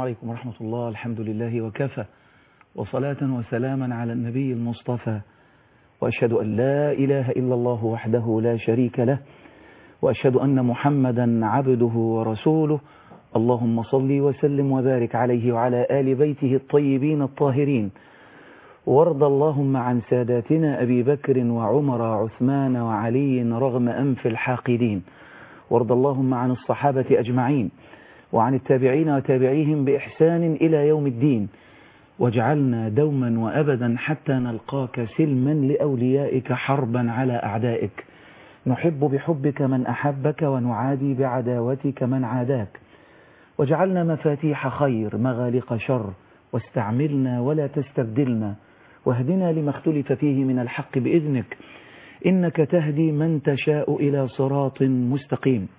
عليكم ورحمة الله الحمد لله وكفى وصلاة وسلاما على النبي المصطفى وأشهد أن لا إله إلا الله وحده لا شريك له وأشهد أن محمدا عبده ورسوله اللهم صل وسلم وبارك عليه وعلى آل بيته الطيبين الطاهرين وارض اللهم عن ساداتنا أبي بكر وعمر وعثمان وعلي رغم أنف الحاقدين وارض اللهم عن الصحابة أجمعين وعن التابعين وتابعيهم بإحسان إلى يوم الدين واجعلنا دوما وأبدا حتى نلقاك سلما لأوليائك حربا على أعدائك نحب بحبك من أحبك ونعادي بعداوتك من عاداك واجعلنا مفاتيح خير مغالق شر واستعملنا ولا تستبدلنا واهدنا لما اختلف فيه من الحق بإذنك إنك تهدي من تشاء إلى صراط مستقيم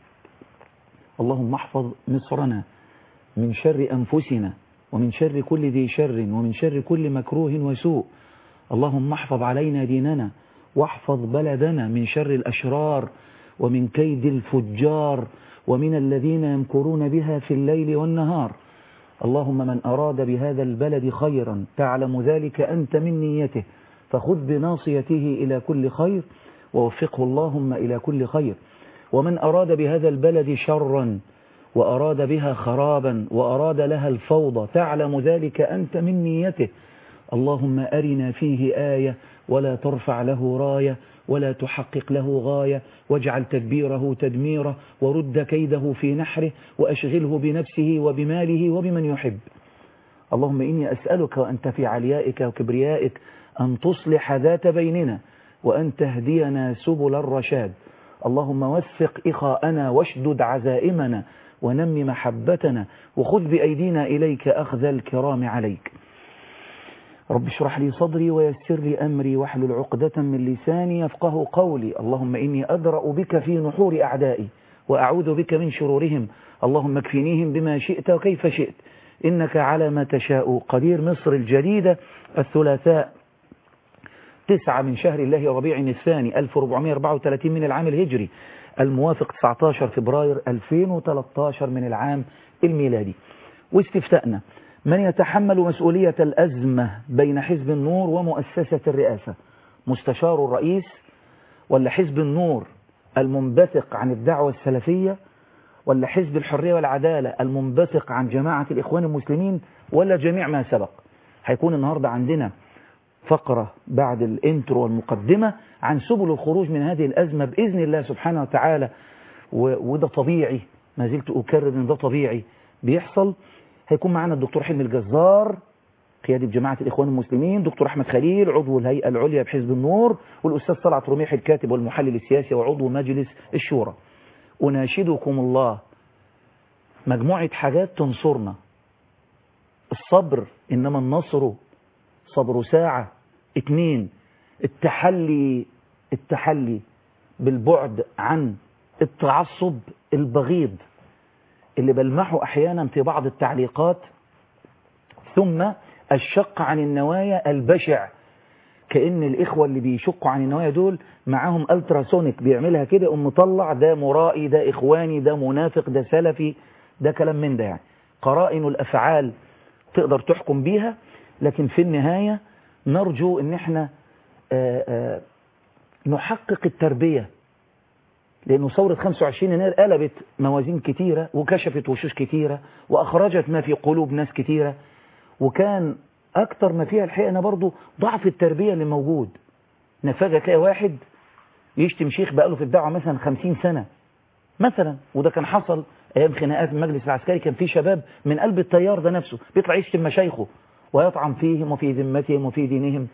اللهم احفظ مصرنا من شر أنفسنا ومن شر كل ذي شر ومن شر كل مكروه وسوء اللهم احفظ علينا ديننا واحفظ بلدنا من شر الأشرار ومن كيد الفجار ومن الذين يمكرون بها في الليل والنهار اللهم من أراد بهذا البلد خيرا تعلم ذلك أنت من نيته فخذ بناصيته إلى كل خير ووفقه اللهم إلى كل خير ومن أراد بهذا البلد شرا وأراد بها خرابا وأراد لها الفوضى تعلم ذلك أنت من نيته اللهم أرنا فيه آية ولا ترفع له راية ولا تحقق له غاية واجعل تدبيره تدميره ورد كيده في نحره وأشغله بنفسه وبماله وبمن يحب اللهم إني أسألك وأنت في عليائك وكبريائك أن تصلح ذات بيننا وأن تهدينا سبل الرشاد اللهم وفق إخاءنا واشدد عزائمنا ونم محبتنا وخذ بأيدينا إليك أخذ الكرام عليك رب اشرح لي صدري ويسر لي أمري واحلل عقدة من لساني يفقه قولي اللهم إني أدرأ بك في نحور أعدائي وأعوذ بك من شرورهم اللهم اكفنيهم بما شئت وكيف شئت إنك على ما تشاء قدير مصر الجديدة الثلاثاء تسعة من شهر الله ربيع الثاني 1434 من العام الهجري الموافق 19 فبراير 2013 من العام الميلادي واستفتاءنا من يتحمل مسؤولية الأزمة بين حزب النور ومؤسسة الرئاسة مستشار الرئيس ولا حزب النور المنبثق عن الدعوة السلفية ولا حزب الحرية والعدالة المنبثق عن جماعة الإخوان المسلمين ولا جميع ما سبق هيكون النهاردة عندنا فقرة بعد الانترو والمقدمة عن سبل الخروج من هذه الأزمة بإذن الله سبحانه وتعالى وده طبيعي ما زلت أكرر أن ده طبيعي بيحصل هيكون معنا الدكتور حلمي الجزار قيادي بجماعة الإخوان المسلمين دكتور أحمد خليل عضو الهيئة العليا بحزب النور والأستاذ طلعت رميح الكاتب والمحلل السياسي وعضو مجلس الشورى أناشدكم الله مجموعة حاجات تنصرنا الصبر إنما النصر صبر ساعة اتنين التحلي التحلي بالبعد عن التعصب البغيض اللي بلمحه أحيانا في بعض التعليقات ثم الشق عن النوايا البشع كأن الإخوة اللي بيشقوا عن النوايا دول معاهم ألتراسونيك بيعملها كده يقوم مطلع ده مرائي ده إخواني ده منافق ده سلفي ده كلام من ده يعني قرائن الأفعال تقدر تحكم بيها لكن في النهاية نرجو ان احنا آآ آآ نحقق التربية لأنه ثورة 25 يناير قلبت موازين كتيرة وكشفت وشوش كتيرة وأخرجت ما في قلوب ناس كتيرة وكان أكتر ما فيها الحقيقة أنا برضو ضعف التربية اللي موجود نفاجأ تلاقي واحد يشتم شيخ بقاله في الدعوة مثلا 50 سنة مثلا وده كان حصل أيام خناقات المجلس العسكري كان في شباب من قلب التيار ده نفسه بيطلع يشتم مشايخه ويطعن فيهم وفي ذمتهم وفي دينهم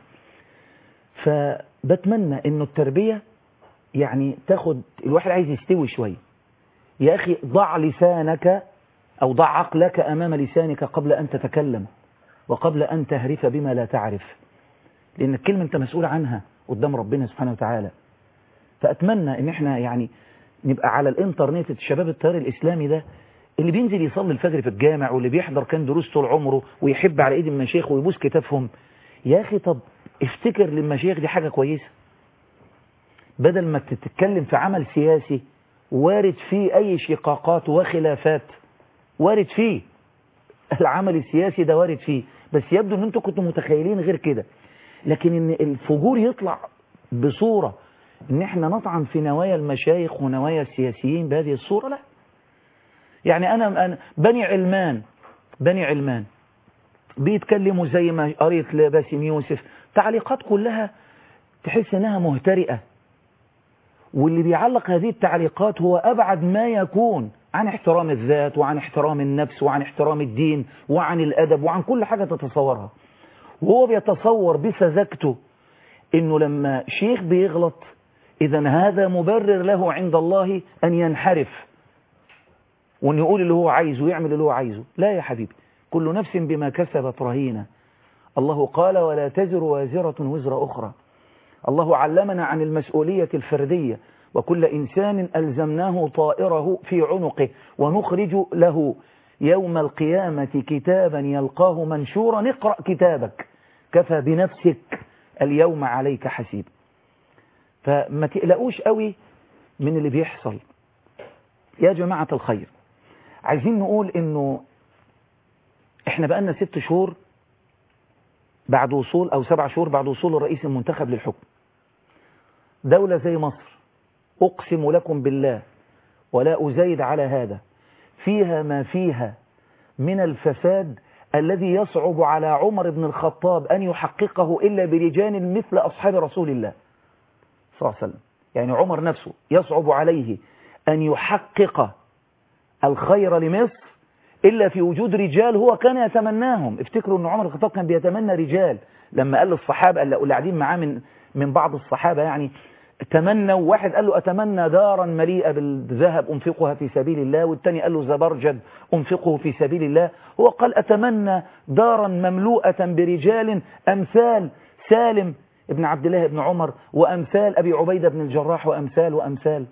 فبتمنى انه التربية يعني تاخد الواحد عايز يستوي شوية يا أخي ضع لسانك أو ضع عقلك أمام لسانك قبل أن تتكلم وقبل أن تهرف بما لا تعرف لأن الكلمة أنت مسؤول عنها قدام ربنا سبحانه وتعالى فأتمنى أن احنا يعني نبقى على الانترنت الشباب التيار الإسلامي ده اللي بينزل يصلي الفجر في الجامع واللي بيحضر كان دروس طول عمره ويحب على ايد المشايخ ويبوس كتافهم يا اخي طب افتكر للمشايخ دي حاجة كويسة بدل ما تتكلم في عمل سياسي وارد فيه اي شقاقات وخلافات وارد فيه العمل السياسي ده وارد فيه بس يبدو ان انتوا كنتوا متخيلين غير كده لكن ان الفجور يطلع بصورة ان احنا نطعن في نوايا المشايخ ونوايا السياسيين بهذه الصورة لا يعني انا, أنا بني علمان بني علمان بيتكلموا زي ما قريت لباسم يوسف تعليقات كلها تحس انها مهترئة واللي بيعلق هذه التعليقات هو ابعد ما يكون عن احترام الذات وعن احترام النفس وعن احترام الدين وعن الادب وعن كل حاجة تتصورها وهو بيتصور بسذاجته انه لما شيخ بيغلط اذا هذا مبرر له عند الله ان ينحرف وان يقول اللي هو عايزه ويعمل اللي هو عايزه لا يا حبيبي كل نفس بما كسبت رهينة الله قال ولا تزر وازرة وزر أخرى الله علمنا عن المسؤولية الفردية وكل إنسان ألزمناه طائره في عنقه ونخرج له يوم القيامة كتابا يلقاه منشورا اقرأ كتابك كفى بنفسك اليوم عليك حسيب فما تقلقوش قوي من اللي بيحصل يا جماعة الخير عايزين نقول انه احنا بقالنا ست شهور بعد وصول او سبع شهور بعد وصول الرئيس المنتخب للحكم دولة زي مصر اقسم لكم بالله ولا ازايد على هذا فيها ما فيها من الفساد الذي يصعب على عمر بن الخطاب أن يحققه إلا برجال مثل أصحاب رسول الله صلى الله عليه وسلم يعني عمر نفسه يصعب عليه أن يحقق الخير لمصر إلا في وجود رجال هو كان يتمناهم افتكروا أن عمر الخطاب كان بيتمنى رجال لما قال للصحابة اللي قاعدين معاه من, من بعض الصحابة يعني تمنوا واحد قال له أتمنى دارا مليئة بالذهب أنفقها في سبيل الله والتاني قال له زبرجد أنفقه في سبيل الله هو قال أتمنى دارا مملوءة برجال أمثال سالم ابن عبد الله بن عمر وأمثال أبي عبيدة بن الجراح وأمثال وأمثال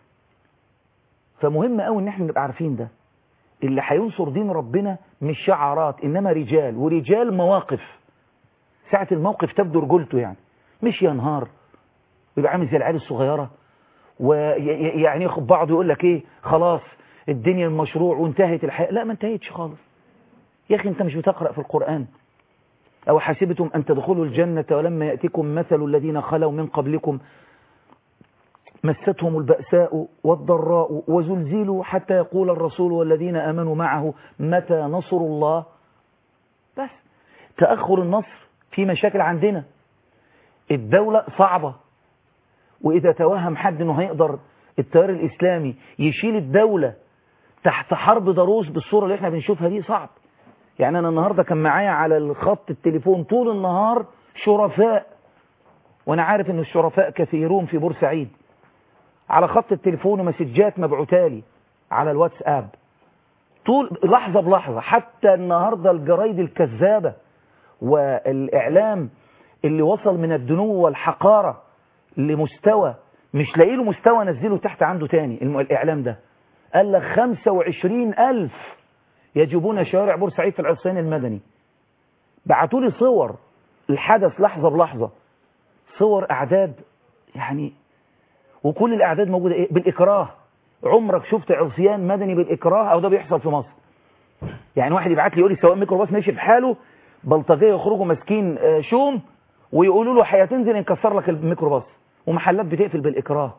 فمهم قوي ان احنا نبقى عارفين ده اللي هينصر دين ربنا مش شعارات انما رجال ورجال مواقف ساعة الموقف تبدو رجولته يعني مش ينهار ويبقى عامل زي العيال الصغيرة ويعني ياخد بعض ويقول لك ايه خلاص الدنيا المشروع وانتهت الحياة لا ما انتهتش خالص يا اخي انت مش بتقرأ في القرآن او حسبتم ان تدخلوا الجنة ولما يأتكم مثل الذين خلوا من قبلكم مستهم البأساء والضراء وزلزلوا حتى يقول الرسول والذين آمنوا معه متى نصر الله بس تأخر النصر في مشاكل عندنا الدولة صعبة وإذا توهم حد أنه هيقدر التيار الإسلامي يشيل الدولة تحت حرب ضروس بالصورة اللي احنا بنشوفها دي صعب يعني أنا النهاردة كان معايا على الخط التليفون طول النهار شرفاء وأنا عارف أن الشرفاء كثيرون في بورسعيد على خط التليفون ومسجات مبعوتالي على الواتساب طول لحظة بلحظة حتى النهاردة الجرايد الكذابة والإعلام اللي وصل من الدنو والحقارة لمستوى مش لاقي له مستوى نزله تحت عنده تاني الإعلام ده قال لك 25 ألف يجبون شوارع بورسعيد في العصيان المدني بعتوا لي صور الحدث لحظة بلحظة صور أعداد يعني وكل الأعداد موجودة إيه؟ بالإكراه عمرك شفت عصيان مدني بالإكراه أو ده بيحصل في مصر يعني واحد يبعت لي يقول لي سواء ميكروباص ماشي في حاله بلطجية يخرجوا ماسكين شوم ويقولوا له هتنزل نكسر لك الميكروباص ومحلات بتقفل بالإكراه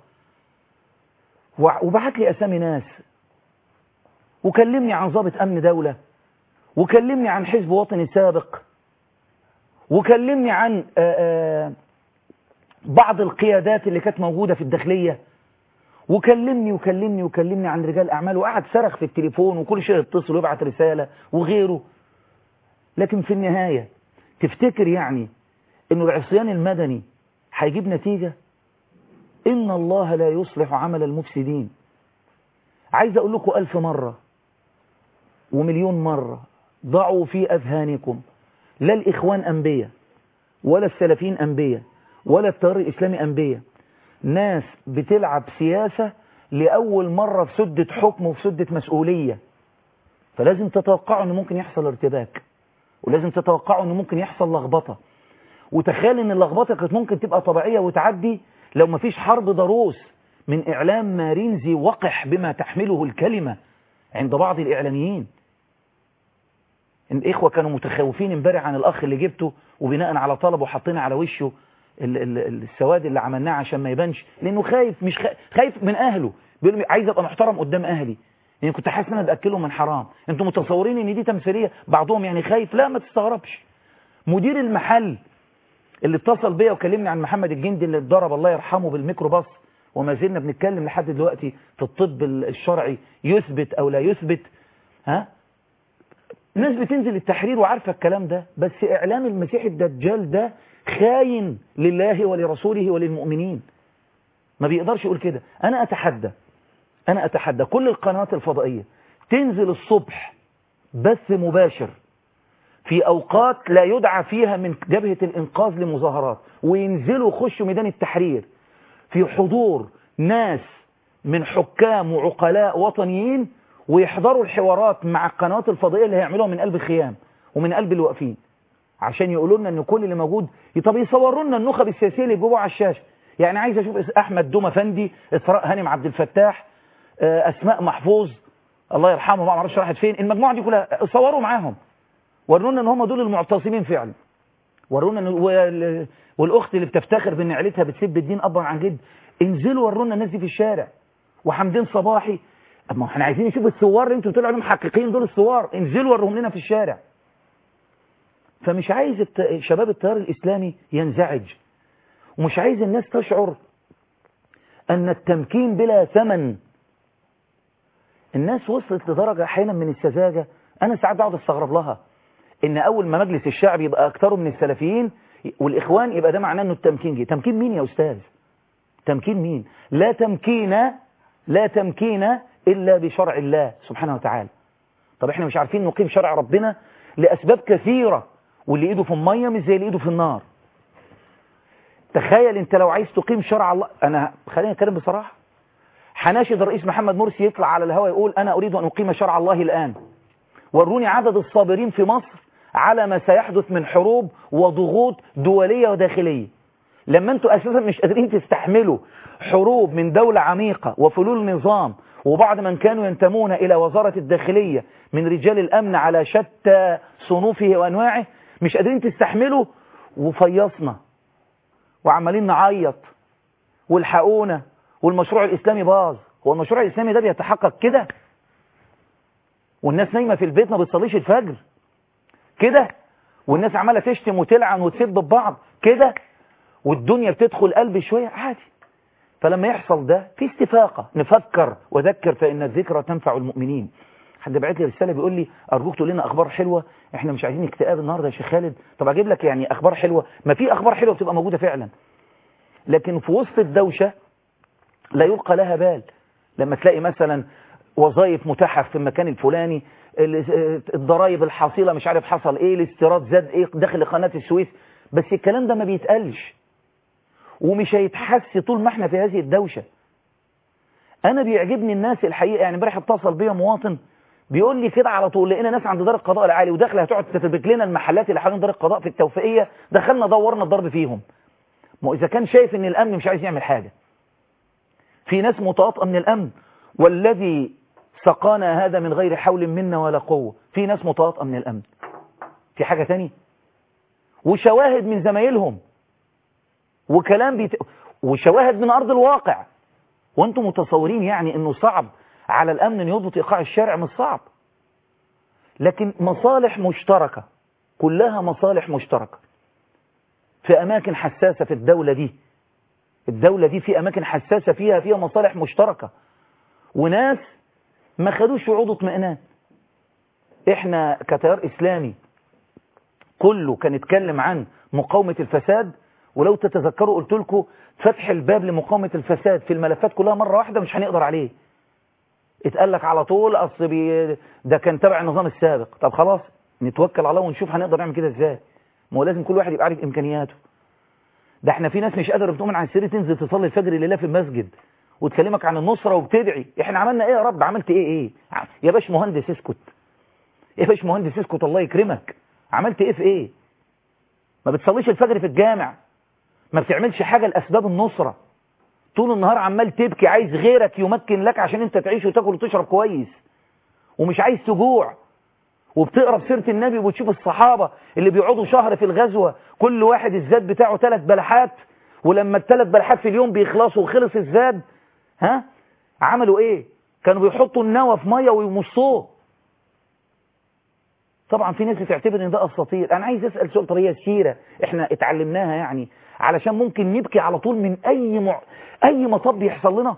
وبعت لي أسامي ناس وكلمني عن ضابط أمن دولة وكلمني عن حزب وطني سابق وكلمني عن آآ آآ بعض القيادات اللي كانت موجودة في الداخلية وكلمني وكلمني وكلمني عن رجال أعمال وقعد صرخ في التليفون وكل شيء يتصل ويبعت رسالة وغيره لكن في النهاية تفتكر يعني انه العصيان المدني هيجيب نتيجة إن الله لا يصلح عمل المفسدين عايز أقول لكم ألف مرة ومليون مرة ضعوا في أذهانكم لا الإخوان أنبياء ولا السلفين أنبياء ولا التيار الإسلامي أنبياء ناس بتلعب سياسة لأول مرة في سدة حكم وفي سدة مسؤولية فلازم تتوقعوا أنه ممكن يحصل ارتباك ولازم تتوقعوا أنه ممكن يحصل لخبطة وتخيل أن اللخبطة كانت ممكن تبقى طبيعية وتعدي لو ما فيش حرب ضروس من إعلام مارينزي وقح بما تحمله الكلمة عند بعض الإعلاميين الإخوة كانوا متخوفين امبارح عن الأخ اللي جبته وبناء على طلبه حطينا على وشه ال ال السواد اللي عملناه عشان ما يبانش لأنه خايف مش خايف, خايف من أهله بيقول لي عايز أبقى محترم قدام أهلي يعني كنت حاسس ان انا باكلهم من حرام انتوا متصورين ان دي تمثيليه بعضهم يعني خايف لا ما تستغربش مدير المحل اللي اتصل بيا وكلمني عن محمد الجندي اللي اتضرب الله يرحمه بالميكروباص وما زلنا بنتكلم لحد دلوقتي في الطب الشرعي يثبت او لا يثبت ها ناس بتنزل التحرير وعارفه الكلام ده بس اعلام المسيح الدجال ده خاين لله ولرسوله وللمؤمنين ما بيقدرش يقول كده انا اتحدى أنا أتحدى كل القنوات الفضائية تنزل الصبح بث مباشر في أوقات لا يدعى فيها من جبهة الإنقاذ لمظاهرات وينزلوا يخشوا ميدان التحرير في حضور ناس من حكام وعقلاء وطنيين ويحضروا الحوارات مع القنوات الفضائية اللي هيعملوها من قلب الخيام ومن قلب الواقفين عشان يقولوا لنا ان كل اللي موجود طب يصوروا لنا النخب السياسيه اللي يجيبوها على الشاشه يعني عايز اشوف احمد دوما فندي اسراء هانم عبد الفتاح اسماء محفوظ الله يرحمه ما اعرفش راحت فين المجموعه دي كلها صوروا معاهم ورونا ان هم دول المعتصمين فعلا ورونا ان والاخت اللي بتفتخر بان عيلتها بتسب الدين ابا عن جد انزلوا ورونا الناس دي في الشارع وحمدين صباحي اما احنا عايزين نشوف الثوار اللي انتوا بتقولوا عليهم حقيقيين دول الثوار انزلوا وروهم لنا في الشارع فمش عايز الت... شباب التيار الاسلامي ينزعج ومش عايز الناس تشعر ان التمكين بلا ثمن الناس وصلت لدرجة احيانا من السذاجة انا ساعات بقعد استغرب لها ان اول ما مجلس الشعب يبقى اكتره من السلفيين والاخوان يبقى ده معناه انه التمكين جه تمكين مين يا استاذ تمكين مين لا تمكين لا تمكين الا بشرع الله سبحانه وتعالى طب احنا مش عارفين نقيم شرع ربنا لاسباب كثيرة واللي ايده في المية مش زي اللي ايده في النار تخيل انت لو عايز تقيم شرع الله انا خلينا نتكلم بصراحة حناشد الرئيس محمد مرسي يطلع على الهواء يقول أنا أريد أن أقيم شرع الله الآن وروني عدد الصابرين في مصر على ما سيحدث من حروب وضغوط دولية وداخلية لما أنتوا أساسا مش قادرين تستحملوا حروب من دولة عميقة وفلول نظام وبعض من كانوا ينتمون إلى وزارة الداخلية من رجال الأمن على شتى صنوفه وأنواعه مش قادرين تستحملوا وفيصنا وعمالين نعيط والحقونا والمشروع الإسلامي باظ هو المشروع الإسلامي ده بيتحقق كده والناس نايمة في البيت ما بتصليش الفجر كده والناس عمالة تشتم وتلعن وتسب ببعض كده والدنيا بتدخل قلبي شوية عادي فلما يحصل ده في استفاقة نفكر وذكر فإن الذكرى تنفع المؤمنين حد بعت لي رسالة بيقول لي أرجوك تقول لنا أخبار حلوة إحنا مش عايزين اكتئاب النهاردة يا شيخ خالد طب أجيب لك يعني أخبار حلوة ما في أخبار حلوة بتبقى موجودة فعلا لكن في وسط الدوشة لا يلقى لها بال لما تلاقي مثلا وظائف متاحة في المكان الفلاني الضرائب الحاصلة مش عارف حصل ايه الاستيراد زاد ايه داخل قناة السويس بس الكلام ده ما بيتقالش ومش هيتحس طول ما احنا في هذه الدوشة انا بيعجبني الناس الحقيقة يعني امبارح اتصل بيا مواطن بيقول لي كده على طول لقينا ناس عند دار القضاء العالي وداخله هتقعد تفبرك لنا المحلات اللي حوالين دار القضاء في التوفيقية دخلنا دورنا الضرب فيهم ما اذا كان شايف ان الامن مش عايز يعمل حاجة في ناس متواطئة من الامن والذي سقانا هذا من غير حول منا ولا قوة في ناس متواطئة من الامن في حاجة تانية وشواهد من زمايلهم وكلام بيت... وشواهد من ارض الواقع وانتم متصورين يعني انه صعب على الامن ان يضبط ايقاع الشارع مش صعب لكن مصالح مشتركة كلها مصالح مشتركة في اماكن حساسة في الدولة دي الدولة دي في اماكن حساسة فيها فيها مصالح مشتركة وناس ما خدوش وعود اطمئنان احنا كتيار اسلامي كله كان يتكلم عن مقاومة الفساد ولو تتذكروا قلت لكم فتح الباب لمقاومة الفساد في الملفات كلها مرة واحدة مش هنقدر عليه اتقال لك على طول اصل بي ده كان تبع النظام السابق طب خلاص نتوكل على الله ونشوف هنقدر نعمل كده ازاي ما هو لازم كل واحد يبقى عارف امكانياته ده احنا في ناس مش قادره بتؤمن عن السرير تنزل تصلي الفجر لله في المسجد وتكلمك عن النصرة وبتدعي احنا عملنا ايه يا رب عملت ايه ايه يا باش مهندس اسكت يا باش مهندس اسكت الله يكرمك عملت ايه في ايه ما بتصليش الفجر في الجامع ما بتعملش حاجة لأسباب النصرة طول النهار عمال تبكي عايز غيرك يمكن لك عشان انت تعيش وتاكل وتشرب كويس ومش عايز تجوع وبتقرا سيره النبي وبتشوف الصحابه اللي بيقعدوا شهر في الغزوه كل واحد الزاد بتاعه ثلاث بلحات ولما الثلاث بلحات في اليوم بيخلصوا وخلص الزاد ها عملوا ايه كانوا بيحطوا النوى في ميه ويمصوه طبعا في ناس بتعتبر ان ده اساطير انا عايز اسال سؤال طريقه سيره احنا اتعلمناها يعني علشان ممكن نبكي على طول من اي مع... اي مطب يحصل لنا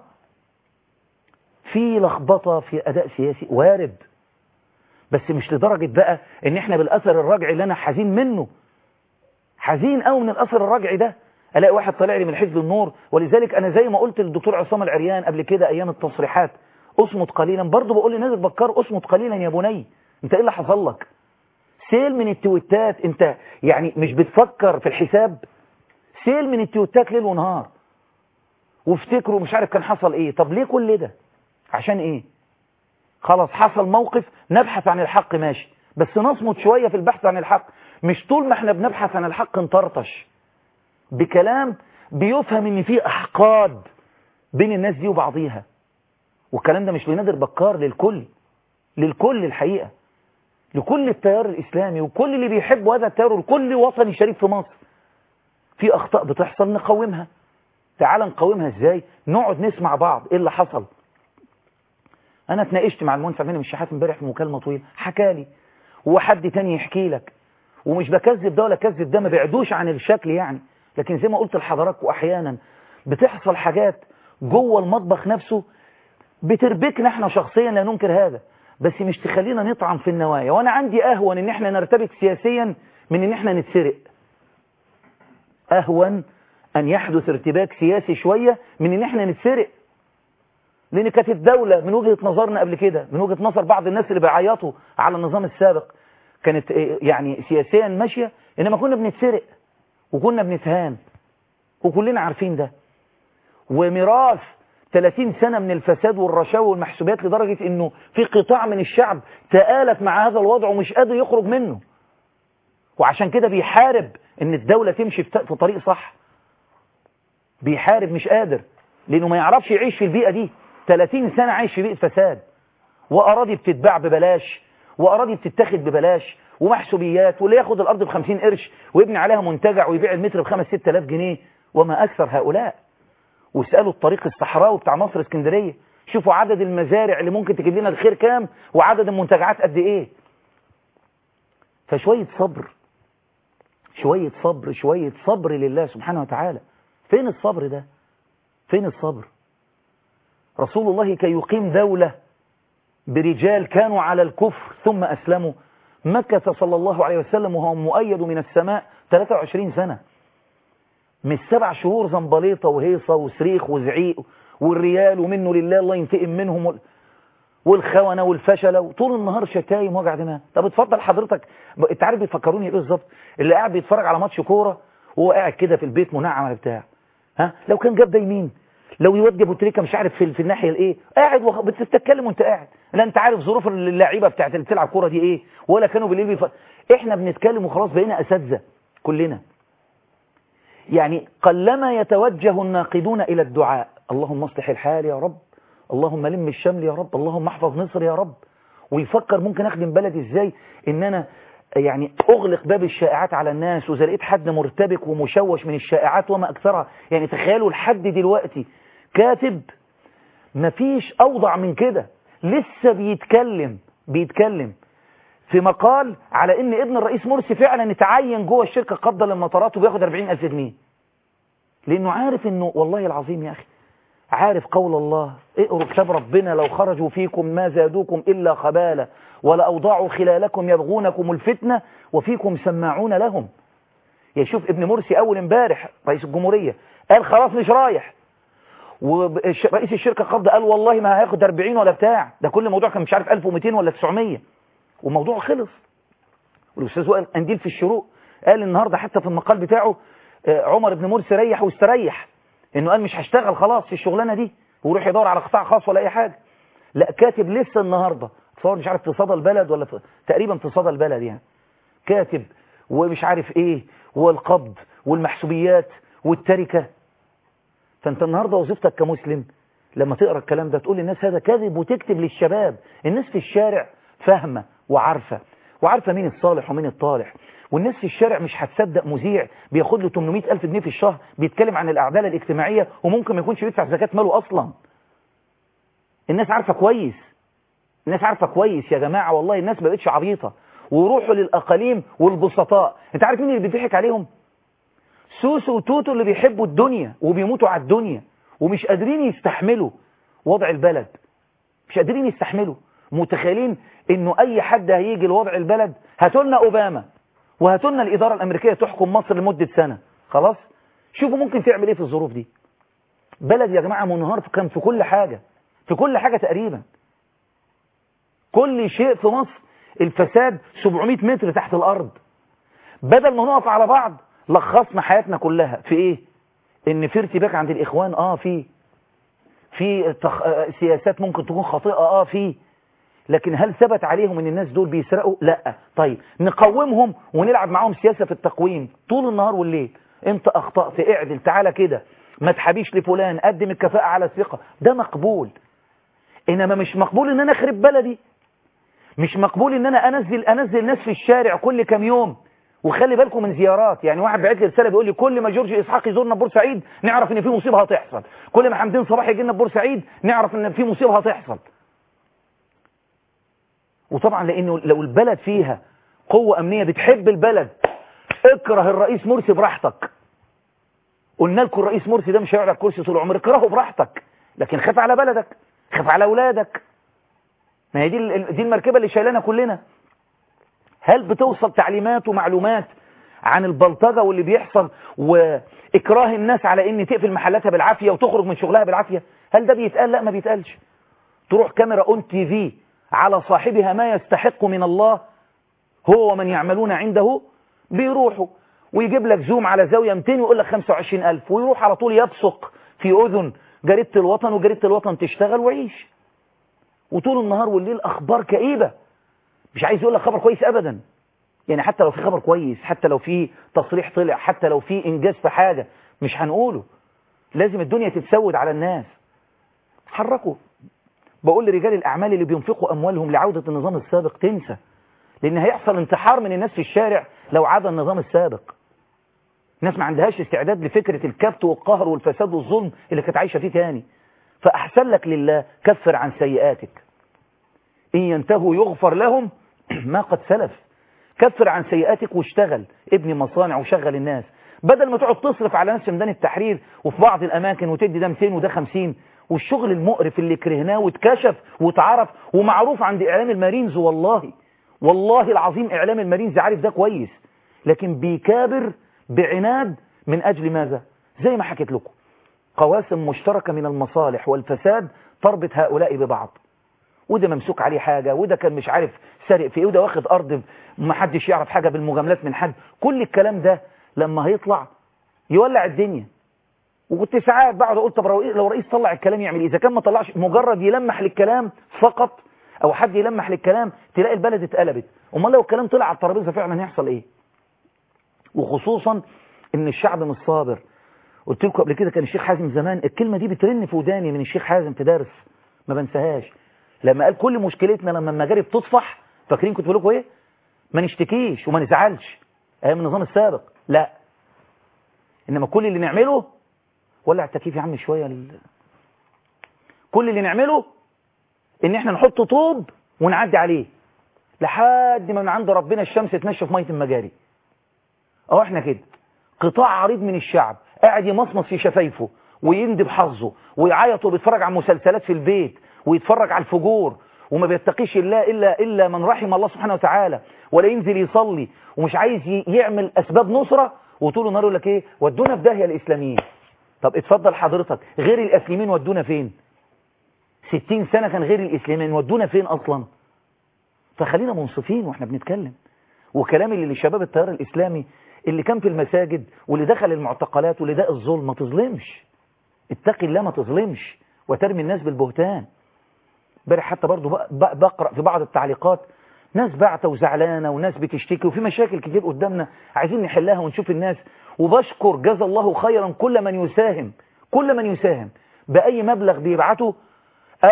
في لخبطه في اداء سياسي وارد بس مش لدرجه بقى ان احنا بالاثر الرجعي اللي انا حزين منه حزين قوي من الاثر الرجعي ده الاقي واحد طالع لي من حزب النور ولذلك انا زي ما قلت للدكتور عصام العريان قبل كده ايام التصريحات اصمت قليلا برضه بقول لنادر بكار اصمت قليلا يا بني انت ايه اللي حصل لك سيل من التويتات انت يعني مش بتفكر في الحساب سيل من التويتات ليل ونهار وافتكروا مش عارف كان حصل ايه طب ليه كل ده عشان ايه خلاص حصل موقف نبحث عن الحق ماشي بس نصمت شوية في البحث عن الحق مش طول ما احنا بنبحث عن الحق نطرطش بكلام بيفهم ان في احقاد بين الناس دي وبعضيها والكلام ده مش لنادر بكار للكل للكل الحقيقة لكل التيار الإسلامي وكل اللي بيحب هذا التيار وكل وطني شريف في مصر في أخطاء بتحصل نقومها تعال نقومها ازاي نقعد نسمع بعض ايه اللي حصل انا اتناقشت مع المهندس عبد الشحات امبارح في مكالمه طويله حكى لي وحد تاني يحكي لك ومش بكذب ده ولا كذب ده ما بعدوش عن الشكل يعني لكن زي ما قلت لحضراتكم احيانا بتحصل حاجات جوه المطبخ نفسه بتربكنا احنا شخصيا لا ننكر هذا بس مش تخلينا نطعن في النوايا وانا عندي اهون ان احنا نرتبك سياسيا من ان احنا نتسرق اهون ان يحدث ارتباك سياسي شوية من ان احنا نتسرق لان كانت الدولة من وجهة نظرنا قبل كده من وجهة نظر بعض الناس اللي بيعيطوا على النظام السابق كانت يعني سياسيا ماشية انما كنا بنتسرق وكنا بنتهان وكلنا عارفين ده وميراث 30 سنة من الفساد والرشاوى والمحسوبيات لدرجة انه في قطاع من الشعب تآلت مع هذا الوضع ومش قادر يخرج منه وعشان كده بيحارب ان الدولة تمشي في طريق صح بيحارب مش قادر لانه ما يعرفش يعيش في البيئة دي 30 سنة عايش في بيئة فساد واراضي بتتباع ببلاش واراضي بتتاخد ببلاش ومحسوبيات واللي ياخد الارض ب 50 قرش ويبني عليها منتجع ويبيع المتر ب 5 6000 جنيه وما اكثر هؤلاء واسالوا الطريق الصحراوي بتاع مصر اسكندريه شوفوا عدد المزارع اللي ممكن تجيب لنا الخير كام وعدد المنتجعات قد ايه فشويه صبر شويه صبر شويه صبر لله سبحانه وتعالى فين الصبر ده فين الصبر رسول الله كي يقيم دولة برجال كانوا على الكفر ثم أسلموا مكث صلى الله عليه وسلم وهو مؤيد من السماء 23 سنة مش سبع شهور زنبليطة وهيصة وصريخ وزعيق والريال ومنه لله الله ينتقم منهم والخونة والفشلة وطول النهار شتايم وجع دماغ طب اتفضل حضرتك انت عارف بيفكروني ايه بالظبط اللي قاعد بيتفرج على ماتش كوره وهو قاعد كده في البيت منعم على بتاع ها لو كان جاب ده يمين لو يودي ابو تريكه مش عارف في, في الناحيه الايه قاعد وخ... بتتكلم وانت قاعد لا انت عارف ظروف اللعيبه بتاعت اللي بتلعب كوره دي ايه ولا كانوا بالليل بيف... احنا بنتكلم وخلاص بقينا اساتذه كلنا يعني قلما يتوجه الناقدون الى الدعاء اللهم اصلح الحال يا رب اللهم لم الشمل يا رب اللهم احفظ مصر يا رب ويفكر ممكن اخدم بلدي ازاي ان انا يعني اغلق باب الشائعات على الناس واذا لقيت حد مرتبك ومشوش من الشائعات وما اكثرها يعني تخيلوا لحد دلوقتي كاتب مفيش اوضع من كده لسه بيتكلم بيتكلم في مقال على ان ابن الرئيس مرسي فعلا اتعين جوه الشركه قبضه للمطارات وبياخد 40000 جنيه لانه عارف انه والله العظيم يا اخي عارف قول الله اقروا كتاب ربنا لو خرجوا فيكم ما زادوكم إلا خبالا ولا أوضاعوا خلالكم يبغونكم الفتنة وفيكم سماعون لهم يشوف ابن مرسي أول امبارح رئيس الجمهورية قال خلاص مش رايح ورئيس الشركة قبض قال والله ما هياخد 40 ولا بتاع ده كل موضوع كان مش عارف 1200 ولا 900 والموضوع خلص والأستاذ وائل أنديل في الشروق قال النهاردة حتى في المقال بتاعه عمر بن مرسي ريح واستريح انه قال مش هشتغل خلاص في الشغلانه دي ويروح يدور على قطاع خاص ولا اي حاجه لا كاتب لسه النهارده تصور مش عارف في صدى البلد ولا في تقريبا في صدى البلد يعني كاتب ومش عارف ايه والقبض والمحسوبيات والتركه فانت النهارده وظيفتك كمسلم لما تقرا الكلام ده تقول للناس هذا كذب وتكتب للشباب الناس في الشارع فاهمه وعارفه وعارفة مين الصالح ومين الطالح والناس في الشارع مش هتصدق مذيع بياخد له 800 ألف جنيه في الشهر بيتكلم عن الأعدالة الاجتماعية وممكن ما يكونش بيدفع زكاة ماله أصلا الناس عارفة كويس الناس عارفة كويس يا جماعة والله الناس ما بقتش عبيطة ويروحوا للأقاليم والبسطاء انت عارف مين اللي بيضحك عليهم سوسو وتوتو اللي بيحبوا الدنيا وبيموتوا على الدنيا ومش قادرين يستحملوا وضع البلد مش قادرين يستحملوا متخيلين انه اي حد هيجي لوضع البلد هاتولنا اوباما وهاتولنا الاداره الامريكيه تحكم مصر لمده سنه خلاص شوفوا ممكن تعمل ايه في الظروف دي بلد يا جماعه منهار كان في كل حاجه في كل حاجه تقريبا كل شيء في مصر الفساد 700 متر تحت الارض بدل ما نقف على بعض لخصنا حياتنا كلها في ايه ان في ارتباك عند الاخوان اه في في تخ... سياسات ممكن تكون خاطئة اه في لكن هل ثبت عليهم ان الناس دول بيسرقوا لا طيب نقومهم ونلعب معاهم سياسة في التقويم طول النهار والليل انت اخطأت اعدل تعالى كده ما تحبيش لفلان قدم الكفاءة على الثقة ده مقبول انما مش مقبول ان انا اخرب بلدي مش مقبول ان انا انزل انزل ناس في الشارع كل كام يوم وخلي بالكم من زيارات يعني واحد بعت لي رساله بيقول لي كل ما جورج اسحاق يزورنا بورسعيد نعرف ان في مصيبه هتحصل كل ما حمدين صباح يجي لنا بورسعيد نعرف ان في مصيبه هتحصل وطبعا لانه لو البلد فيها قوه امنيه بتحب البلد اكره الرئيس مرسي براحتك قلنا لكم الرئيس مرسي ده مش هيقعد على الكرسي طول عمره اكرهه براحتك لكن خاف على بلدك خاف على اولادك ما هي دي دي المركبه اللي شايلانا كلنا هل بتوصل تعليمات ومعلومات عن البلطجة واللي بيحصل وإكراه الناس على إن تقفل محلاتها بالعافية وتخرج من شغلها بالعافية هل ده بيتقال لا ما بيتقالش تروح كاميرا اون تي في على صاحبها ما يستحق من الله هو ومن يعملون عنده بيروحوا ويجيب لك زوم على زاوية 200 ويقول لك 25000 ويروح على طول يبصق في أذن جريدة الوطن وجريدة الوطن تشتغل ويعيش وطول النهار والليل أخبار كئيبة مش عايز يقول لك خبر كويس ابدا يعني حتى لو في خبر كويس حتى لو في تصريح طلع حتى لو في انجاز في حاجة مش هنقوله لازم الدنيا تتسود على الناس حركوا بقول لرجال الاعمال اللي بينفقوا اموالهم لعودة النظام السابق تنسى لان هيحصل انتحار من الناس في الشارع لو عاد النظام السابق الناس ما عندهاش استعداد لفكرة الكبت والقهر والفساد والظلم اللي كانت عايشة فيه تاني فاحسن لك لله كفر عن سيئاتك إن ينتهوا يغفر لهم ما قد سلف كفر عن سيئاتك واشتغل ابني مصانع وشغل الناس بدل ما تقعد تصرف على ناس في ميدان التحرير وفي بعض الأماكن وتدي ده 200 وده 50 والشغل المقرف اللي كرهناه واتكشف واتعرف ومعروف عند إعلام المارينز والله والله العظيم إعلام المارينز عارف ده كويس لكن بيكابر بعناد من أجل ماذا زي ما حكيت لكم قواسم مشتركة من المصالح والفساد تربط هؤلاء ببعض وده ممسوك عليه حاجة وده كان مش عارف سارق في ايه وده واخد ارض ما حدش يعرف حاجة بالمجاملات من حد كل الكلام ده لما هيطلع يولع الدنيا وكنت ساعات بقعد اقول طب لو رئيس طلع الكلام يعمل ايه اذا كان ما طلعش مجرد يلمح للكلام فقط او حد يلمح للكلام تلاقي البلد اتقلبت امال لو الكلام طلع على الترابيزه فعلا هيحصل ايه وخصوصا ان الشعب مش صابر قلت لكم قبل كده كان الشيخ حازم زمان الكلمه دي بترن في وداني من الشيخ حازم في درس ما بنساهاش لما قال كل مشكلتنا لما المجاري بتطفح فاكرين كنت بقول لكم ايه ما نشتكيش وما نزعلش ايام النظام السابق لا انما كل اللي نعمله ولع التكييف يا عم شويه ال... كل اللي نعمله ان احنا نحط طوب ونعدي عليه لحد ما من عند ربنا الشمس تنشف ميه المجاري اهو احنا كده قطاع عريض من الشعب قاعد يمصمص في شفايفه ويندب حظه ويعيط وبيتفرج على مسلسلات في البيت ويتفرج على الفجور وما بيتقيش الله إلا, إلا من رحم الله سبحانه وتعالى ولا ينزل يصلي ومش عايز يعمل أسباب نصرة وطول النهار يقول لك إيه ودونا في داهية الإسلاميين طب اتفضل حضرتك غير الأسلمين ودونا فين ستين سنة كان غير الإسلامين ودونا فين أصلا فخلينا منصفين وإحنا بنتكلم وكلامي اللي لشباب التيار الإسلامي اللي كان في المساجد واللي دخل المعتقلات واللي داء الظلم ما تظلمش اتقي الله ما تظلمش وترمي الناس بالبهتان امبارح حتى برضو بقرأ في بعض التعليقات ناس بعتة وزعلانة وناس بتشتكي وفي مشاكل كتير قدامنا عايزين نحلها ونشوف الناس وبشكر جزا الله خيرا كل من يساهم كل من يساهم بأي مبلغ بيبعته أو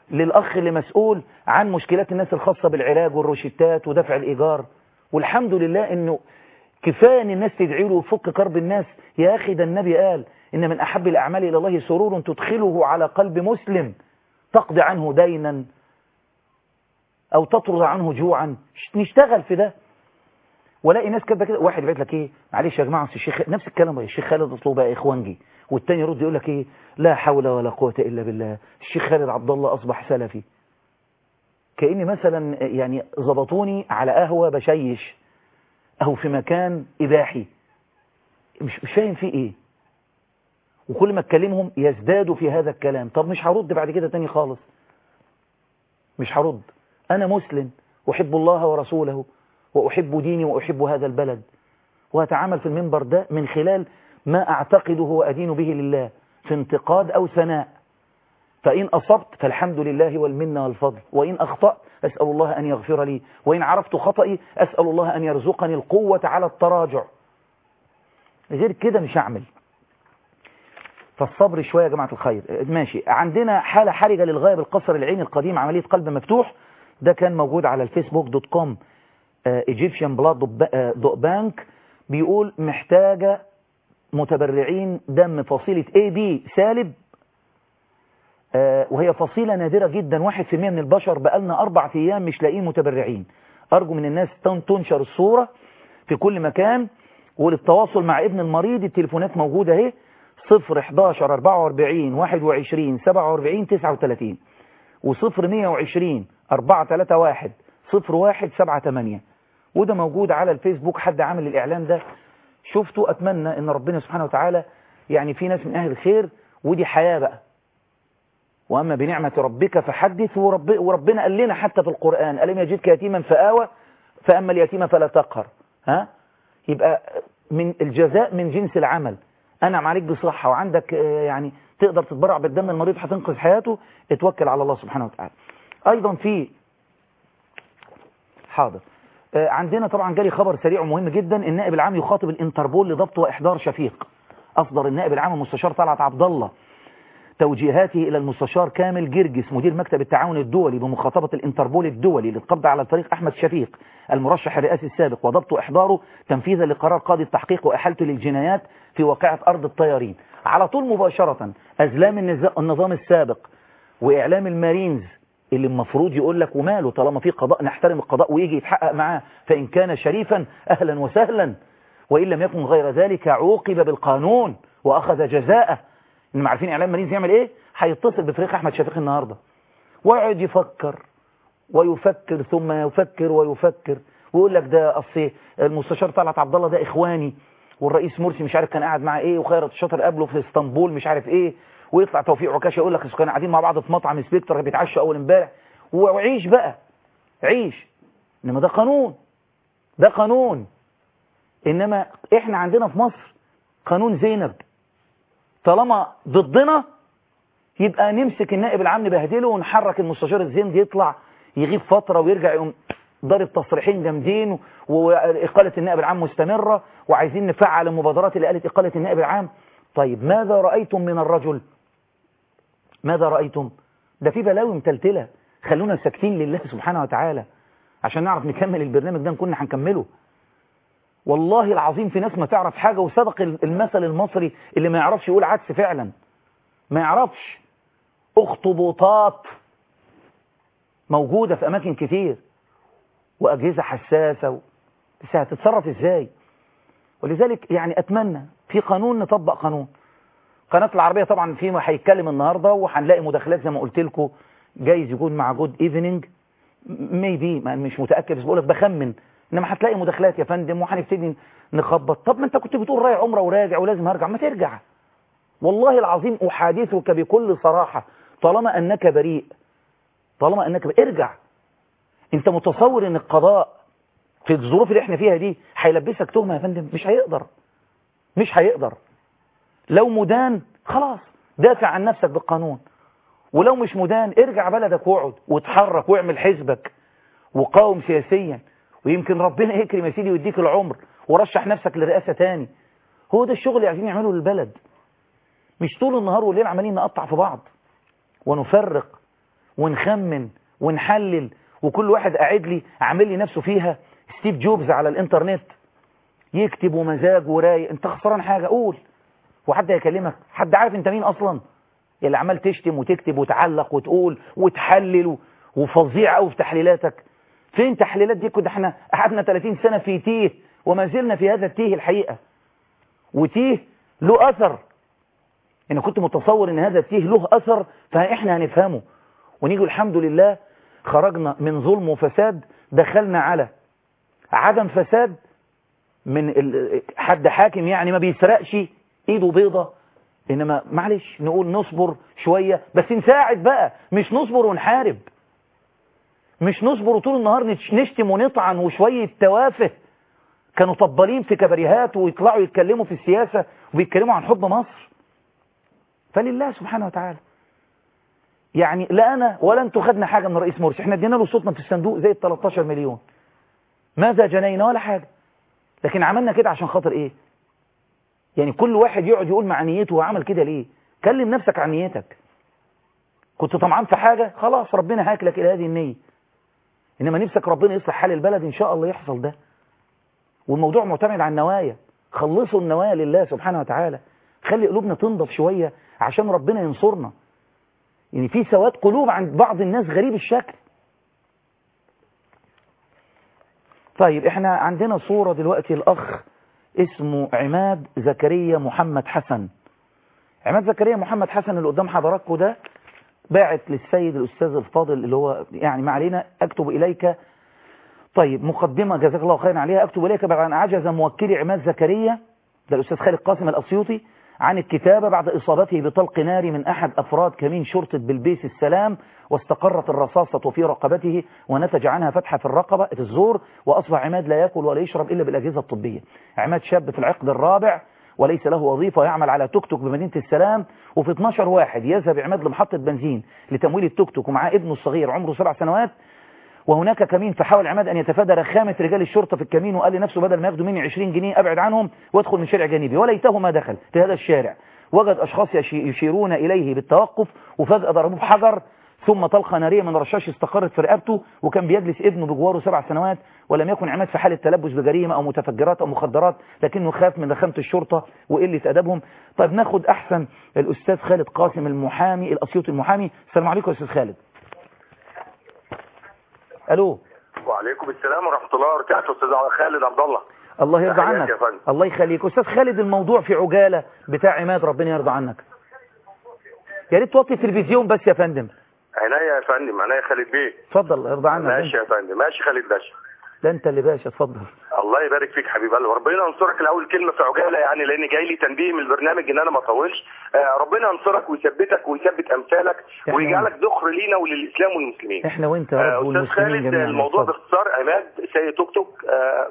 للأخ اللي مسؤول عن مشكلات الناس الخاصة بالعلاج والروشتات ودفع الإيجار والحمد لله إنه كفاية إن الناس تدعي له وفك كرب الناس يا أخي ده النبي قال إن من أحب الأعمال إلى الله سرور تدخله على قلب مسلم تقضي عنه دينا أو تطرد عنه جوعا نشتغل في ده ولاقي ناس كده كده واحد يبعت لك ايه معلش يا جماعه الشيخ نفس الكلام الشيخ خالد اطلبه بقى اخوانجي والتاني يرد يقول لك ايه لا حول ولا قوه الا بالله الشيخ خالد عبد الله اصبح سلفي كاني مثلا يعني ظبطوني على قهوه بشيش او في مكان اباحي مش مش فاهم فيه ايه وكل ما اتكلمهم يزدادوا في هذا الكلام طب مش هرد بعد كده تاني خالص مش هرد انا مسلم احب الله ورسوله وأحب ديني وأحب هذا البلد وأتعامل في المنبر ده من خلال ما أعتقده وأدين به لله في انتقاد أو ثناء فإن أصبت فالحمد لله والمنة والفضل وإن أخطأت أسأل الله أن يغفر لي وإن عرفت خطئي أسأل الله أن يرزقني القوة على التراجع غير كده مش هعمل فالصبر شوية يا جماعة الخير ماشي عندنا حالة حرجة للغاية بالقصر العيني القديم عملية قلب مفتوح ده كان موجود على الفيسبوك دوت كوم ايجيبشن بلاد بانك بيقول محتاجة متبرعين دم فصيلة اي بي سالب وهي فصيلة نادرة جدا واحد في المية من البشر بقالنا أربع أيام مش لاقيين متبرعين أرجو من الناس تنشر الصورة في كل مكان وللتواصل مع ابن المريض التليفونات موجودة اهي 0 11 44 21 47 39 و0 120 431 صفر واحد سبعة تمانية وده موجود على الفيسبوك حد عامل الإعلان ده شفته أتمنى أن ربنا سبحانه وتعالى يعني في ناس من أهل الخير ودي حياة بقى وأما بنعمة ربك فحدث ورب وربنا قال لنا حتى في القرآن ألم يجدك يتيما فآوى فأما اليتيم فلا تقهر ها يبقى من الجزاء من جنس العمل أنعم عليك بصحة وعندك يعني تقدر تتبرع بالدم المريض هتنقذ حياته اتوكل على الله سبحانه وتعالى أيضا في حاضر عندنا طبعا جالي خبر سريع ومهم جدا النائب العام يخاطب الانتربول لضبط واحضار شفيق اصدر النائب العام المستشار طلعت عبد الله توجيهاته الى المستشار كامل جرجس مدير مكتب التعاون الدولي بمخاطبه الانتربول الدولي للقبض على الفريق احمد شفيق المرشح الرئاسي السابق وضبط واحضاره تنفيذا لقرار قاضي التحقيق واحالته للجنايات في واقعه ارض الطيارين على طول مباشره ازلام النظام السابق واعلام المارينز اللي المفروض يقول لك وماله طالما في قضاء نحترم القضاء ويجي يتحقق معاه فإن كان شريفا أهلا وسهلا وإن لم يكن غير ذلك عوقب بالقانون وأخذ جزاءه إنما عارفين إعلام مارينز يعمل إيه هيتصل بفريق أحمد شفيق النهاردة ويقعد يفكر ويفكر ثم يفكر ويفكر ويقول لك ده أصل المستشار طلعت عبد الله ده إخواني والرئيس مرسي مش عارف كان قاعد معاه إيه وخيرت الشاطر قبله في اسطنبول مش عارف إيه ويطلع توفيق عكاشة يقول لك كانوا قاعدين مع بعض في مطعم سبيكتر بيتعشى اول امبارح وعيش بقى عيش انما ده قانون ده قانون انما احنا عندنا في مصر قانون زينب طالما ضدنا يبقى نمسك النائب العام نبهدله ونحرك المستشار الزين دي يطلع يغيب فترة ويرجع يقوم ضارب تصريحين جامدين وإقالة النائب العام مستمرة وعايزين نفعل المبادرات اللي قالت إقالة النائب العام طيب ماذا رأيتم من الرجل ماذا رأيتم ده في بلاوي متلتلة خلونا ساكتين لله سبحانه وتعالى عشان نعرف نكمل البرنامج ده كنا هنكمله والله العظيم في ناس ما تعرف حاجة وصدق المثل المصري اللي ما يعرفش يقول عدس فعلا ما يعرفش اخطبوطات موجودة في أماكن كتير وأجهزة حساسة و... بس هتتصرف ازاي ولذلك يعني أتمنى في قانون نطبق قانون قناة العربية طبعا فيما هيتكلم النهاردة وهنلاقي مداخلات زي ما قلت لكم جايز يكون مع جود ايفنينج ميبي مش متأكد بس بقولك بخمن انما هتلاقي مداخلات يا فندم وهنبتدي نخبط طب ما انت كنت بتقول رايح عمره وراجع ولازم هرجع ما ترجع والله العظيم احادثك بكل صراحة طالما انك بريء طالما انك بريء ارجع انت متصور ان القضاء في الظروف اللي احنا فيها دي هيلبسك تهمة يا فندم مش هيقدر مش هيقدر لو مدان خلاص دافع عن نفسك بالقانون ولو مش مدان ارجع بلدك واقعد واتحرك واعمل حزبك وقاوم سياسيا ويمكن ربنا يكرم يا سيدي ويديك العمر ورشح نفسك لرئاسة تاني هو ده الشغل اللي عايزين يعمله للبلد مش طول النهار والليل عمالين نقطع في بعض ونفرق ونخمن ونحلل وكل واحد قاعد لي عامل لي نفسه فيها ستيف جوبز على الانترنت يكتب ومزاج ورايق انت خسران حاجة قول وحد يكلمك حد عارف انت مين اصلا اللي عمال تشتم وتكتب وتعلق وتقول وتحلل وفظيع قوي في تحليلاتك فين تحليلات دي كده احنا قعدنا 30 سنة في تيه وما زلنا في هذا التيه الحقيقة وتيه له اثر انا كنت متصور ان هذا التيه له اثر فاحنا هنفهمه ونيجي الحمد لله خرجنا من ظلم وفساد دخلنا على عدم فساد من حد حاكم يعني ما بيسرقش ايده بيضة انما معلش نقول نصبر شوية بس نساعد بقى مش نصبر ونحارب مش نصبر طول النهار نشتم ونطعن وشوية توافه كانوا طبالين في كبريهات ويطلعوا يتكلموا في السياسة وبيتكلموا عن حب مصر فلله سبحانه وتعالى يعني لا أنا ولا أنتوا خدنا حاجة من رئيس مرسي احنا ادينا له صوتنا في الصندوق زي ال 13 مليون ماذا جنينا ولا حاجة لكن عملنا كده عشان خاطر ايه يعني كل واحد يقعد يقول مع نيته وعمل كده ليه كلم نفسك عن نيتك كنت طمعان في حاجة خلاص ربنا هاكلك إلى هذه النية إنما نفسك ربنا يصلح حال البلد إن شاء الله يحصل ده والموضوع معتمد على النوايا خلصوا النوايا لله سبحانه وتعالى خلي قلوبنا تنضف شوية عشان ربنا ينصرنا يعني في سواد قلوب عند بعض الناس غريب الشكل طيب احنا عندنا صورة دلوقتي الأخ اسمه عماد زكريا محمد حسن عماد زكريا محمد حسن اللي قدام حضراتكم ده باعت للسيد الأستاذ الفاضل اللي هو يعني ما علينا أكتب إليك طيب مقدمة جزاك الله خيرا عليها أكتب إليك بعد أن عجز موكلي عماد زكريا ده الأستاذ خالد قاسم الأسيوطي عن الكتابة بعد إصابته بطلق نار من أحد أفراد كمين شرطة بلبيس السلام واستقرت الرصاصة في رقبته ونتج عنها فتحة في الرقبة في الزور وأصبح عماد لا يأكل ولا يشرب إلا بالأجهزة الطبية عماد شاب في العقد الرابع وليس له وظيفة ويعمل على توك توك بمدينة السلام وفي 12 واحد يذهب عماد لمحطة بنزين لتمويل التوك توك ومعاه ابنه الصغير عمره سبع سنوات وهناك كمين فحاول عماد أن يتفادى رخامة رجال الشرطة في الكمين وقال لنفسه بدل ما ياخدوا مني 20 جنيه أبعد عنهم وادخل من شارع جانبي وليته ما دخل في هذا الشارع وجد أشخاص يشيرون إليه بالتوقف وفجأة ضربوه بحجر ثم طلقة نارية من رشاش استقرت في رقبته وكان بيجلس ابنه بجواره سبع سنوات ولم يكن عماد في حالة تلبس بجريمة أو متفجرات أو مخدرات لكنه خاف من رخامة الشرطة وقلة أدبهم طيب ناخد أحسن الأستاذ خالد قاسم المحامي الأسيوطي المحامي السلام عليكم يا أستاذ خالد ألو وعليكم السلام ورحمة الله وبركاته أستاذ خالد عبد الله الله يرضى عنك الله يخليك أستاذ خالد الموضوع في عجالة بتاع عماد ربنا يرضى عنك يا ريت توطي التلفزيون بس يا فندم عينيا يا فندم عينيا خالد بيه اتفضل يرضى عنك ماشي يا فندم ماشي خالد باشا ده انت اللي باشا اتفضل الله يبارك فيك حبيب قلبي ربنا ينصرك الاول كلمه في عجاله يعني لان جاي لي تنبيه من البرنامج ان انا ما اطولش آه ربنا ينصرك ويثبتك ويثبت امثالك ويجعلك ذخر لينا وللاسلام والمسلمين احنا وانت يا رب آه استاذ خالد الموضوع باختصار عماد سيد توك توك آه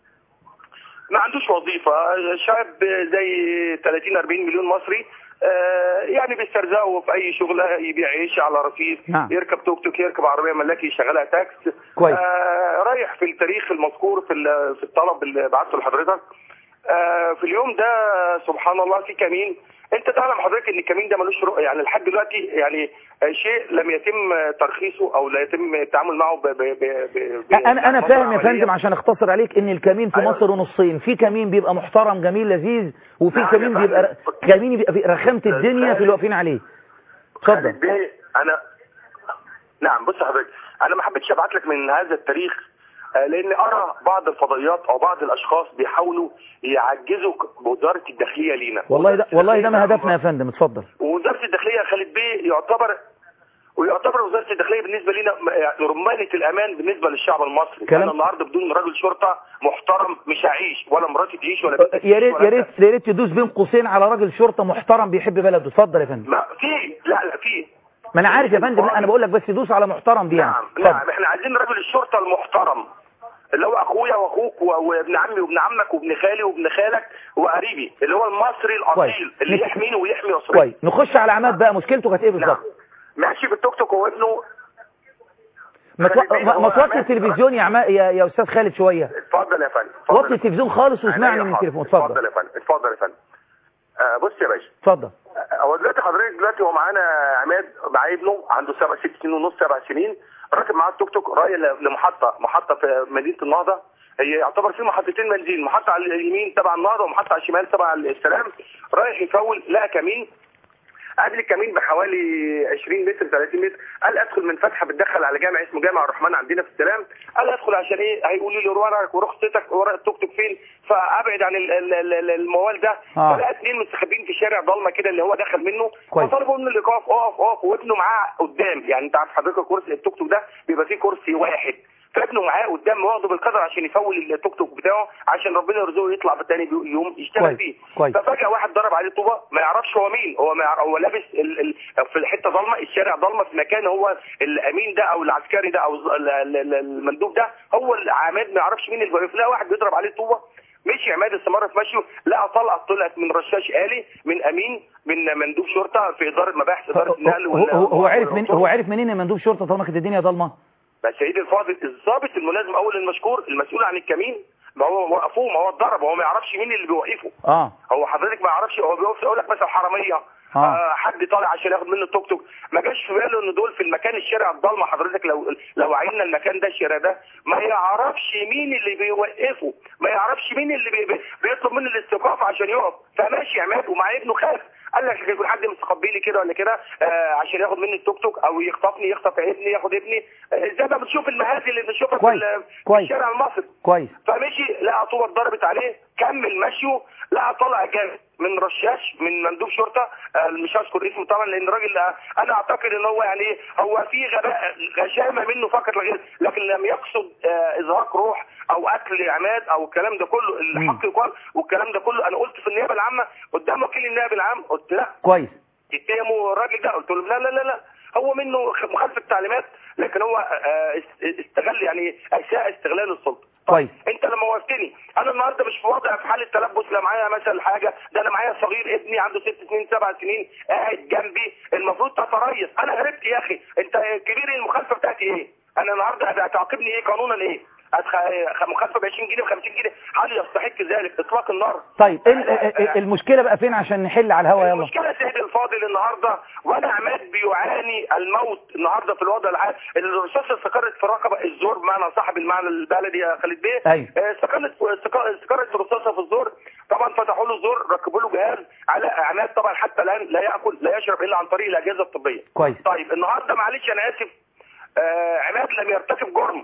ما عندوش وظيفه شاب زي 30 40 مليون مصري آه يعني بيسترزقوا في اي شغله يبيع عيش على رصيف نعم. يركب توك توك يركب عربيه ملاكي يشغلها تاكس كويس. آه رايح في التاريخ المذكور في في الطلب اللي بعته لحضرتك آه في اليوم ده سبحان الله في كمين انت تعلم حضرتك ان الكمين ده ملوش رؤيه يعني لحد دلوقتي يعني شيء لم يتم ترخيصه او لا يتم التعامل معه ب ب ب ب انا انا فاهم يا فندم عشان اختصر عليك ان الكمين في أيوة. مصر نصين في كمين بيبقى محترم جميل لذيذ وفي نعم يا كمين فندم. بيبقى ر- كمين بيبقى في رخامه الدنيا في اللي واقفين عليه اتفضل خالد بيه انا نعم بص يا حضرتك انا ما حبيتش ابعت لك من هذا التاريخ آه، لان ارى بعض الفضائيات او بعض الاشخاص بيحاولوا يعجزوا ك- وزاره الداخليه لينا والله ده والله ده ما الداخلية هدفنا يا فندم اتفضل ووزاره الداخليه يا خالد بيه يعتبر ويعتبر وزاره الداخليه بالنسبه لنا م- يعني رمانه الامان بالنسبه للشعب المصري كلام- انا النهارده بدون راجل شرطه محترم مش هعيش ولا مراتي تعيش ولا بنتي تعيش يا ريت ولا يا ريت يا ريت تدوس بين قوسين على راجل شرطه محترم بيحب بلده اتفضل يا فندم ما في لا لا في ما انا عارف يا فندم لا، انا بقول لك بس دوس على محترم دي يعني نعم اتفضل. نعم احنا عايزين راجل الشرطه المحترم اللي هو اخويا واخوك و- وابن عمي وابن عمك وابن خالي وابن خالك وقريبي اللي هو المصري كويس. الاصيل اللي نك- يحميني ويحمي اسرتي كويس نخش على عماد بقى مشكلته كانت ايه نعم بالظبط ماشي بالتوك توك وابنه ما تو- خلي ما بالك ما هو توطي عماد- التلفزيون يا عما يا يا استاذ خالد شويه اتفضل يا فندم اتفضل وطي التلفزيون خالص واسمعني عينيا من حاضر. التليفون اتفضل اتفضل يا فندم اتفضل يا فندم آه بص يا باشا اتفضل هو دلوقتي حضرتك دلوقتي هو معانا عماد مع ابنه عنده سبع ست سنين ونص سبع سنين راكب معاه التوك توك رايح لمحطه محطه في مدينه النهضه هي يعتبر في محطتين بنزين محطه على اليمين تبع النهضه ومحطه على الشمال تبع السلام رايح يفول لقى كمين قبل الكمين بحوالي 20 متر 30 متر قال ادخل من فتحه بتدخل على جامع اسمه جامع الرحمن عندنا في السلام قال ادخل عشان ايه هيقولوا لي ورقك ورخصتك ورق التوك توك فين فابعد عن ال- ال- ال- الموال ده آه. فلقى اثنين مستخبين في شارع ضلمه كده اللي هو دخل منه كويس. فطلبوا منه الايقاف اقف اقف وابنه معاه قدام يعني انت عارف حضرتك كرسي التوك توك ده بيبقى فيه كرسي واحد فابنه معاه قدام واخده بالقدر عشان يفول التوك توك بتاعه عشان ربنا يرزقه يطلع في تاني يوم يشتغل كويس. فيه كويس. ففجاه واحد ضرب عليه طوبه ما يعرفش هو مين هو ما يعرف هو لابس ال... ال... في الحته ضلمه الشارع ضلمه في مكان هو الامين ده او العسكري ده او ال- ال- ال- المندوب ده هو العماد ما يعرفش مين اللي واقف لا واحد بيضرب عليه طوبه مشي عماد استمر في مشيه لقى طلقه طلعت من رشاش آلي من امين من مندوب شرطه في اداره مباحث اداره النقل هو, وال- هو, هو عرف من والرسوم. هو عرف منين ان مندوب شرطه طالما كانت الدنيا ضلمه بس سيدي الفاضل الضابط الملازم اول المشكور المسؤول عن الكمين ما هو وقفوه ما هو اتضرب هو ما يعرفش مين اللي بيوقفه اه هو حضرتك ما يعرفش هو بيقف يقول لك مثلا حراميه آه. آه حد طالع عشان ياخد منه التوك توك ما جاش في باله ان دول في المكان الشارع الضلمه حضرتك لو لو عيننا المكان ده الشارع ده ما يعرفش مين اللي بيوقفه ما يعرفش مين اللي بي بي- بيطلب منه الاستيقاف عشان يقف فماشي عماد ومع ابنه خاف قال لك يكون حد مستخبي لي كده ولا كده آه عشان ياخد مني التوك توك او يخطفني يخطف ابني ياخد ابني آه زي ما بتشوف المهازل اللي بنشوفها في كويس. ال- في كويس. الشارع المصري كويس فمشي لقى طوبه اتضربت عليه كمل مشيه لقى طلع جامد من رشاش من مندوب شرطه آه، مش هذكر اسمه طبعا لان الراجل آه، انا اعتقد ان هو يعني إيه، هو في غباء غشامه منه فقط لا غير لكن لم يقصد آه، ازهاق روح او قتل عماد او الكلام ده كله الحق يقال والكلام ده كله انا قلت في النيابه العامه قدام وكيل النائب العام قلت لا كويس اتهموا الراجل ده قلت له لا لا لا لا هو منه خ- مخالفه تعليمات لكن هو آه، است- استغل يعني اساء استغلال السلطه كويس انت لما وقفتني انا النهارده مش في وضع في حاله تلبس لا معايا مثلا حاجه ده انا معايا صغير ابني عنده ست سنين سبع سنين قاعد جنبي المفروض تتريث انا هربت يا اخي انت كبير المخالفه بتاعتي ايه؟ انا النهارده هتعاقبني ايه قانونا ايه؟ هتخ- مخالفه ب 20 جنيه ب 50 جنيه هل يستحق ذلك اطلاق النار؟ طيب ال- ال- ال- المشكله بقى فين عشان نحل على الهوا يلا المشكله سيدي الفاضل النهارده وانا عماد بيعاني الموت النهارده في الوضع الحالي الرصاصه استقرت في رقبه الزور بمعنى صاحب المعنى البلدي يا خالد بيه أيوة. آه، استقرت استق- استقرت الرصاصه في الزور طبعا فتحوا له الزور ركبوا له جهاز على عماد طبعا حتى الان لا ياكل لا يشرب الا عن طريق الاجهزه الطبيه كويس طيب النهارده معلش انا اسف آه عماد لم يرتكب جرم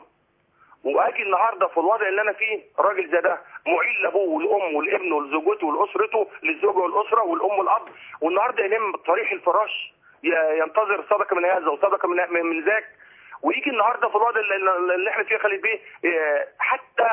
واجي النهارده في الوضع اللي انا فيه راجل زي ده معين لابوه والام والابن ولزوجته ولاسرته للزوجه والاسره والام والاب والنهارده ينام طريح الفراش ي- ينتظر صدقه من هذا وصدقه من من من ذاك ويجي النهارده في الوضع اللي, اللي احنا فيه يا خالد بيه آه، حتى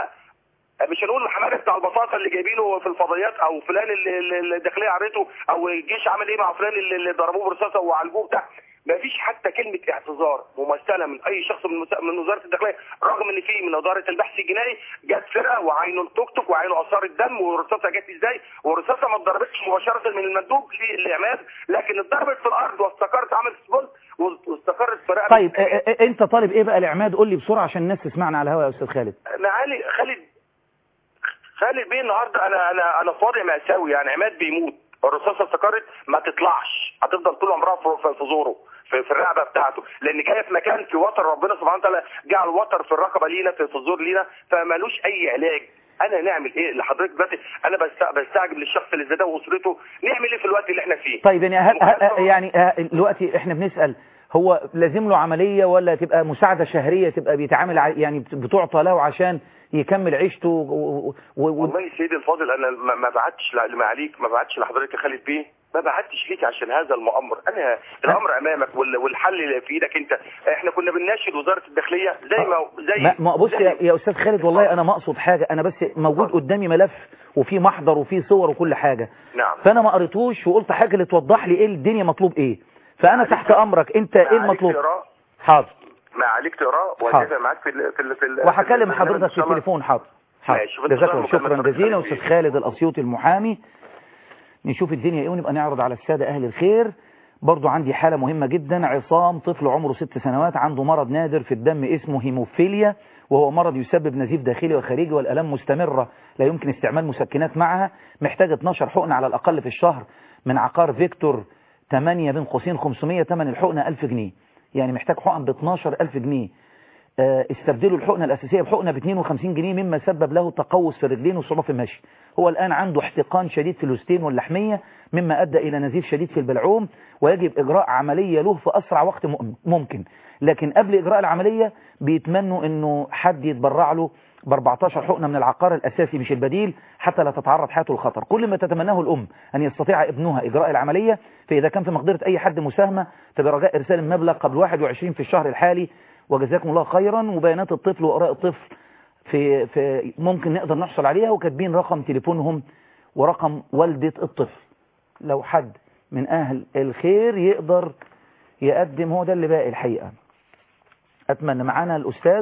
مش هنقول الحماده بتاع البساطه اللي جايبينه في الفضائيات او فلان اللي اللي الداخليه عرته او الجيش عمل ايه مع فلان اللي اللي ضربوه برصاصه وعالجوه بتاع ما فيش حتى كلمه اعتذار ممثله من اي شخص من مس- من وزاره الداخليه رغم ان في من اداره البحث الجنائي جت فرقه وعينوا التوك توك وعينوا اثار الدم والرصاصه جت ازاي والرصاصه ما اتضربتش مباشره من المندوب للعماد لكن اتضربت في الارض واستقرت عملت سبولت واستقرت في رقبه طيب ا- ا- انت طالب ايه بقى العماد قول لي بسرعه عشان الناس تسمعنا على الهوا يا استاذ خالد معالي خالد خالد بيه النهارده انا انا انا في وضع مأساوي يعني عماد بيموت الرصاصه استقرت ما تطلعش هتفضل طول عمرها في في- في زوره في, في الرقبه بتاعته لان جايه في مكان في وتر ربنا سبحانه وتعالى جعل وتر في الرقبه لينا في, في الزور لينا فمالوش اي علاج انا نعمل ايه لحضرتك دلوقتي انا بست- بستعجب للشخص اللي زي ده واسرته نعمل ايه في الوقت اللي احنا فيه طيب يعني هل هل مخالفة- يعني ه- دلوقتي احنا بنسال هو لازم له عمليه ولا تبقى مساعده شهريه تبقى بيتعامل ع- يعني بتعطى له عشان يكمل عيشته و... و... و... والله سيدي الفاضل انا ما ما بعتش ل- لمعاليك ما بعتش لحضرتك يا خالد بيه ما بعتش ليك عشان هذا الامر انا الامر امامك وال- والحل اللي في ايدك انت احنا كنا بنناشد وزاره الداخليه زي ما زي ما ما بص زي- يا, يا استاذ خالد والله انا ما اقصد حاجه انا بس موجود قدامي ملف وفي محضر وفي صور وكل حاجه نعم فانا ما قريتوش وقلت حاجه اللي توضح لي ايه الدنيا مطلوب ايه فانا تحت امرك انت ما ايه عليك المطلوب تقراه حاضر ما عليك تقراه حاضر. واتفق معاك في ال في ال في ال وهكلم في ال- حضرتك إن في شاء الله. التليفون حاضر حاضر ماشي، في جزاك انتظار الله شكرا مكالمة حضرتك جزيلا خالد استاذ بيه. خالد الاسيوطي المحامي نشوف الدنيا ايه ونبقى نعرض على الساده اهل الخير برضو عندي حالة مهمة جدا عصام طفل عمره ست سنوات عنده مرض نادر في الدم اسمه هيموفيليا وهو مرض يسبب نزيف داخلي وخارجي والألام مستمرة لا يمكن استعمال مسكنات معها محتاج 12 حقن على الأقل في الشهر من عقار فيكتور 8 بين قوسين 500 ثمن الحقنة 1000 جنيه يعني محتاج حقن ب 12000 جنيه آه، استبدلوا الحقنة الأساسية بحقنة ب 52 جنيه مما سبب له تقوس في الرجلين وصعوبة في المشي هو الآن عنده احتقان شديد في الوستين واللحمية مما أدى إلى نزيف شديد في البلعوم ويجب إجراء عملية له في أسرع وقت مؤم- ممكن لكن قبل إجراء العملية بيتمنوا إنه حد يتبرع له ب 14 حقنة من العقار الأساسي مش البديل حتى لا تتعرض حياته للخطر كل ما تتمناه الأم أن يستطيع ابنها إجراء العملية فإذا كان في مقدرة أي حد مساهمة فبرجاء إرسال المبلغ قبل 21 في الشهر الحالي وجزاكم الله خيرا وبيانات الطفل وآراء الطفل في, في ممكن نقدر نحصل عليها وكاتبين رقم تليفونهم ورقم والدة الطفل لو حد من أهل الخير يقدر يقدم هو ده اللي باقي الحقيقة أتمنى معانا الأستاذ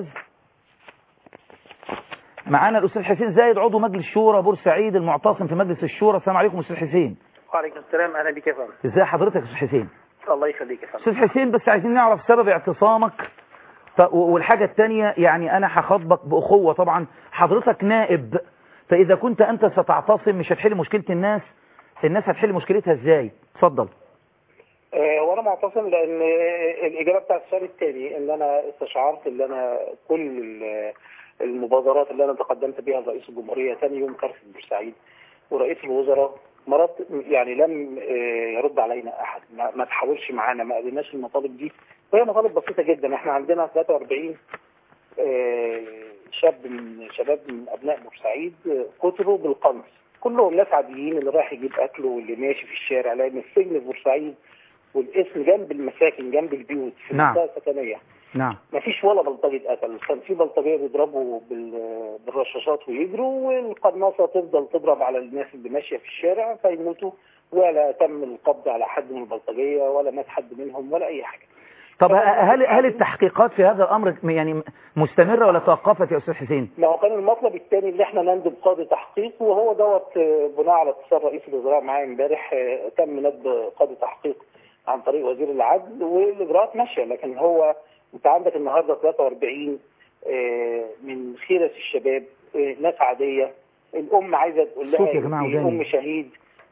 معانا الأستاذ حسين زايد عضو مجلس شورى بورسعيد المعتصم في مجلس الشورى السلام عليكم أستاذ حسين وعليكم السلام اهلا بك يا فندم ازي حضرتك يا أستاذ حسين الله يخليك يا فندم أستاذ حسين بس عايزين نعرف سبب اعتصامك ف... والحاجة التانية يعني أنا هخاطبك بأخوة طبعا حضرتك نائب فإذا كنت أنت ستعتصم مش هتحل مشكلة الناس الناس هتحل مشكلتها إزاي اتفضل آه، وانا معتصم لان آه، الاجابه بتاعت السؤال الثاني ان انا استشعرت ان انا كل ال- المبادرات اللي انا تقدمت بها لرئيس الجمهوريه ثاني يوم كارثه بورسعيد ورئيس الوزراء مرات يعني لم آه، يرد علينا احد ما, ما تحاولش معانا ما قابلناش المطالب دي وهي مطالب بسيطه جدا احنا عندنا 43 آه، شاب من شباب من ابناء بورسعيد آه، قتلوا بالقنص كلهم ناس عاديين اللي رايح يجيب اكله واللي ماشي في الشارع لان السجن في بورسعيد والاسم جنب المساكن جنب البيوت في نعم. منطقه سكنيه نعم ما فيش ولا بلطجي قتل كان في بلطجيه بيضربوا بال- بالرشاشات ويجروا والقناصه تفضل تضرب على الناس اللي ماشيه في الشارع فيموتوا ولا تم القبض على حد من البلطجيه ولا مات حد منهم ولا اي حاجه طب هل هل التحقيقات في هذا الأمر يعني مستمرة ولا توقفت يا أستاذ حسين ما هو كان المطلب الثاني اللي احنا نندب قاضي تحقيق وهو دوت آه، بناء على اتصال رئيس الوزراء معايا امبارح آه، تم ندب قاضي تحقيق عن طريق وزير العدل والاجراءات ماشيه لكن هو انت عندك النهارده 43 آه، من خيرة الشباب آه، ناس عاديه الام عايزه تقول لها صوت يا جماعة إنتي وداني. ام شهيد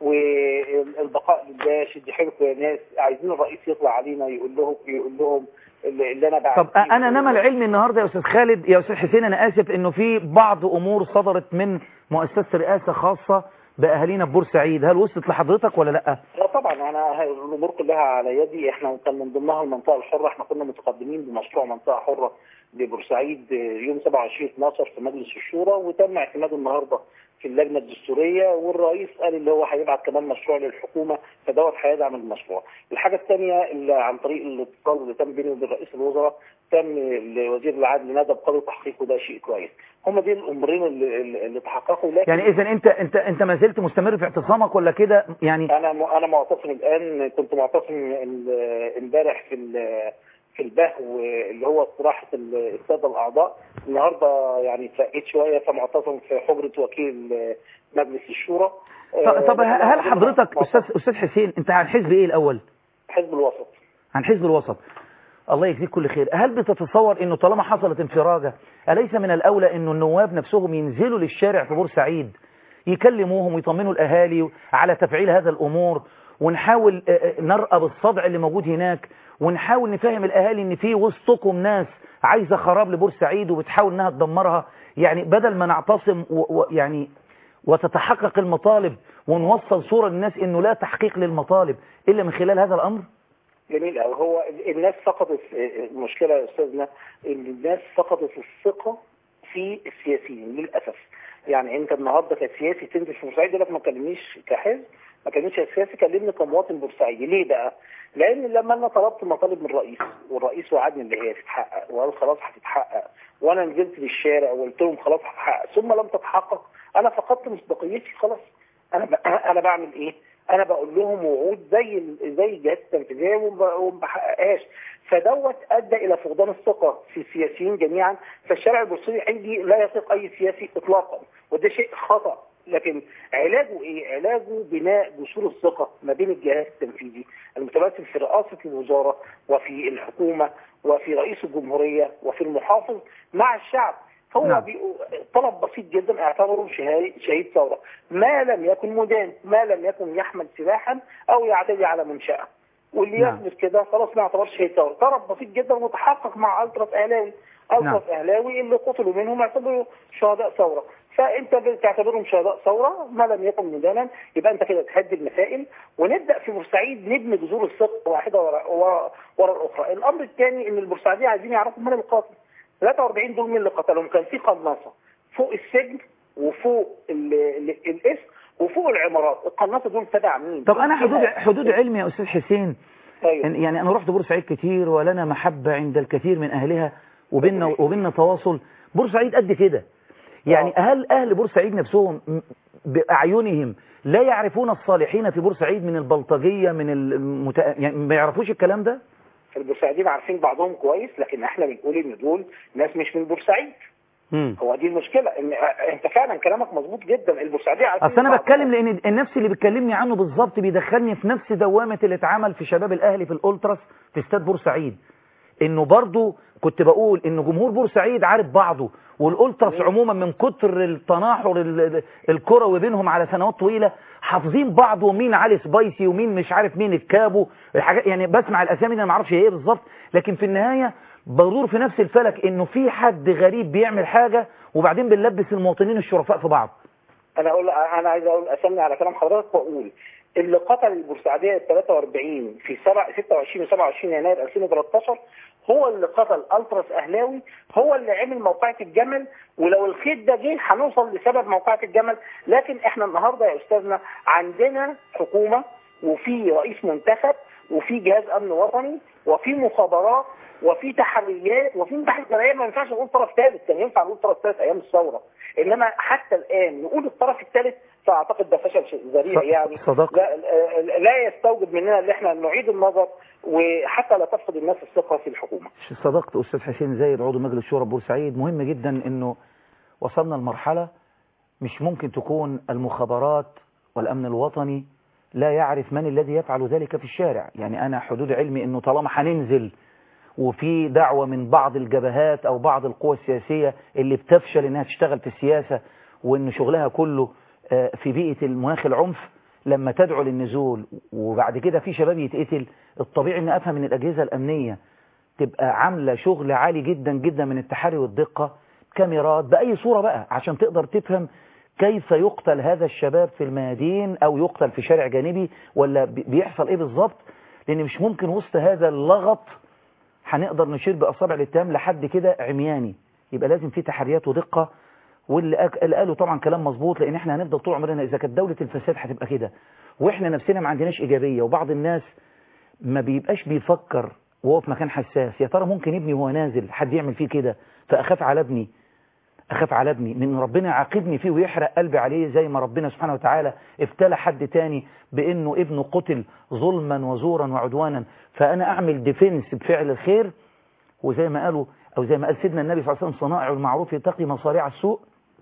والبقاء لله شد حيلكم يا ناس عايزين الرئيس يطلع علينا يقول لهم يقول لهم اللي اللي انا بعمل طب انا نما العلم النهارده يا استاذ خالد يا استاذ حسين انا اسف انه في بعض امور صدرت من مؤسسه رئاسه خاصه باهالينا في بورسعيد هل وصلت لحضرتك ولا لا لا طبعا انا الامور كلها على يدي احنا كان من ضمنها المنطقه الحره احنا كنا متقدمين بمشروع منطقه حره لبورسعيد يوم 27 12 في مجلس الشورى وتم اعتماده النهارده في اللجنه الدستوريه والرئيس قال اللي هو هيبعت كمان مشروع للحكومه فدوت هيدعم المشروع. الحاجه الثانيه اللي عن طريق الاتصال اللي تم بيني وبين رئيس الوزراء تم لوزير العدل ندى بقاضي تحقيق وده شيء كويس. هم دي الامرين اللي, اللي اللي تحققوا لكن يعني اذا انت انت انت ما زلت مستمر في اعتصامك ولا كده يعني انا م- انا معتصم الان كنت معتصم ال- امبارح في ال- في البهو اللي هو استراحه ال- الساده الاعضاء النهارده يعني اترقيت شويه فمعتصم في حجره وكيل مجلس الشورى طب, طب هل حضرتك استاذ استاذ حسين انت عن حزب ايه الاول حزب الوسط عن حزب الوسط الله يجزيك كل خير هل بتتصور انه طالما حصلت انفراجه اليس من الاولى انه النواب نفسهم ينزلوا للشارع في بورسعيد يكلموهم ويطمنوا الاهالي على تفعيل هذا الامور ونحاول آه، آه، نرقب الصدع اللي موجود هناك ونحاول نفهم الاهالي ان في وسطكم ناس عايزه خراب لبورسعيد وبتحاول انها تدمرها يعني بدل ما نعتصم و- و- يعني وتتحقق المطالب ونوصل صوره للناس انه لا تحقيق للمطالب الا من خلال هذا الامر جميل قوي هو الناس فقدت المشكله يا استاذنا ان الناس فقدت الثقه في السياسيين للاسف يعني انت النهارده كسياسي تنزل في بورسعيد يقول لك ما تكلمنيش كحزب ما تكلمنيش كسياسي كلمني كمواطن بورسعيدي ليه بقى؟ لان لما انا طلبت مطالب من الرئيس والرئيس وعدني ان هي تتحقق وقال خلاص هتتحقق وانا نزلت للشارع وقلت لهم خلاص هتتحقق ثم لم تتحقق انا فقدت مصداقيتي خلاص انا ب... انا بعمل ايه؟ انا بقول لهم وعود زي ال- زي الجهات التنفيذيه وما وما بحققهاش فدوت ادى الى فقدان الثقه في السياسيين جميعا فالشارع البورسعيدي عندي لا يثق اي سياسي اطلاقا وده شيء خطا لكن علاجه ايه؟ علاجه بناء جسور الثقه ما بين الجهاز التنفيذي المتمثل في رئاسه الوزاره وفي الحكومه وفي رئيس الجمهوريه وفي المحافظ مع الشعب هو نعم. بي... طلب بسيط جدا اعتبره شهيد شهيد ثوره ما لم يكن مدان ما لم يكن يحمل سلاحا او يعتدي على منشاه واللي نعم. يثبت كده خلاص ما يعتبرش هي ثوره طرف بسيط جدا متحقق مع التراس اهلاوي التراس اهلاوي اللي قتلوا منهم يعتبروا شهداء ثوره فانت بتعتبرهم شهداء ثوره ما لم يكن مدانا يبقى انت كده تهدي المسائل ونبدا في بورسعيد نبني جذور الثقه واحده ورا ورا, ورا الاخرى الامر الثاني ان البورسعيديه عايزين يعرفوا من القاتل 43 دول مين اللي قتلهم كان في قناصه فوق السجن وفوق ال- ال- الاسم وفوق العمارات القناصه دول تبع مين طب انا دول حدود جهات. حدود علمي يا استاذ حسين طيب. إن- يعني انا رحت بورسعيد كتير ولنا محبة عند الكثير من اهلها وبيننا وبيننا تواصل بورسعيد قد كده يعني هل اهل بورسعيد نفسهم م- باعينهم لا يعرفون الصالحين في بورسعيد من البلطجية من المت... يعني ما يعرفوش الكلام ده البورسعيديين عارفين بعضهم كويس لكن احنا بنقول ان دول ناس مش من بورسعيد مم. هو دي المشكله ان انت فعلا كلامك مظبوط جدا البورسعيديه عارفين اصل انا بعضهم. بتكلم لان النفس اللي بتكلمني عنه بالظبط بيدخلني في نفس دوامه اللي اتعمل في شباب الاهلي في الالتراس في استاد بورسعيد انه برضو كنت بقول ان جمهور بورسعيد عارف بعضه والالتراس عموما من كتر التناحر ال- ال- الكروي بينهم على سنوات طويله حافظين بعض ومين علي سبايسي ومين مش عارف مين الكابو الحاجات يعني بسمع الاسامي دي انا ما اعرفش هي ايه بالظبط لكن في النهايه بدور في نفس الفلك انه في حد غريب بيعمل حاجه وبعدين بنلبس المواطنين الشرفاء في بعض انا اقول انا عايز اقول اسمي على كلام حضرتك واقول اللي قتل البورسعيديه ال 43 في 7 26 و 27 يناير 2013 هو اللي قتل التراس اهلاوي هو اللي عمل موقعة الجمل ولو الخيط ده جه هنوصل لسبب موقعة الجمل لكن احنا النهارده يا استاذنا عندنا حكومه وفي رئيس منتخب وفي جهاز امن وطني وفي مخابرات وفي تحريات وفي تحريات جماهيريه ما ينفعش نقول طرف ثالث كان ينفع نقول طرف ثالث ايام الثوره انما حتى الان نقول الطرف الثالث فاعتقد ده فشل شيء ذريع ص- يعني صدقت. لا, لا يستوجب مننا ان احنا نعيد النظر وحتى لا تفقد الناس الثقه في الحكومه صدقت أستاذ حسين زايد عضو مجلس شورى بورسعيد مهم جدا أنه وصلنا لمرحلة مش ممكن تكون المخابرات والأمن الوطني لا يعرف من الذي يفعل ذلك في الشارع يعني أنا حدود علمي أنه طالما هننزل وفي دعوة من بعض الجبهات أو بعض القوى السياسية اللي بتفشل أنها تشتغل في السياسة وأن شغلها كله آه، في بيئة المناخ العنف لما تدعو للنزول وبعد كده في شباب يتقتل الطبيعي أن أفهم من الأجهزة الأمنية تبقى عاملة شغل عالي جدا جدا من التحري والدقة كاميرات بأي صورة بقى عشان تقدر تفهم كيف يقتل هذا الشباب في الميادين أو يقتل في شارع جانبي ولا بي- بيحصل إيه بالظبط لأن مش ممكن وسط هذا اللغط هنقدر نشير بأصابع الاتهام لحد كده عمياني يبقى لازم في تحريات ودقة واللي أك- اللي قالوا طبعا كلام مظبوط لان احنا هنفضل طول عمرنا اذا كانت دوله الفساد هتبقى كده واحنا نفسنا ما عندناش ايجابيه وبعض الناس ما بيبقاش بيفكر وهو في مكان حساس يا ترى ممكن ابني وهو نازل حد يعمل فيه كده فاخاف على ابني اخاف على ابني من ربنا يعاقبني فيه ويحرق قلبي عليه زي ما ربنا سبحانه وتعالى ابتلى حد تاني بانه ابنه قتل ظلما وزورا وعدوانا فانا اعمل ديفنس بفعل الخير وزي ما قالوا او زي ما قال سيدنا النبي صلى الله عليه وسلم صنائع المعروف يتقي مصاريع السوء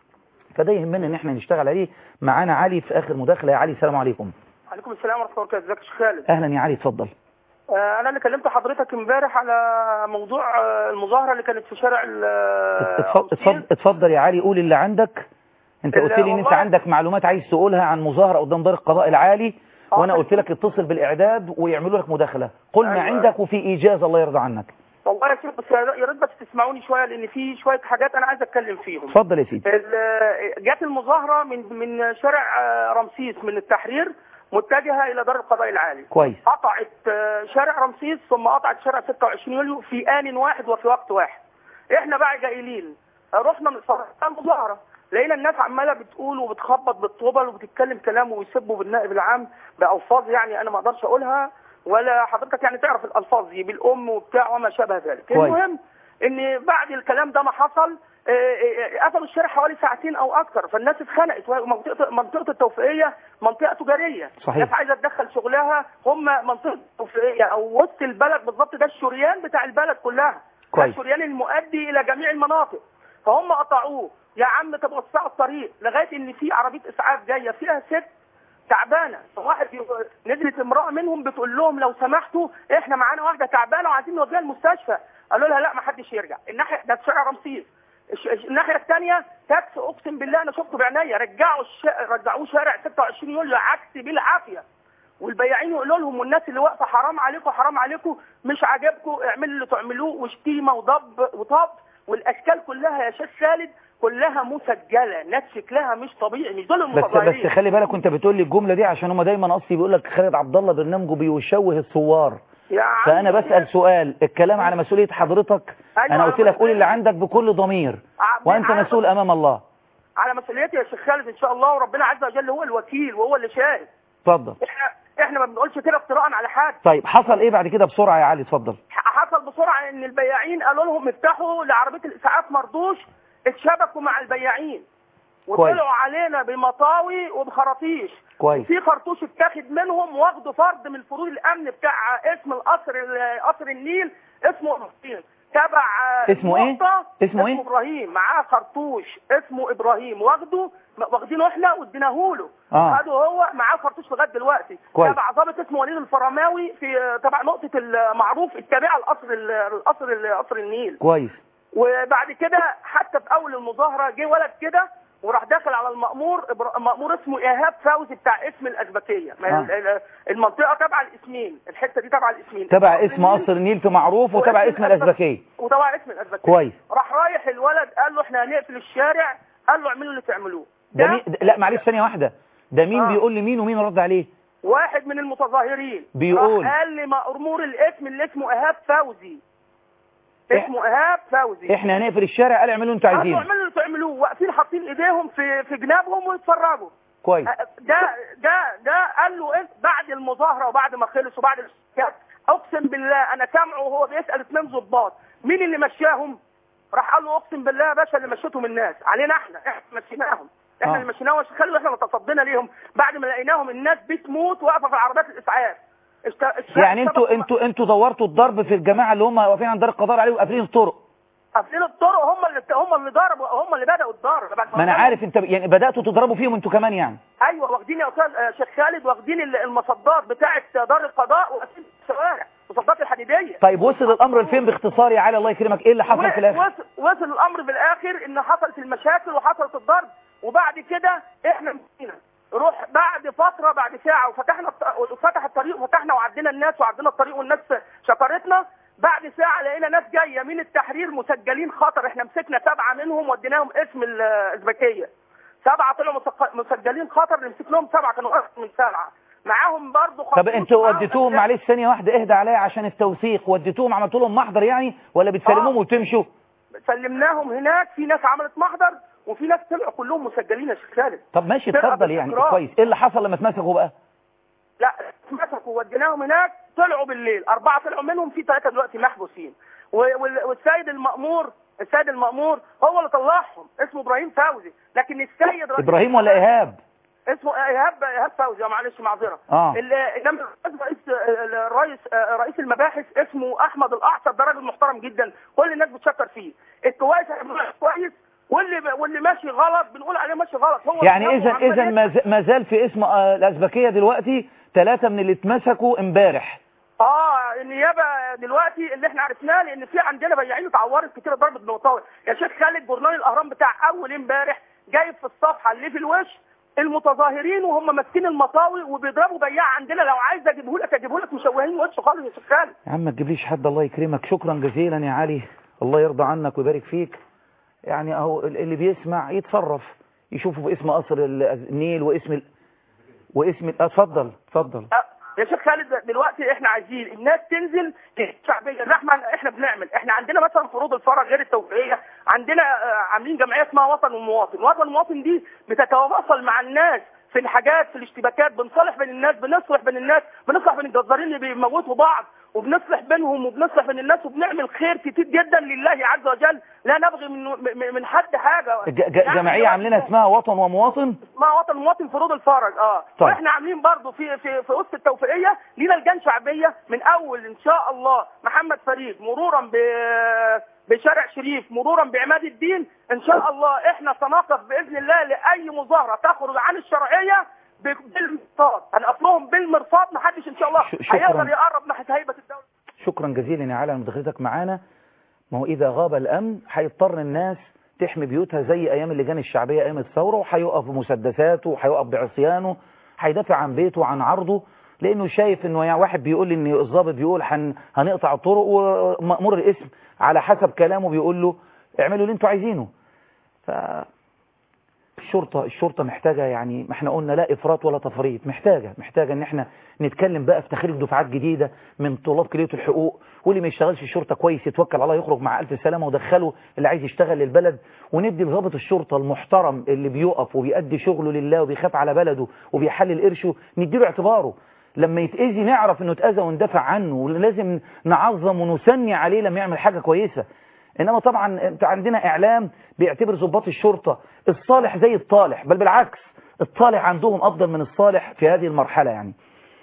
فده يهمنا ان احنا نشتغل عليه معانا علي في اخر مداخله يا علي السلام عليكم عليكم السلام ورحمه الله وبركاته ازيك يا شيخ خالد اهلا يا علي اتفضل آه، انا اللي كلمت حضرتك امبارح على موضوع آه، المظاهره اللي كانت في شارع ال- اتفضل, اتفضل, اتفضل يا علي قول اللي عندك انت ال- قلت لي ان انت والله- عندك معلومات عايز تقولها عن مظاهره قدام دار القضاء العالي آه، وانا قلت طيب. لك اتصل بالاعداد ويعملوا لك مداخله قل ما أيوة. عندك وفي ايجاز الله يرضى عنك والله يا شيخ بس يا ريت بس تسمعوني شويه لان في شويه حاجات انا عايز اتكلم فيهم اتفضل يا سيدي ال- جت المظاهره من من شارع آه، رمسيس من التحرير متجهه الى دار القضاء العالي كويس قطعت آه، شارع رمسيس ثم قطعت شارع 26 يوليو في آن واحد وفي وقت واحد احنا بقى جايلين رحنا نتفرج على المظاهره لقينا الناس عماله بتقول وبتخبط بالطوبل وبتتكلم كلام ويسبوا بالنائب العام بالفاظ يعني انا ما اقدرش اقولها ولا حضرتك يعني تعرف الالفاظ دي بالام وبتاع وما شابه ذلك كويس. المهم ان بعد الكلام ده ما حصل آه، آه، قفلوا الشارع حوالي ساعتين او اكثر فالناس اتخنقت ومنطقه منطقه التوفيقيه منطقه تجاريه صحيح. الناس عايزه تدخل شغلها هم منطقه التوفيقيه او وسط البلد بالظبط ده الشريان بتاع البلد كلها ده كويس. الشريان المؤدي الى جميع المناطق فهم قطعوه يا عم طب وسعوا الطريق لغايه ان في عربيه اسعاف جايه فيها ست تعبانه فواحد يق- نزلت امراه منهم بتقول لهم لو سمحتوا احنا معانا واحده تعبانه وعايزين نوديها المستشفى قالوا لها لا ما حدش يرجع الناحيه ده في شارع رمسيس الش- الش- الناحيه الثانيه تاكسي اقسم بالله انا شفته بعينيا رجعوا الش... رجعوه شارع 26 يوليو عكس بالعافيه والب... البياعين يقولوا لهم والناس اللي واقفه حرام عليكم حرام عليكم مش عاجبكم اعملوا اللي تعملوه وشتيمه وضب وطب والاشكال كلها يا شيخ خالد كلها مسجله ناس شكلها مش طبيعي مش دول بس بس المتظاهرين خلي بالك وانت بتقول لي الجمله دي عشان هم دايما اصلي بيقول لك خالد عبد الله برنامجه بيشوه الثوار يا عم فانا بسال سؤال الكلام على مسؤوليه حضرتك أيوة انا على قلت لك قول اللي مسؤولية. عندك بكل ضمير ع- وانت على مسؤول امام الله على مسؤوليتي يا شيخ خالد ان شاء الله وربنا عز وجل هو الوكيل وهو اللي شاهد اتفضل احنا احنا ما بنقولش كده افتراء على حد طيب حصل ايه بعد كده بسرعه يا علي اتفضل حصل بسرعه ان البياعين قالوا لهم افتحوا لعربيه الاسعاف مرضوش اتشبكوا مع البياعين كويس. وطلعوا علينا بمطاوي وبخراطيش كويس في خرطوش اتاخد منهم واخدوا فرد من فروض الامن بتاع اسم القصر قصر النيل اسمه ابراهيم تبع اسمه ايه؟ النقطة، اسمه ايه؟ ابراهيم معاه خرطوش اسمه ابراهيم واخده واخدينه احنا واديناه له آه. خده هو معاه خرطوش لغايه دلوقتي كويس. تبع ضابط اسمه وليد الفرماوي في تبع نقطه المعروف التابعه لقصر ال- القصر قصر النيل كويس وبعد كده حتى في اول المظاهره جه ولد كده وراح داخل على المأمور إبرا- مأمور اسمه إيهاب فوزي بتاع اسم الأزبكية ما هي آه. ال- ال- المنطقة تبع الاسمين الحتة دي تبع الاسمين تبع قصر اسم النيل قصر النيل في معروف وتبع واسم اسم الازبكيه وتبع اسم الأزبكية كويس راح رايح الولد قال له احنا هنقفل الشارع قال له اعملوا اللي تعملوه ده مين ده- لا معلش ثانيه واحده ده مين آه. بيقول لي مين ومين رد عليه واحد من المتظاهرين بيقول. راح قال لي مأمور الاسم اللي اسمه إيهاب فوزي إح- اسمه إيهاب فوزي احنا هنقفل الشارع قال اعملوا انتوا قالوا عايزينه اعملوا اللي تعملوه واقفين حاطين ايديهم في في جنابهم ويتفرجوا كويس ده ده ده قال له إيه بعد المظاهره وبعد ما خلص وبعد الاستشهاد اقسم بالله انا سامعه وهو بيسال اثنين ضباط مين اللي مشاهم؟ راح قال له اقسم بالله يا باشا اللي مشيتهم الناس علينا احنا احنا مشيناهم احنا آه. اللي مشيناهم خلوا احنا اللي تصدينا ليهم بعد ما لقيناهم الناس بتموت واقفه في عربيات الاسعاف اشت- اشت- يعني انتوا اشتبكوا- انتوا انتوا دورتوا الضرب في الجماعه اللي هم واقفين عند دار القضاء عليه وقافلين الطرق قافلين الطرق هم اللي هم اللي ضربوا هم اللي بداوا الضرب بعد ما انا عارف انت يعني بداتوا تضربوا فيهم انتوا كمان يعني ايوه واخدين يا استاذ آه، شيخ خالد واخدين ال- المصدات بتاعه دار القضاء واقفين في الشوارع مصدات الحديديه طيب وصل الامر لفين باختصار يا علي الله يكرمك ايه اللي حصل في الاخر وصل, وصل الامر في الاخر ان حصلت المشاكل وحصلت الضرب وبعد كده احنا مشينا روح بعد فتره بعد ساعه وفتحنا الط- وفتح الطريق وفتحنا وعدينا الناس وعدينا الطريق والناس شكرتنا بعد ساعه لقينا ناس جايه من التحرير مسجلين خطر احنا مسكنا سبعه منهم وديناهم اسم الازبكيه سبعه طلعوا مسق- مسجلين خطر مسكناهم سبعه كانوا اكثر من سبعه معاهم برضه طب انتوا وديتوهم معلش ثانيه واحده اهدى عليا عشان التوثيق وديتوهم عملتوا لهم محضر يعني ولا بتسلموهم آه. وتمشوا سلمناهم هناك في ناس عملت محضر وفي ناس طلعوا كلهم مسجلين يا شيخ خالد طب ماشي فرقة اتفضل يعني بالإقرار. كويس ايه اللي حصل لما اتمسكوا بقى لا مسكوا وديناهم هناك طلعوا بالليل أربعة طلعوا منهم في ثلاثة دلوقتي محبوسين و- وال- والسيد المأمور السيد المأمور هو اللي طلعهم اسمه إبراهيم فوزي لكن السيد رئيس ابراهيم ولا ايهاب اسمه إيهاب إيهاب فوزي معلش معذرة اه ال- انما رئيس الرئيس رئيس المباحث اسمه احمد الاعصر ده راجل محترم جدا كل الناس بتشكر فيه الكويس احنا بنقول عليه كويس واللي واللي ماشي غلط بنقول عليه ماشي غلط هو يعني بيقوم اذا وعمال اذا ما ز- ما زال في اسم آه، الازبكيه دلوقتي ثلاثه من اللي اتمسكوا امبارح اه النيابه دلوقتي اللي احنا عرفناه لان في عندنا بياعين اتعورت كتير ضربه بمطاوي يا شيخ خالد جورنال الاهرام بتاع اول امبارح جايب في الصفحه اللي في الوش المتظاهرين وهم ماسكين المطاوي وبيضربوا بياع عندنا لو عايز اجيبه لك اجيبه لك مشوهين وشه خالص يا شيخ خالد يا عم ما تجيبليش حد الله يكرمك شكرا جزيلا يا علي الله يرضى عنك ويبارك فيك يعني اهو ال- اللي بيسمع يتصرف يشوفوا باسم قصر ال- النيل واسم ال... واسم ال- اتفضل اتفضل أه، يا شيخ خالد دلوقتي احنا عايزين الناس تنزل شعبيه زي ما احنا بنعمل احنا عندنا مثلا فروض الفرج غير التوفيقيه عندنا آه، عاملين جمعيه اسمها وطن ومواطن وطن ومواطن دي بتتواصل مع الناس في الحاجات في الاشتباكات بنصالح بين الناس بنصلح بين الناس بنصلح بين الجزارين اللي بيموتوا بعض وبنصلح بينهم وبنصلح بين الناس وبنعمل خير كتير جدا لله عز وجل لا نبغي من من- من حد حاجه ج- ج- جمعيه عاملينها اسمها وطن ومواطن اسمها وطن مواطن فروض الفرج اه طيب. واحنا عاملين برضو في في في وسط التوفيقيه لينا لجان شعبيه من اول ان شاء الله محمد فريد مرورا ب بشارع شريف مرورا بعماد الدين ان شاء الله احنا سنقف باذن الله لاي مظاهره تخرج عن الشرعيه ب- بالمرصاد هنقف لهم بالمرصاد محدش ان شاء الله ش- شكراً. هيقدر يقرب ناحيه هيبه الدوله شكرا جزيلا يا علي على مداخلتك معانا ما هو اذا غاب الامن هيضطر الناس تحمي بيوتها زي ايام اللجان الشعبيه ايام الثوره وهيقف بمسدساته وهيقف بعصيانه هيدافع عن بيته وعن عرضه لانه شايف انه يعني واحد بيقول لي ان الضابط بيقول هن هنقطع الطرق ومأمور الاسم على حسب كلامه بيقول له اعملوا اللي انتوا عايزينه ف الشرطة الشرطة محتاجة يعني ما احنا قلنا لا افراط ولا تفريط محتاجة محتاجة ان احنا نتكلم بقى في تخريج دفعات جديدة من طلاب كلية الحقوق واللي ما يشتغلش الشرطة كويس يتوكل على الله يخرج مع ألف سلامة ودخله اللي عايز يشتغل للبلد وندي لضابط الشرطة المحترم اللي بيقف وبيأدي شغله لله وبيخاف على بلده وبيحلل قرشه نديله اعتباره لما يتأذي نعرف انه اتأذى وندافع عنه ولازم نعظم ونثني عليه لما يعمل حاجة كويسة انما طبعا انت عندنا اعلام بيعتبر ضباط الشرطة الصالح زي الطالح بل بالعكس الطالح عندهم افضل من الصالح في هذه المرحلة يعني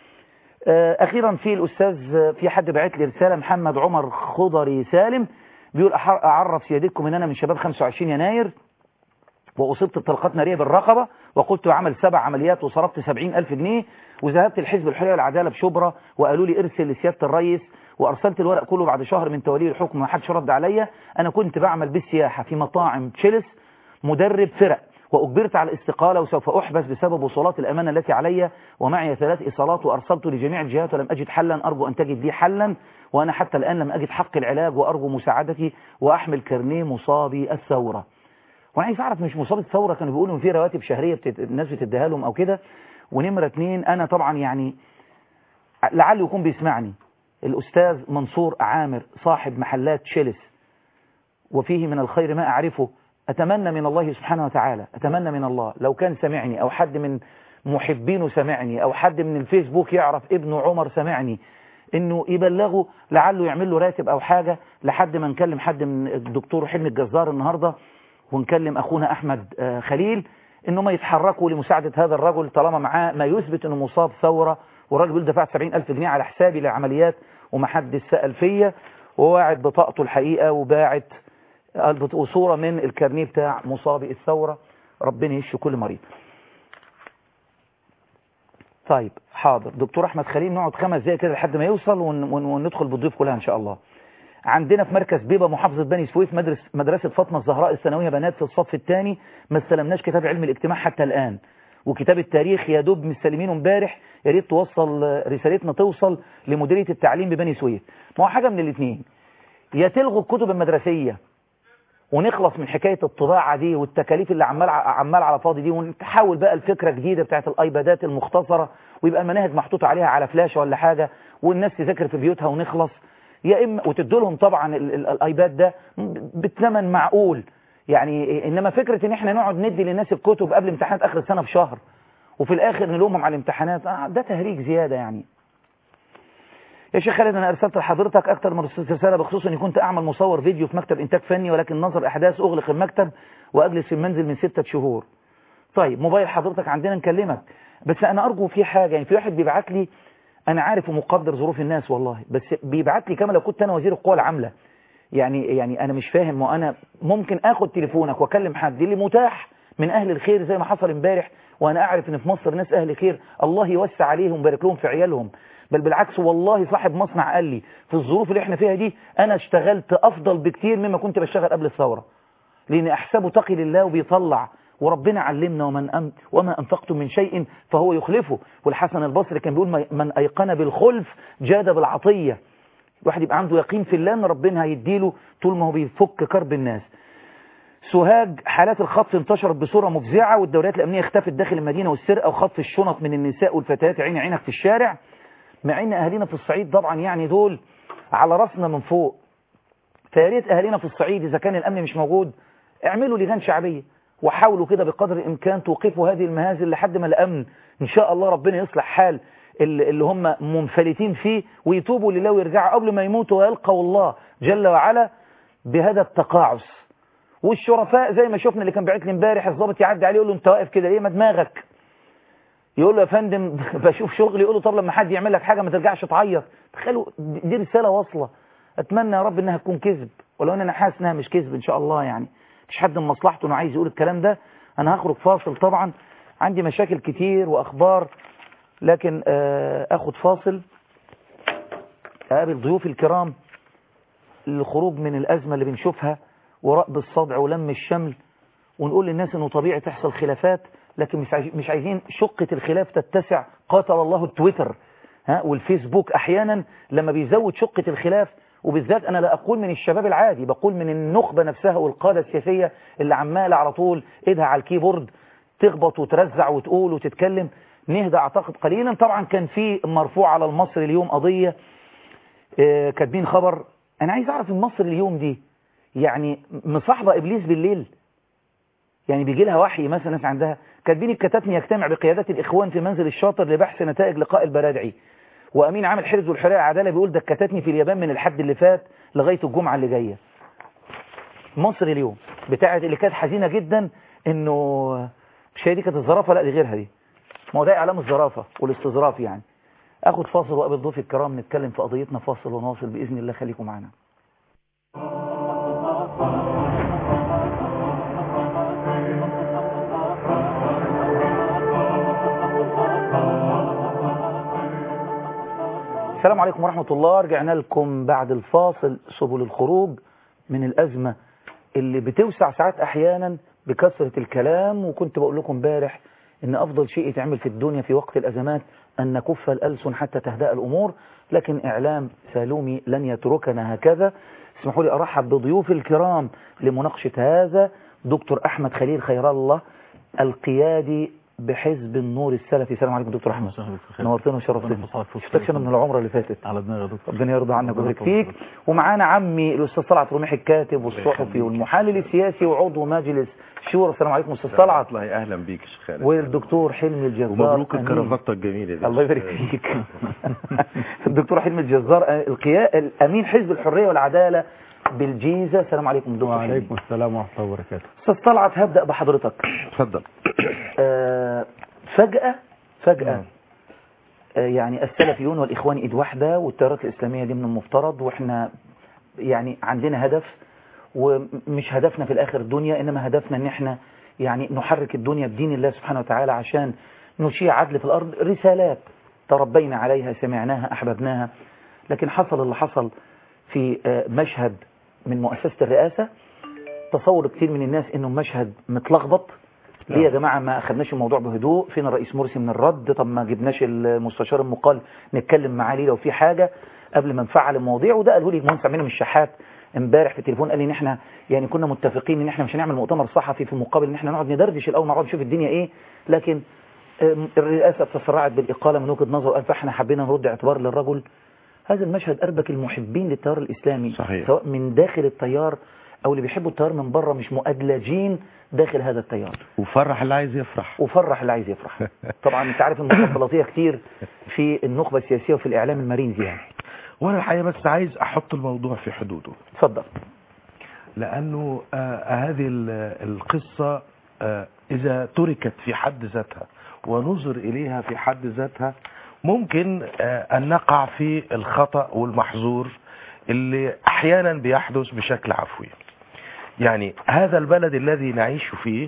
اخيرا في الاستاذ في حد بعت لي رسالة محمد عمر خضري سالم بيقول اعرف سيادتكم ان انا من شباب 25 يناير واصبت بطلقات نارية بالرقبة وقلت عمل سبع عمليات وصرفت 70 الف جنيه وذهبت الحزب الحرية والعدالة بشبرا وقالوا لي ارسل لسيادة الرئيس وارسلت الورق كله بعد شهر من تولي الحكم ما حدش رد عليا انا كنت بعمل بالسياحة في مطاعم تشيلس مدرب فرق وأجبرت على الاستقالة وسوف أحبس بسبب وصولات الأمانة التي علي ومعي ثلاث إيصالات وأرسلت لجميع الجهات ولم أجد حلا أرجو أن تجد لي حلا وأنا حتى الآن لم أجد حق العلاج وأرجو مساعدتي وأحمل كارنيه مصابي الثورة وأنا عايز أعرف مش مصابي الثورة كانوا بيقولوا إن في رواتب شهرية بتت... الناس بتديها لهم أو كده ونمرة اتنين أنا طبعا يعني لعله يكون بيسمعني الأستاذ منصور عامر صاحب محلات شيلس وفيه من الخير ما أعرفه أتمنى من الله سبحانه وتعالى أتمنى من الله لو كان سمعني أو حد من محبينه سمعني أو حد من الفيسبوك يعرف ابنه عمر سمعني إنه يبلغه لعله يعمل له راتب أو حاجة لحد ما نكلم حد من الدكتور حلمي الجزار النهاردة ونكلم أخونا أحمد خليل إنه ما يتحركوا لمساعدة هذا الرجل طالما معاه ما يثبت إنه مصاب ثورة والراجل بيقول دفعت 70 ألف جنيه على حسابي للعمليات ومحدش سأل فيا وواعد بطاقته الحقيقة وباعت وصورة من الكارنيه بتاع مصابي الثورة ربنا يشفي كل مريض طيب حاضر دكتور احمد خليل نقعد خمس دقايق كده لحد ما يوصل وندخل بالضيوف كلها ان شاء الله عندنا في مركز بيبا محافظة بني سويف مدرس مدرسة فاطمة الزهراء الثانوية بنات في الصف الثاني ما استلمناش كتاب علم الاجتماع حتى الآن وكتاب التاريخ يا دوب مستلمينه امبارح يا ريت توصل رسالتنا توصل لمديرية التعليم ببني سويف ما هو حاجة من الاثنين يا تلغوا الكتب المدرسية ونخلص من حكاية الطباعة دي والتكاليف اللي عمال عمال على فاضي دي ونحاول بقى الفكرة جديدة بتاعت الايبادات المختصرة ويبقى المناهج محطوطة عليها على فلاشة ولا حاجة والناس تذاكر في بيوتها ونخلص يا اما وتدوا لهم طبعا الايباد ده بثمن معقول يعني انما فكرة ان احنا نقعد ندي للناس الكتب قبل امتحانات اخر السنة بشهر وفي الاخر نلومهم على الامتحانات آه ده تهريج زيادة يعني يا شيخ خالد انا ارسلت لحضرتك اكتر من رسالة بخصوص اني كنت اعمل مصور فيديو في مكتب انتاج فني ولكن نظر احداث اغلق المكتب واجلس في المنزل من ستة شهور طيب موبايل حضرتك عندنا نكلمك بس انا ارجو في حاجة يعني في واحد بيبعت لي انا عارف ومقدر ظروف الناس والله بس بيبعت لي كما لو كنت انا وزير القوى العاملة يعني يعني انا مش فاهم وانا ممكن اخد تليفونك واكلم حد اللي متاح من اهل الخير زي ما حصل امبارح وانا اعرف ان في مصر ناس اهل خير الله يوسع عليهم ويبارك لهم في عيالهم بل بالعكس والله صاحب مصنع قال لي في الظروف اللي احنا فيها دي انا اشتغلت افضل بكتير مما كنت بشتغل قبل الثورة لان احسبه تقي لله وبيطلع وربنا علمنا ومن أم وما أنفقتم من شيء فهو يخلفه والحسن البصري كان بيقول من أيقن بالخلف جاد بالعطية الواحد يبقى عنده يقين في الله ان ربنا هيديله طول ما هو بيفك كرب الناس سوهاج حالات الخطف انتشرت بصورة مفزعة والدوريات الأمنية اختفت داخل المدينة والسرقة وخطف الشنط من النساء والفتيات عين عينك في الشارع مع ان أهالينا في الصعيد طبعا يعني دول على راسنا من فوق فياريت أهالينا في الصعيد إذا كان الأمن مش موجود اعملوا لجان شعبية وحاولوا كده بقدر الإمكان توقفوا هذه المهازل لحد ما الأمن إن شاء الله ربنا يصلح حال اللي هم منفلتين فيه ويتوبوا لله ويرجعوا قبل ما يموتوا ويلقوا الله جل وعلا بهذا التقاعس والشرفاء زي ما شفنا اللي كان بعت لي امبارح الضابط يعدي عليه يقول له انت واقف كده ليه ما دماغك يقول له يا فندم بشوف شغلي يقول له طب لما حد يعمل لك حاجه ما ترجعش تعيط تخيلوا دي رساله واصله اتمنى يا رب انها تكون كذب ولو ان انا حاسس انها مش كذب ان شاء الله يعني مش حد من مصلحته انه عايز يقول الكلام ده انا هخرج فاصل طبعا عندي مشاكل كتير واخبار لكن اخد فاصل اقابل ضيوفي الكرام للخروج من الازمه اللي بنشوفها ورأب الصدع ولم الشمل ونقول للناس انه طبيعي تحصل خلافات لكن مش مش عايزين شقة الخلاف تتسع قاتل الله التويتر ها والفيسبوك احيانا لما بيزود شقة الخلاف وبالذات انا لا اقول من الشباب العادي بقول من النخبة نفسها والقادة السياسية اللي عمالة على طول ايدها على الكيبورد تخبط وترزع وتقول وتتكلم نهدى اعتقد قليلا طبعا كان في مرفوع على المصري اليوم قضية آه، كاتبين خبر انا عايز اعرف المصري اليوم دي يعني مصاحبة ابليس بالليل يعني بيجي لها وحي مثلا ناس عندها كاتبين الكتاتني يجتمع بقيادات الاخوان في منزل الشاطر لبحث نتائج لقاء البرادعي وامين عام الحرز والحريه العداله بيقول ده الكتاتني في اليابان من الحد اللي فات لغايه الجمعه اللي جايه مصر اليوم بتاعت اللي كانت حزينه جدا انه مش هي دي كانت الزرافه لا دي غيرها دي ما هو ده اعلام الزرافه والاستظراف يعني اخد فاصل واقابل ضيوفي الكرام نتكلم في قضيتنا فاصل ونواصل باذن الله خليكم معنا السلام عليكم ورحمة الله رجعنا لكم بعد الفاصل سبل الخروج من الأزمة اللي بتوسع ساعات أحيانا بكثرة الكلام وكنت بقول لكم امبارح إن أفضل شيء يتعمل في الدنيا في وقت الأزمات أن نكف الألسن حتى تهدأ الأمور لكن إعلام سالومي لن يتركنا هكذا اسمحوا لي أرحب بضيوف الكرام لمناقشة هذا دكتور أحمد خليل خير الله القيادي بحزب النور السلفي السلام عليكم دكتور أحمد نورتنا وشرفتنا شفتكش أنا من العمرة اللي فاتت على دماغي يا دكتور ربنا يرضى عنك ويبارك فيك ومعانا عمي الاستاذ طلعت رميح الكاتب والصحفي والمحلل السياسي وعضو مجلس شورى السلام عليكم استاذ طلعت والله اهلا بيك يا شيخ خالد والدكتور حلمي الجزار ومبروك أمين. الكرافته الجميله دي الله يبارك فيك الدكتور حلمي الجزار القيا... الامين حزب الحريه والعداله بالجيزه السلام عليكم دكتور حلمي. وعليكم السلام ورحمه الله وبركاته استاذ طلعت هبدا بحضرتك اتفضل آه، فجاه فجاه نعم. آه، يعني السلفيون والإخوان إيد واحدة والتيارات الإسلامية دي من المفترض وإحنا يعني عندنا هدف ومش هدفنا في الآخر الدنيا إنما هدفنا إن إحنا يعني نحرك الدنيا بدين الله سبحانه وتعالى عشان نشيع عدل في الأرض رسالات تربينا عليها سمعناها أحببناها لكن حصل اللي حصل في آه، مشهد من مؤسسة الرئاسة تصور كتير من الناس إنه مشهد متلخبط ليه يا جماعة ما أخدناش الموضوع بهدوء فين الرئيس مرسي من الرد طب ما جبناش المستشار المقال نتكلم معاه ليه لو في حاجة قبل ما نفعل المواضيع وده قاله لي المهندس عمنا من الشحات امبارح في التليفون قال لي ان احنا يعني كنا متفقين ان احنا مش هنعمل مؤتمر صحفي في المقابل ان احنا نقعد ندردش الاول نقعد نشوف الدنيا ايه لكن آم، الرئاسة تسرعت بالإقالة من وجهة نظره قال فاحنا حبينا نرد اعتبار للرجل هذا المشهد أربك المحبين للتيار الإسلامي صحيح. سواء من داخل التيار أو اللي بيحبوا التيار من بره مش مؤدلجين داخل هذا التيار وفرح اللي عايز يفرح وفرح اللي عايز يفرح طبعا انت عارف المخطلاتيه كتير في النخبه السياسيه وفي الاعلام المارينزي يعني وانا الحقيقه بس عايز احط الموضوع في حدوده اتفضل لانه آه هذه ال- القصه آه اذا تركت في حد ذاتها ونظر اليها في حد ذاتها ممكن آه ان نقع في الخطا والمحظور اللي احيانا بيحدث بشكل عفوي يعني هذا البلد الذي نعيش فيه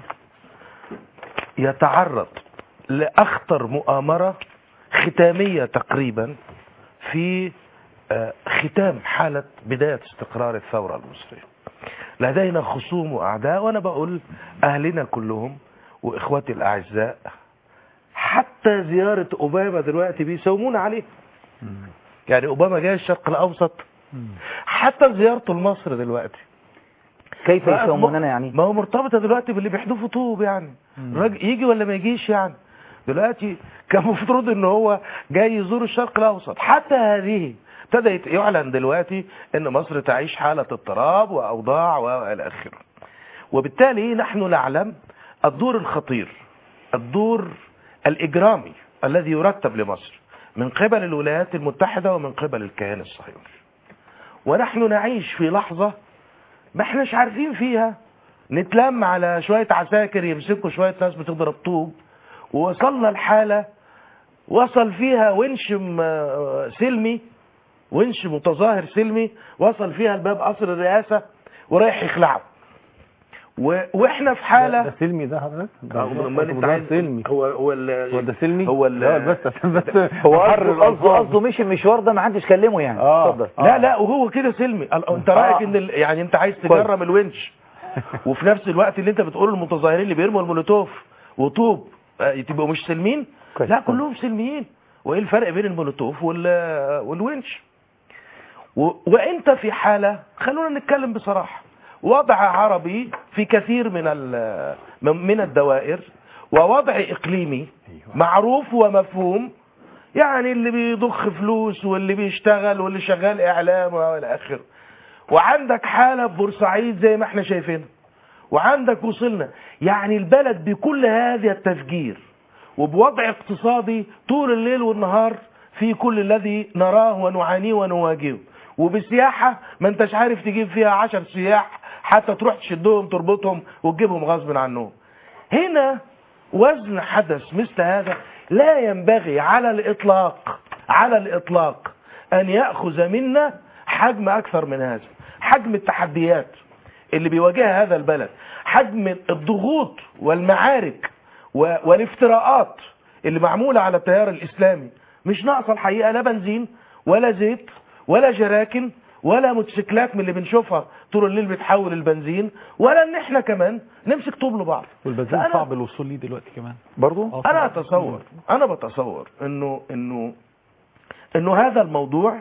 يتعرض لاخطر مؤامره ختاميه تقريبا في آه، ختام حاله بدايه استقرار الثوره المصريه لدينا خصوم واعداء وانا بقول اهلنا كلهم واخواتي الاعزاء حتى زياره اوباما دلوقتي بيساومون عليه يعني اوباما جاي الشرق الاوسط حتى زيارته لمصر دلوقتي كيف ما- يسموننا يعني ما هو مرتبطه دلوقتي باللي بيحدفوا طوب يعني الراجل يجي ولا ما يجيش يعني دلوقتي كان المفروض ان هو جاي يزور الشرق الاوسط حتى هذه ابتدى يت- يعلن دلوقتي ان مصر تعيش حاله اضطراب واوضاع والى اخره وبالتالي نحن نعلم الدور الخطير الدور الاجرامي الذي يرتب لمصر من قبل الولايات المتحده ومن قبل الكيان الصهيوني ونحن نعيش في لحظه ما احناش عارفين فيها نتلم على شوية عساكر يمسكوا شوية ناس بتضرب طوب ووصلنا لحالة وصل فيها ونش م- سلمي ونش متظاهر سلمي وصل فيها الباب قصر الرئاسة ورايح يخلعه و... واحنا في حالة ده سلمي ده حضرتك ده امال انت ده عايز سلمي هو هو ال... هو ده سلمي هو ال... لا بس عشان بس هو محرر قصده قصده الألفاظ. قصده مش المشوار ده ما حدش كلمه يعني آه. اتفضل لا لا وهو كده سلمي ال- انت رايك ان ال... يعني انت عايز تجرم الونش وفي نفس الوقت اللي انت بتقول المتظاهرين اللي بيرموا المولوتوف وطوب آه، تبقوا مش سلمين كويس. لا كلهم سلميين وايه الفرق بين المولوتوف وال- والونش و- وانت في حالة خلونا نتكلم بصراحة وضع عربي في كثير من ال- من الدوائر ووضع اقليمي معروف ومفهوم يعني اللي بيضخ فلوس واللي بيشتغل واللي شغال اعلام والى اخره وعندك حالة في بورسعيد زي ما احنا شايفينها وعندك وصلنا يعني البلد بكل هذا التفجير وبوضع اقتصادي طول الليل والنهار في كل الذي نراه ونعانيه ونواجهه وبسياحة ما انتش عارف تجيب فيها عشر سياح حتى تروح تشدهم تربطهم وتجيبهم غصب عنهم هنا وزن حدث مثل هذا لا ينبغي على الإطلاق على الإطلاق أن يأخذ منا حجم أكثر من هذا حجم التحديات اللي بيواجهها هذا البلد حجم الضغوط والمعارك و- والافتراءات اللي معمولة على التيار الإسلامي مش ناقصة الحقيقة لا بنزين ولا زيت ولا جراكن ولا موتوسيكلات من اللي بنشوفها طول الليل بتحول البنزين ولا ان احنا كمان نمسك طوب لبعض والبنزين فأنا- صعب الوصول ليه دلوقتي كمان برضو آه، انا صعب. اتصور انا بتصور انه انه انه هذا الموضوع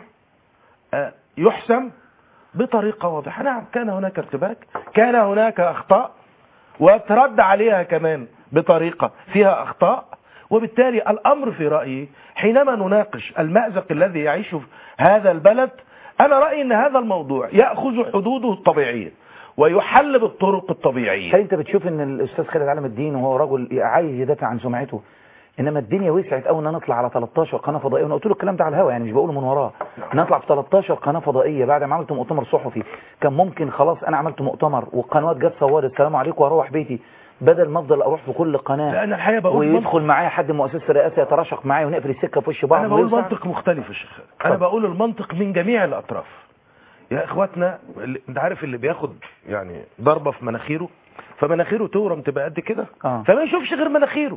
آه، يحسم بطريقه واضحه نعم كان هناك ارتباك كان هناك اخطاء وترد عليها كمان بطريقه فيها اخطاء وبالتالي الامر في رايي حينما نناقش المازق الذي يعيشه هذا البلد انا رايي ان هذا الموضوع ياخذ حدوده الطبيعيه ويحل بالطرق الطبيعيه هل انت بتشوف ان الاستاذ خالد علم الدين وهو رجل عايز يدافع عن سمعته انما الدنيا وسعت قوي ان انا اطلع على 13 قناه فضائيه وانا قلت له الكلام ده على الهوا يعني مش بقوله من وراه ان اطلع في 13 قناه فضائيه بعد ما عملت مؤتمر صحفي كان ممكن خلاص انا عملت مؤتمر والقنوات جت صورت السلام عليكم واروح بيتي بدل ما افضل اروح في كل قناه لان الحقيقه بقول منطق- ويدخل معايا حد من مؤسسه الرئاسه يتراشق معايا ونقفل السكه في وش بعض انا بقول ويوسع. منطق مختلف يا شيخ خالد. انا بقول المنطق من جميع الاطراف يا اخواتنا اللي- انت عارف اللي بياخد يعني ضربه في مناخيره فمناخيره تورم تبقى قد كده آه. فما يشوفش غير مناخيره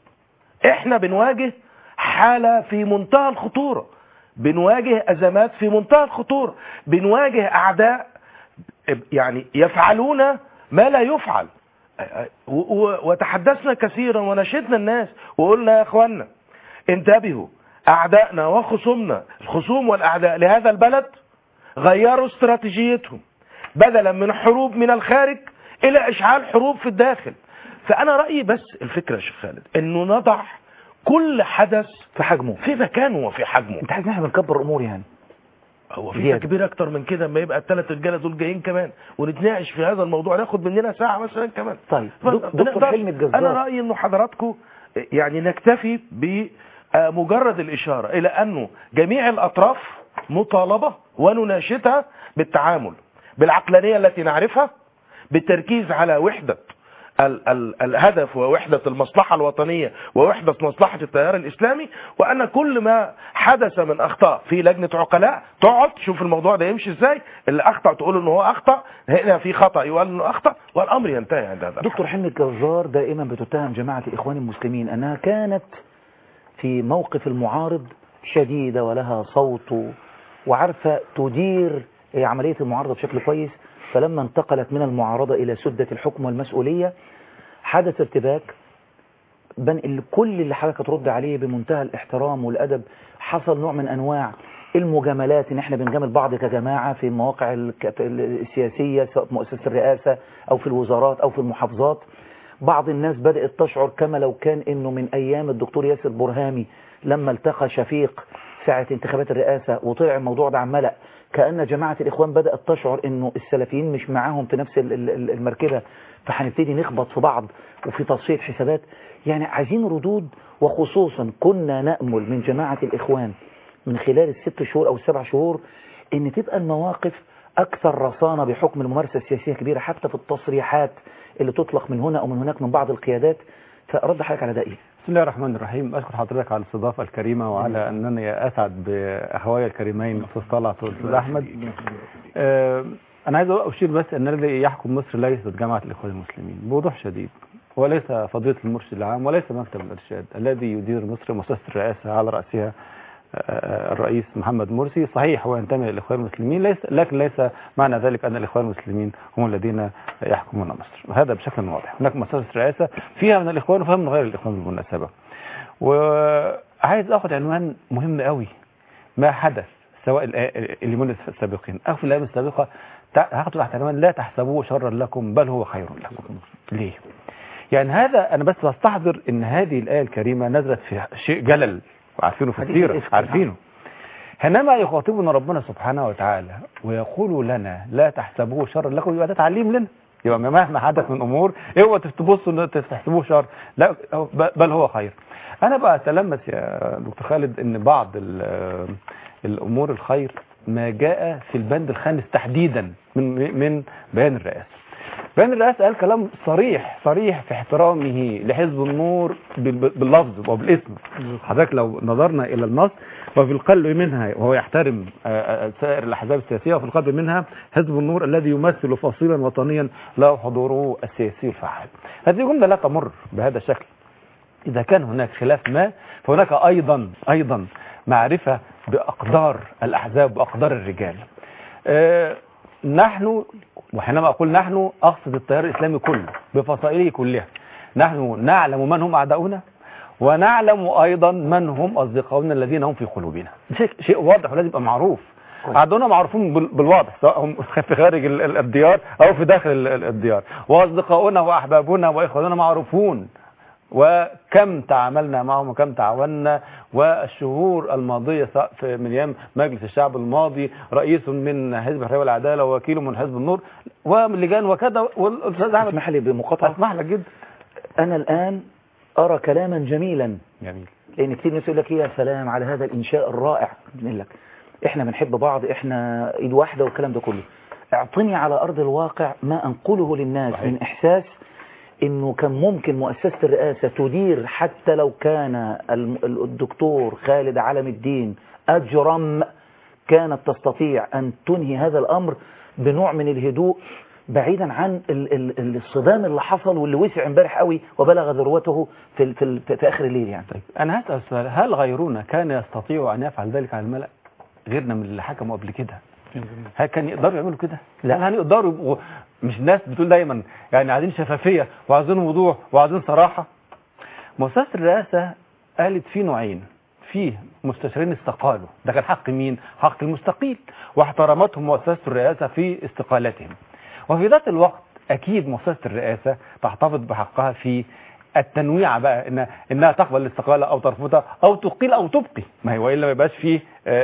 احنا بنواجه حاله في منتهى الخطوره بنواجه ازمات في منتهى الخطوره بنواجه اعداء يعني يفعلون ما لا يفعل و- و- وتحدثنا كثيرا ونشدنا الناس وقلنا يا اخوانا انتبهوا اعدائنا وخصومنا الخصوم والاعداء لهذا البلد غيروا استراتيجيتهم بدلا من حروب من الخارج الى اشعال حروب في الداخل فانا رايي بس الفكره يا شيخ خالد انه نضع كل حدث في حجمه في مكانه وفي حجمه انت عايز ان احنا بنكبر امور يعني هو في زيادة. تكبير اكتر من كده اما يبقى الثلاث رجاله دول جايين كمان ونتناقش في هذا الموضوع ناخد مننا ساعه مثلا كمان طيب فما دك- دكتور بنقدرش. حلمي الجزار انا رايي انه حضراتكم يعني نكتفي بمجرد الاشاره الى انه جميع الاطراف مطالبه ونناشدها بالتعامل بالعقلانيه التي نعرفها بالتركيز على وحده ال ال الهدف ووحدة المصلحة الوطنية ووحدة مصلحة التيار الإسلامي وأن كل ما حدث من أخطاء في لجنة عقلاء تقعد تشوف الموضوع ده يمشي إزاي اللي أخطأ تقول إنه هو أخطأ هنا في خطأ يقال إنه أخطأ والأمر ينتهي عند هذا دكتور حلمي الجزار دائما بتتهم جماعة الإخوان المسلمين أنها كانت في موقف المعارض شديدة ولها صوت وعارفة تدير عملية المعارضة بشكل كويس فلما انتقلت من المعارضة إلى سدة الحكم والمسؤولية حدث ارتباك بنقل كل اللي حضرتك ترد عليه بمنتهى الاحترام والأدب حصل نوع من أنواع المجاملات ان احنا بنجامل بعض كجماعة في المواقع الك- السياسية سواء في مؤسسة الرئاسة او في الوزارات او في المحافظات بعض الناس بدأت تشعر كما لو كان انه من ايام الدكتور ياسر برهامي لما التقى شفيق ساعة انتخابات الرئاسة وطلع الموضوع ده عمالة كأن جماعة الإخوان بدأت تشعر إنه السلفيين مش معاهم في نفس ال- ال- ال- المركبة فهنبتدي نخبط في بعض وفي تصفية حسابات يعني عايزين ردود وخصوصا كنا نأمل من جماعة الإخوان من خلال الست شهور أو السبع شهور إن تبقى المواقف أكثر رصانة بحكم الممارسة السياسية كبيرة حتى في التصريحات اللي تطلق من هنا أو من هناك من بعض القيادات فرد حضرتك على ده إيه؟ بسم الله الرحمن الرحيم أشكر حضرتك على الاستضافة الكريمة وعلى أنني أسعد بأخوي الكريمين الأستاذ طلعت والأستاذ أحمد آه، أنا عايز أشير بس أن الذي يحكم مصر ليست جامعة الإخوان المسلمين بوضوح شديد وليس فضيلة المرشد العام وليس مكتب الإرشاد الذي يدير مصر مؤسسة الرئاسة على رأسها آه، الرئيس محمد مرسي صحيح هو ينتمي للإخوان المسلمين ليس لكن ليس معنى ذلك أن الإخوان المسلمين هم الذين يحكمون مصر وهذا بشكل واضح هناك مؤسسة رئاسة فيها من الإخوان وفيها من غير الإخوان بالمناسبة عايز اخد عنوان مهم قوي ما حدث سواء الآ- اليومين السابقين او في الايام السابقه تع- هاخده تحت عنوان لا تحسبوه شرا لكم بل هو خير لكم ليه يعني هذا انا بس بستحضر ان هذه الايه الكريمه نزلت في شيء جلل وعارفينه في حديث السيره الإفك. عارفينه حينما يخاطبنا ربنا سبحانه وتعالى ويقول لنا لا تحسبوه شرا لكم يبقى ده تعليم لنا يبقى مهما حدث من امور اوعوا تبصوا ان تحسبوه شر لا بل هو خير انا بقى اتلمس يا دكتور خالد ان بعض ال- الامور الخير ما جاء في البند الخامس تحديدا من من بيان الرئاسه بيان الرئاسه قال كلام صريح صريح في احترامه لحزب النور بال- باللفظ وبالاسم حضرتك لو نظرنا الى النص وفي القلب منها وهو يحترم آه، آه، سائر الاحزاب السياسيه وفي القلب منها حزب النور الذي يمثل فصيلا وطنيا له حضوره السياسي الفعال هذه جمله لا تمر بهذا الشكل إذا كان هناك خلاف ما فهناك أيضا أيضا معرفة بأقدار الأحزاب وأقدار الرجال آه، نحن وحينما أقول نحن أقصد التيار الإسلامي كله بفصائله كلها نحن نعلم من هم أعداؤنا ونعلم أيضا من هم أصدقاؤنا الذين هم في قلوبنا شيء, شيء واضح ولازم يبقى معروف أعداؤنا معروفون بال- بالواضح سواء هم في خارج ال- ال- الديار أو في داخل ال- ال- الديار وأصدقاؤنا وأحبابنا وإخواننا معروفون وكم تعاملنا معهم وكم تعاوننا والشهور الماضية سواء في- من أيام مجلس الشعب الماضي رئيس من حزب الحرية والعدالة ووكيل من حزب النور ومن لجان وكذا والأستاذ أحمد اسمح لي بمقاطعة أسمح لك جدا أنا الآن أرى كلاما جميلا جميل لأن كتير ناس يقول لك يا سلام على هذا الإنشاء الرائع بنقول لك إحنا بنحب بعض إحنا إيد واحدة والكلام ده كله اعطني على أرض الواقع ما أنقله للناس صحيح. من إحساس إنه كان ممكن مؤسسة الرئاسة تدير حتى لو كان الم- الدكتور خالد علم الدين أجرم كانت تستطيع أن تنهي هذا الأمر بنوع من الهدوء بعيدا عن ال ال ال- الصدام اللي حصل واللي وسع امبارح قوي وبلغ ذروته في, ال- في, ال- في آخر الليل يعني طيب أنا هسأل سؤال هل غيرنا كان يستطيع أن يفعل ذلك على الملأ غيرنا من اللي حكموا قبل كده هل كان يقدروا يعملوا كده لا هل يقدروا يبقوا مش الناس بتقول دايما يعني عايزين شفافية وعايزين وضوح وعايزين صراحة مؤسسة الرئاسة قالت في نوعين فيه مستشارين استقالوا ده كان حق مين حق المستقيل واحترمتهم مؤسسة الرئاسة في استقالتهم وفي ذات الوقت أكيد مؤسسة الرئاسة تحتفظ بحقها في التنويع بقى إن انها تقبل الاستقاله او ترفضها او تقيل او تبقي ما هو الا ما يبقاش فيه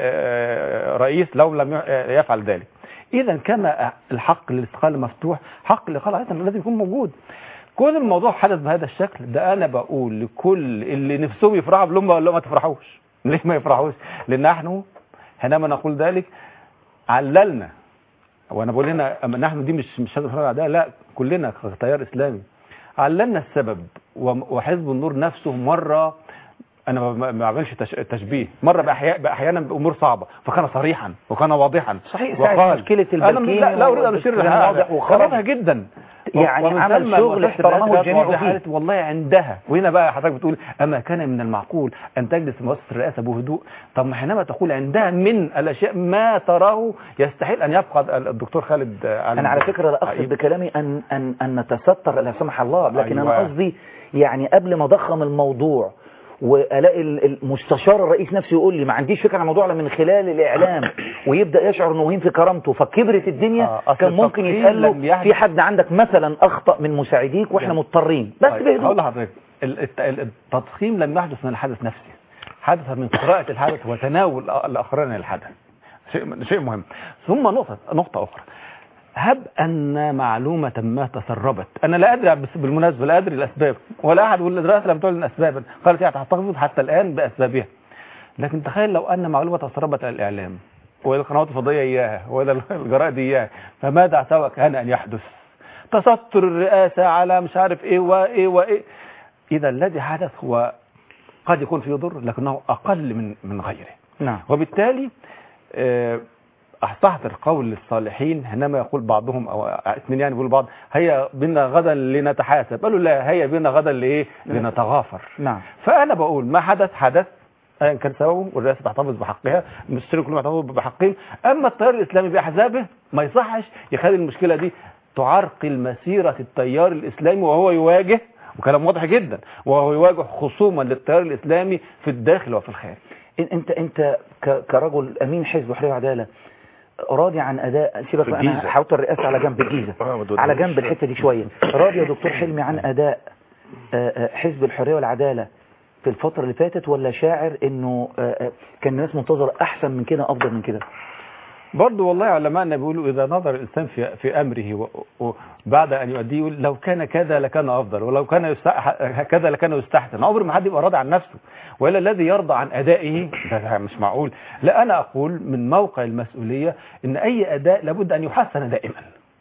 آه، رئيس لو لم ي- يفعل ذلك اذا كما الحق للاستقاله مفتوح حق الاقاله ايضا لازم يكون موجود كل الموضوع حدث بهذا الشكل ده انا بقول لكل اللي نفسهم يفرحوا بلهم بقول لهم ما تفرحوش ليه ما يفرحوش لان نحن حينما نقول ذلك عللنا وانا بقول هنا أما نحن دي مش مش هذا الحريه ده لا كلنا كتيار اسلامي عللنا السبب وم- وحزب النور نفسه مره انا ما- ما ما بعملش تش- تشبيه مره بأحياء باحيانا بامور صعبه فكان صريحا وكان واضحا صحيح ساعة وقال مشكلة انا البركيني لا, لا اريد ان اشير والكلام لهذا واضح وخرج. واضح جدا يعني ومن عمل ثم شغل مؤسسة احترمه الرئاسة الجميع واضحة فيه. قالت والله عندها وهنا بقى حضرتك بتقول اما كان من المعقول ان تجلس مؤسسه الرئاسه بهدوء طب ما حينما تقول عندها من الاشياء ما تراه يستحيل ان يبقى الدكتور خالد علي أنا على فكرة لا أقصد حقيقي. بكلامي أن, أن, أن نتستر لا سمح الله لكن أنا أيوة. قصدي يعني قبل ما أضخم الموضوع والاقي ال- المستشار الرئيس نفسه يقول لي ما عنديش فكره عن الموضوع الا من خلال الاعلام ويبدا يشعر انه مهين في كرامته فكبرت الدنيا آه، أصل كان ممكن التقييم يتقال لم له يحدث. في حد عندك مثلا اخطا من مساعديك واحنا يعني. مضطرين بس طيب، بهدوء هقول لحضرتك ال- الت- ال- التضخيم لم يحدث من الحدث نفسه حدث من قراءة الحدث وتناول الآ- الآخرين الحدث شيء شيء مهم ثم نقطة نقطة أخرى هب أن معلومة ما تسربت أنا لا أدري بس بالمناسبة لا أدري الأسباب ولا أحد يقول الدراسة لم تعلن أسبابا قالت هي تحتفظ حتى الآن بأسبابها لكن تخيل لو أن معلومة تسربت على الإعلام وإلى القنوات الفضائية إياها وإلى الجرائد إياها فماذا اعتبر كان أن يحدث تستر الرئاسة على مش عارف إيه وإيه وإيه إذا الذي حدث هو قد يكون فيه ضر لكنه أقل من من غيره نعم وبالتالي آه، استحضر قول الصالحين حينما يقول بعضهم او اثنين يعني يقول بعض هيا بنا غدا لنتحاسب قالوا لا هيا بنا غدا لايه لنتغافر نعم فانا بقول ما حدث حدث ايا كان سببه والرئاسه تحتفظ بحقها المستشارين كلهم يحتفظوا بحقهم اما التيار الاسلامي باحزابه ما يصحش يخلي المشكله دي تعرقل مسيره التيار الاسلامي وهو يواجه وكلام واضح جدا وهو يواجه خصوما للتيار الاسلامي في الداخل وفي الخارج إن- انت انت ك- كرجل امين حزب حريه وعداله راضي عن اداء سيبك في بقى، انا الجيزة. هحط الرئاسه على جنب الجيزه آه، ما تودينيش. على جنب الحته دي شويه راضي يا دكتور حلمي عن اداء آه، آه، حزب الحريه والعداله في الفتره اللي فاتت ولا شاعر انه آه، آه، كان الناس منتظره احسن من كده افضل من كده برضه والله علماءنا بيقولوا إذا نظر الإنسان في في أمره و- وبعد أن يؤديه يقول لو كان كذا لكان أفضل ولو كان يستح... كذا لكان يستحسن عمر ما حد يبقى راضي عن نفسه وإلا الذي يرضى عن أدائه ده مش معقول لا أنا أقول من موقع المسؤولية إن أي أداء لابد أن يحسن دائما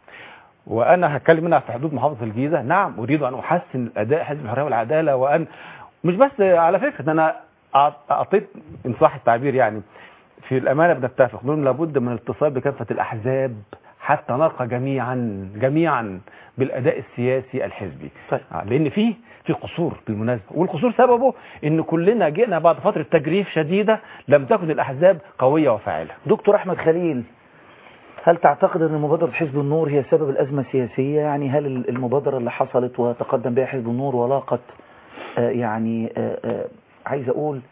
وانا هتكلم منها في حدود محافظه الجيزه نعم اريد ان احسن الاداء حزب الحريه والعداله وان مش بس على فكره ده انا أعط- اعطيت ان صح التعبير يعني في الامانه بنتفق نقول لابد من الاتصال بكافه الاحزاب حتى نلقى جميعا جميعا بالاداء السياسي الحزبي طيب. آه، لان فيه في قصور بالمناسبه والقصور سببه ان كلنا جئنا بعد فتره تجريف شديده لم تكن الاحزاب قويه وفاعله دكتور احمد خليل هل تعتقد ان مبادره حزب النور هي سبب الازمه السياسيه يعني هل المبادره اللي حصلت وتقدم بها حزب النور ولاقت آه، يعني آه، آه، عايز اقول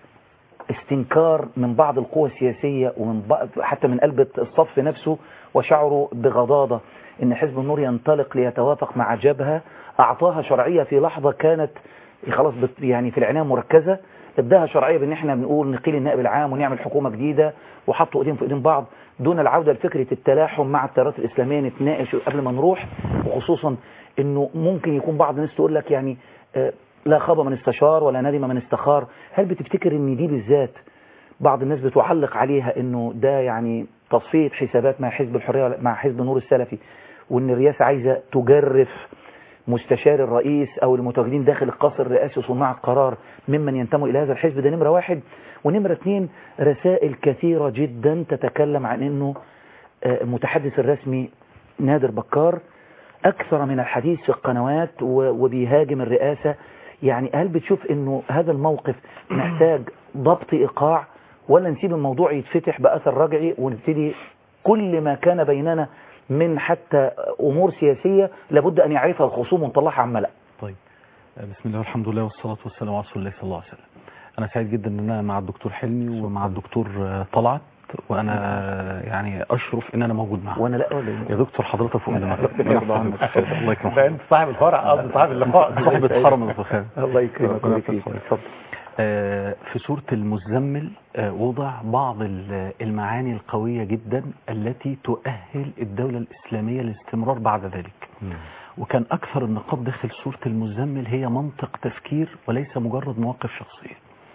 استنكار من بعض القوى السياسيه ومن بعض حتى من قلب الصف نفسه وشعروا بغضاضه ان حزب النور ينطلق ليتوافق مع جبهه اعطاها شرعيه في لحظه كانت خلاص بت- يعني في العنايه مركزه اداها شرعيه بان احنا بنقول نقيل النائب العام ونعمل حكومه جديده وحطوا ايدين في ايدين بعض دون العوده لفكره التلاحم مع التيارات الاسلاميه نتناقش قبل ما نروح وخصوصا انه ممكن يكون بعض الناس تقول لك يعني آه، لا خاب من استشار ولا ندم من استخار هل بتفتكر ان دي بالذات بعض الناس بتعلق عليها انه ده يعني تصفيه حسابات مع حزب الحريه مع حزب النور السلفي وان الرئاسه عايزه تجرف مستشار الرئيس او المتواجدين داخل القصر الرئاسي وصناع القرار ممن ينتموا الى هذا الحزب ده نمره واحد ونمره اثنين رسائل كثيره جدا تتكلم عن انه آه، المتحدث الرسمي نادر بكار اكثر من الحديث في القنوات و- وبيهاجم الرئاسه يعني هل بتشوف انه هذا الموقف محتاج ضبط ايقاع ولا نسيب الموضوع يتفتح باثر رجعي ونبتدي كل ما كان بيننا من حتى امور سياسيه لابد ان يعرفها الخصوم ونطلعها على الملا طيب بسم الله والحمد لله والصلاة والسلام على رسول الله صلى الله عليه وسلم أنا سعيد جدا أن أنا مع الدكتور حلمي ومع الدكتور آه، طلعت وأنا يعني أشرف أن أنا موجود معه وانا لا ولا يا دكتور حضرتك فوق دماغك ربنا يرضى عنك. الله ده يكرمك انت صاحب الفرع قصدي صاحب اللقاء صاحبة حرم يا دكتور خالد الله يكرمك ربنا ويكرمك يحفظك. اتفضل آه، في سورة المزمل آه، وضع بعض ال- المعاني القوية جدا التي تؤهل الدولة الإسلامية للاستمرار بعد ذلك وكان أكثر النقاط داخل سورة المزمل هي منطق تفكير وليس مجرد مواقف شخصية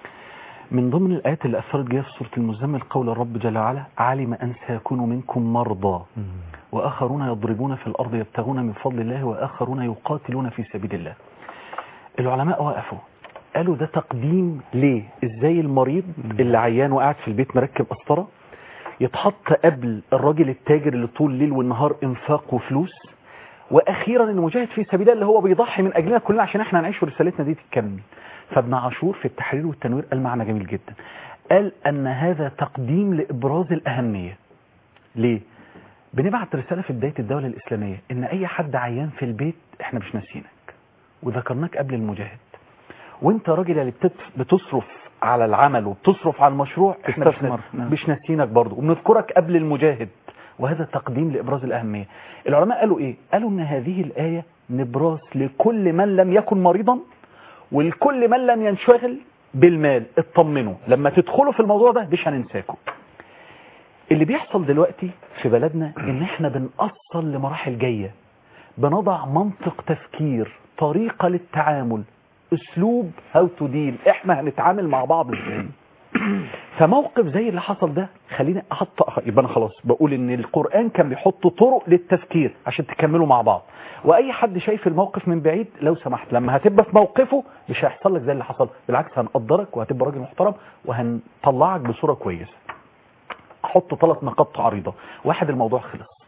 من ضمن الآيات اللي أثرت بها في سورة المزمل قول الرب جل وعلا علم أن سيكون منكم مرضى وآخرون يضربون في الأرض يبتغون من فضل الله وآخرون يقاتلون في سبيل الله العلماء وقفوا قالوا ده تقديم ليه ازاي المريض اللي عيان وقاعد في البيت مركب قسطره يتحط قبل الراجل التاجر اللي طول الليل والنهار انفاق وفلوس واخيرا المجاهد في سبيل الله اللي هو بيضحي من اجلنا كلنا عشان احنا نعيش ورسالتنا دي تكمل فابن عاشور في التحرير والتنوير قال معنى جميل جدا قال ان هذا تقديم لابراز الاهميه ليه بنبعت رساله في بدايه الدوله الاسلاميه ان اي حد عيان في البيت احنا مش ناسينك وذكرناك قبل المجاهد وانت راجل اللي بتت- بتصرف على العمل وبتصرف على المشروع احنا مش, تستثمر، نا- نعم. مش ناسينك برضه وبنذكرك قبل المجاهد وهذا تقديم لابراز الاهميه العلماء قالوا ايه قالوا ان هذه الايه نبراس لكل من لم يكن مريضا ولكل من لم ينشغل بالمال اطمنوا لما تدخلوا في الموضوع ده مش هننساكم اللي بيحصل دلوقتي في بلدنا ان احنا بنأصل لمراحل جايه بنضع منطق تفكير طريقة للتعامل اسلوب هاو تو ديل احنا هنتعامل مع بعض ازاي فموقف زي اللي حصل ده خليني احط يبقى انا خلاص بقول ان القرآن كان بيحط طرق للتفكير عشان تكملوا مع بعض واي حد شايف الموقف من بعيد لو سمحت لما هتبقى في موقفه مش هيحصل لك زي اللي حصل بالعكس هنقدرك وهتبقى راجل محترم وهنطلعك بصورة كويسة احط ثلاث نقاط عريضة واحد الموضوع خلص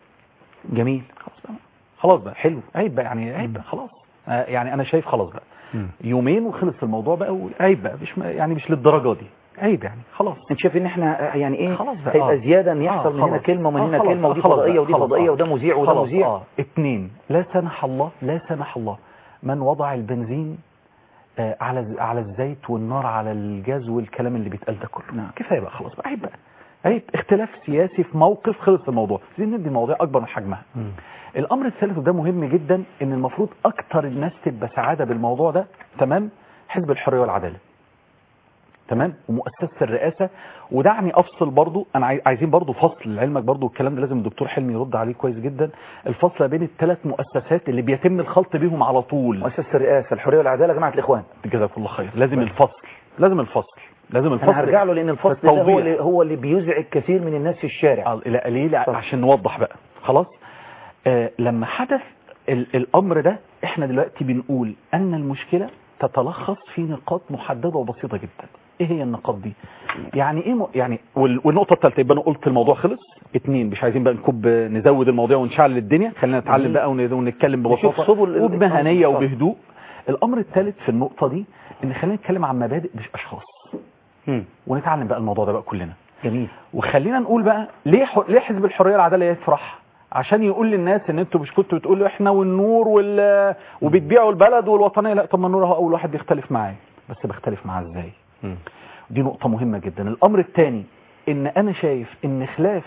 جميل خلاص بقى خلاص بقى حلو عيب بقى يعني عيب بقى خلاص آه يعني انا شايف خلاص بقى يومين وخلص الموضوع بقى وعيب بقى مش يعني مش للدرجه دي عيب يعني خلاص انت شايف ان احنا يعني ايه خلاص بقى، هيبقى آه. زياده ان يحصل آه، من هنا خلاص. كلمه ومن آه، هنا خلاص، كلمه ودي خلاص فضائيه بقى، ودي خلاص، فضائيه آه. وده مذيع وده خلاص، مذيع اه اتنين لا سمح الله لا سمح الله من وضع البنزين آه، على على الزيت والنار على الجاز والكلام اللي بيتقال ده كله نعم. كفايه بقى خلاص بقى عيب بقى عيب اختلاف سياسي في موقف خلص الموضوع عايزين ندي المواضيع اكبر من حجمها الامر الثالث وده مهم جدا ان المفروض اكتر الناس تبقى سعاده بالموضوع ده تمام حزب الحريه والعداله تمام ومؤسسه الرئاسه ودعني افصل برضو انا عاي- عايزين برضو فصل لعلمك برضو الكلام ده لازم الدكتور حلمي يرد عليه كويس جدا الفصل بين الثلاث مؤسسات اللي بيتم الخلط بيهم على طول مؤسسة الرئاسة الحرية والعدالة جماعة الإخوان جزاك الله خير لازم الفصل لازم الفصل لازم الفصل أنا هرجع له لأن الفصل في ده هو التوضيح. اللي, هو اللي بيزعج كثير من الناس في الشارع آه، لا ليه لا اتفضل. عشان نوضح بقى خلاص آه لما حدث ال الامر ده احنا دلوقتي بنقول ان المشكله تتلخص في نقاط محدده وبسيطه جدا ايه هي النقاط دي يعني ايه م... يعني وال... والنقطه الثالثه يبقى انا قلت الموضوع خلص اتنين مش عايزين بقى نكب نزود المواضيع ونشعل الدنيا خلينا نتعلم بقى ون... ونتكلم نشوف ببساطه سبل ال- وبمهنيه اتفضل. وبهدوء الامر الثالث في النقطه دي ان خلينا نتكلم عن مبادئ مش اشخاص مم. ونتعلم بقى الموضوع ده بقى كلنا جميل وخلينا نقول بقى ليه ح... ليه حزب الحريه والعداله يفرح عشان يقول للناس ان انتوا مش كنتوا بتقولوا احنا والنور وال... وبتبيعوا البلد والوطنيه لا طب ما النور هو اول واحد بيختلف معايا بس بختلف معاه ازاي دي نقطه مهمه جدا الامر الثاني ان انا شايف ان خلاف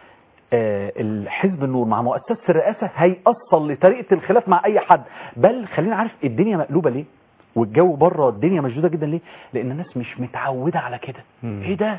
آه، الحزب النور مع مؤسسه الرئاسه هيأصل لطريقه الخلاف مع اي حد بل خلينا عارف الدنيا مقلوبه ليه والجو بره الدنيا مشدوده جدا ليه لان الناس مش متعوده على كده ايه ده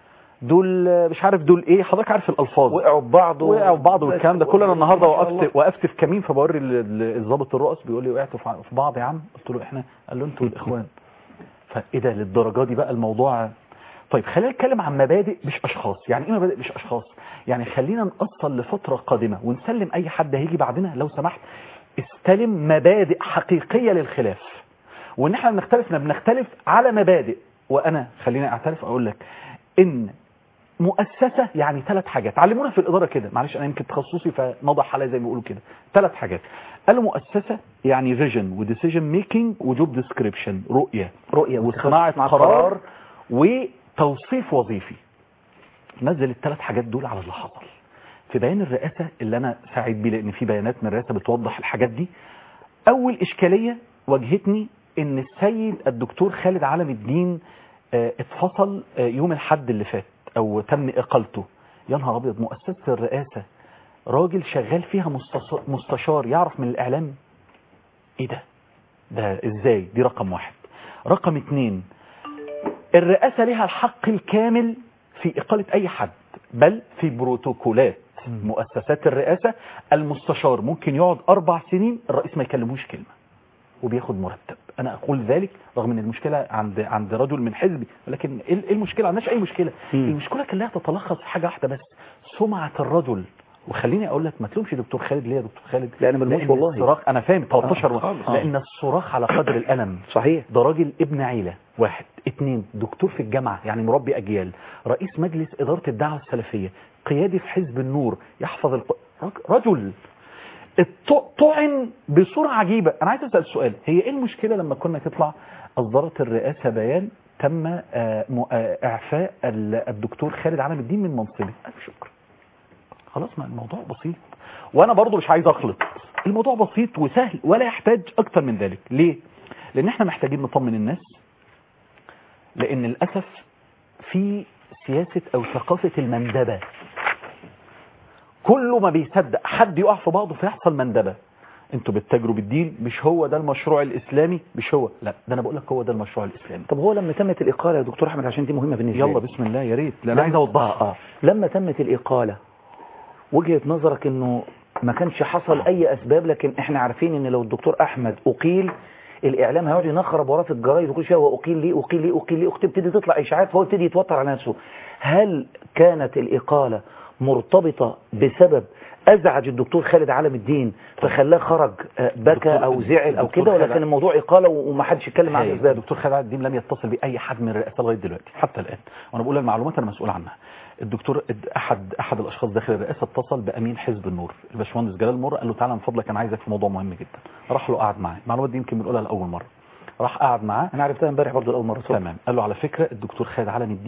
دول آه، مش عارف دول ايه حضرتك عارف الالفاظ وقعوا ببعض و- وقعوا في بعض والكلام ده كل انا النهارده ما شاء الله. وقفت وقفت في كمين فبوري ال- ال- الضابط الرؤس بيقول لي وقعتوا في في بعض يا عم قلت له احنا قال له انتوا الاخوان فايه ده للدرجه دي بقى الموضوع طيب خلينا نتكلم عن مبادئ مش اشخاص يعني ايه مبادئ مش اشخاص يعني خلينا نأصل لفتره قادمه ونسلم اي حد هيجي بعدنا لو سمحت استلم مبادئ حقيقيه للخلاف وان احنا بنختلف بنختلف على مبادئ وانا خليني اعترف اقول لك ان مؤسسة يعني ثلاث حاجات علمونا في الإدارة كده معلش أنا يمكن تخصصي فنضح عليا زي ما بيقولوا كده ثلاث حاجات قالوا مؤسسة يعني فيجن وديسيجن ميكينج وجوب ديسكريبشن رؤية رؤية وصناعة مع قرار وتوصيف وظيفي نزل الثلاث حاجات دول على اللي حصل في بيان الرئاسة اللي أنا سعيد بيه لأن في بيانات من الرئاسة بتوضح الحاجات دي أول إشكالية واجهتني إن السيد الدكتور خالد علم الدين آه، اتفصل آه، يوم الحد اللي فات أو تم إقالته يا نهار أبيض مؤسسة الرئاسة راجل شغال فيها مستص- مستشار يعرف من الإعلام إيه ده؟ ده إزاي؟ دي رقم واحد رقم اتنين الرئاسة لها الحق الكامل في إقالة أي حد بل في بروتوكولات مؤسسات الرئاسة المستشار ممكن يقعد أربع سنين الرئيس ما يكلموش كلمة وبياخد مرتب أنا أقول ذلك رغم أن المشكلة عند عند رجل من حزبي ولكن إيه إيه المشكلة عندناش أي مشكلة المشكلة كلها تتلخص في حاجة واحدة بس سمعة الرجل وخليني اقول لك ما تلومش دكتور خالد ليه يا دكتور خالد لا، أنا ملموش لأن والله. الصراخ انا فاهم 13 آه، خالص. لان الصراخ على قدر الالم صحيح ده راجل ابن عيلة واحد اتنين دكتور في الجامعة يعني مربي أجيال رئيس مجلس إدارة الدعوة السلفية قيادي في حزب النور يحفظ الق... رج- رجل الط- طعن بصورة عجيبة أنا عايز أسأل سؤال هي إيه المشكلة لما كنا تطلع أصدرت الرئاسة بيان تم آه، م- آه، إعفاء ال- الدكتور خالد علم الدين من منصبه ألف شكر خلاص ما الموضوع بسيط وانا برضو مش عايز اخلط الموضوع بسيط وسهل ولا يحتاج اكتر من ذلك ليه لان احنا محتاجين نطمن الناس لان للاسف في سياسة او ثقافة المندبة كله ما بيصدق حد يقع في بعضه فيحصل مندبة انتوا بتتاجروا بالدين مش هو ده المشروع الاسلامي مش هو لا ده انا بقول لك هو ده المشروع الاسلامي طب هو لما تمت الإقالة يا دكتور أحمد عشان دي مهمة بالنسبة لي يلا بسم الله يا ريت لا انا عايز اوضحها آه. لما تمت الإقالة وجهة نظرك إنه ما كانش حصل أي أسباب لكن إحنا عارفين إن لو الدكتور أحمد أقيل الإعلام هيقعد ينخرب وراه في الجرايد وكل شوية هو أقيل ليه أقيل ليه أقيل ليه تبتدي تطلع إشاعات فهو يبتدي يتوتر على نفسه هل كانت الإقالة مرتبطة بسبب أزعج الدكتور خالد علم الدين فخلاه خرج آه، بكى الدكتور- أو زعل أو الدكتور كده ولا خالد- كان الموضوع إقالة ومحدش يتكلم عن هاي. الأسباب الدكتور خالد عبد الدين لم يتصل باي حد من الرئاسه لغايه دلوقتي حتى الان وانا بقول المعلومات انا مسؤول عنها الدكتور احد احد الاشخاص داخل الرئاسه اتصل بامين حزب النور الباشمهندس جلال مر قال له تعالى من فضلك انا عايزك في موضوع مهم جدا راح له قعد معاه المعلومات دي يمكن بنقولها لاول مره راح قعد معاه أنا عرفتها امبارح برضه لأول مرة تمام قال له على فكره الدكتور خالد علم الدين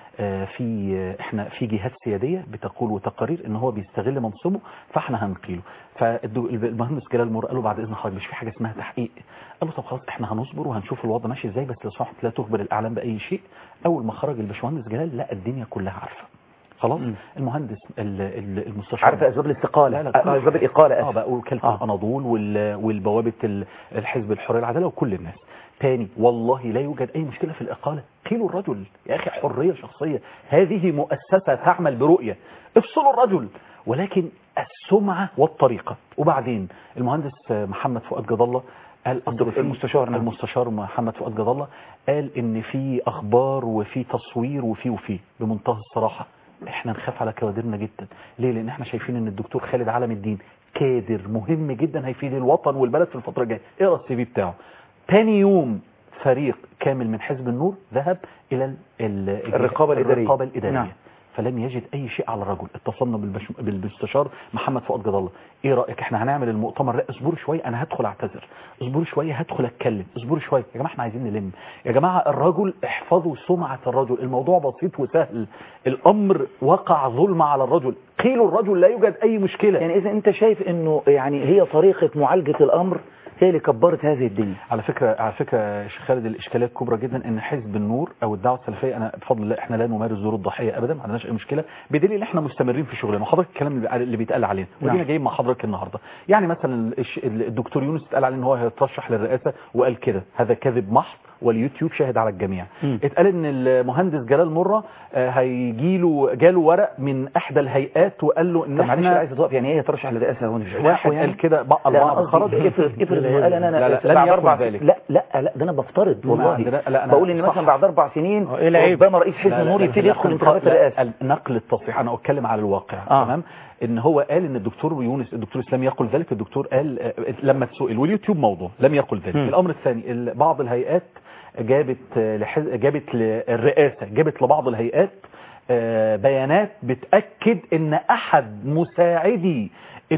آه، في آه، احنا في جهات سياديه بتقول وتقارير ان هو بيستغل منصبه فاحنا هنقيله فالمهندس جلال مر قال له بعد اذن حضرتك مش في حاجه اسمها تحقيق قال له طب خلاص احنا هنصبر وهنشوف الوضع ماشي ازاي بس لو سمحت لا تخبر الاعلام باي شيء اول ما خرج الباشمهندس جلال لا الدنيا كلها عارفه خلاص مم. المهندس ال- ال- المستشار عارف اسباب الاستقاله لا لا كل آه، اسباب الاقاله اه اسف بقى وكاله آه. الاناضول وال- والبوابه ال- الحزب الحريه والعداله وكل الناس تاني والله لا يوجد اي مشكله في الاقاله قيلوا الرجل يا اخي حريه شخصيه هذه مؤسسه تعمل برؤيه افصلوا الرجل ولكن السمعه والطريقه وبعدين المهندس محمد فؤاد جد الله قال أصل في- المستشار، نعم. المستشار محمد فؤاد جد الله قال ان في اخبار وفي تصوير وفي وفي بمنتهى الصراحه احنا نخاف على كوادرنا جدا ليه لان احنا شايفين ان الدكتور خالد علم الدين كادر مهم جدا هيفيد الوطن والبلد في الفتره الجايه اقرا السي في بتاعه تاني يوم فريق كامل من حزب النور ذهب الى ال- ال- الرقابة الإدارية. الرقابه الاداريه نعم. فلم يجد اي شيء على الرجل اتصلنا بالبش... بالمستشار محمد فؤاد جد الله ايه رايك احنا هنعمل المؤتمر لا اصبروا شويه انا هدخل اعتذر اصبروا شويه هدخل اتكلم اصبروا شويه يا جماعه احنا عايزين نلم يا جماعه الرجل احفظوا سمعه الرجل الموضوع بسيط وسهل الامر وقع ظلم على الرجل قيل الرجل لا يوجد اي مشكله يعني اذا انت شايف انه يعني هي طريقه معالجه الامر هي اللي كبرت هذه الدنيا على فكره على فكره يا شيخ خالد الاشكاليه الكبرى جدا ان حزب النور او الدعوه السلفيه انا بفضل الله احنا لا نمارس دور الضحيه ابدا ما عندناش اي مشكله بدليل ان احنا مستمرين في شغلنا وحضرتك الكلام اللي اللي بيتقال علينا ودينا نعم. جايين مع حضرتك النهارده يعني مثلا الش- الدكتور يونس اتقال عليه ان هو هيترشح للرئاسه وقال كده هذا كذب محض واليوتيوب شاهد على الجميع مم. اتقال ان المهندس جلال مره آه، هيجي له جاله ورق من احدى الهيئات وقال له ان طب معلش احنا عايز تقف يعني ايه ترشح للرئاسه هو مش واحد قال كده بقى لا البعض أنا خرج قصدي افرض افرض انه قال انا لا لا لن بعد يقل اربع ذلك. لا لا لا ده انا بفترض ما والله عندنا- لا، أنا بقول ان صح. مثلا بعد اربع سنين إيه العيب؟ ربما رئيس حزب لا، لا، النور لا، يبتدي لا، يدخل لا، انتخابات لا، الرئاسه نقل التصريح انا اتكلم على الواقع آه. تمام ان هو قال ان الدكتور يونس الدكتور اسلام يقول ذلك الدكتور قال آه، لما تسئل واليوتيوب موضوع لم يقل ذلك مم. الامر الثاني ال- بعض الهيئات جابت آه، لحز... جابت للرئاسه جابت لبعض الهيئات آه، بيانات بتاكد ان احد مساعدي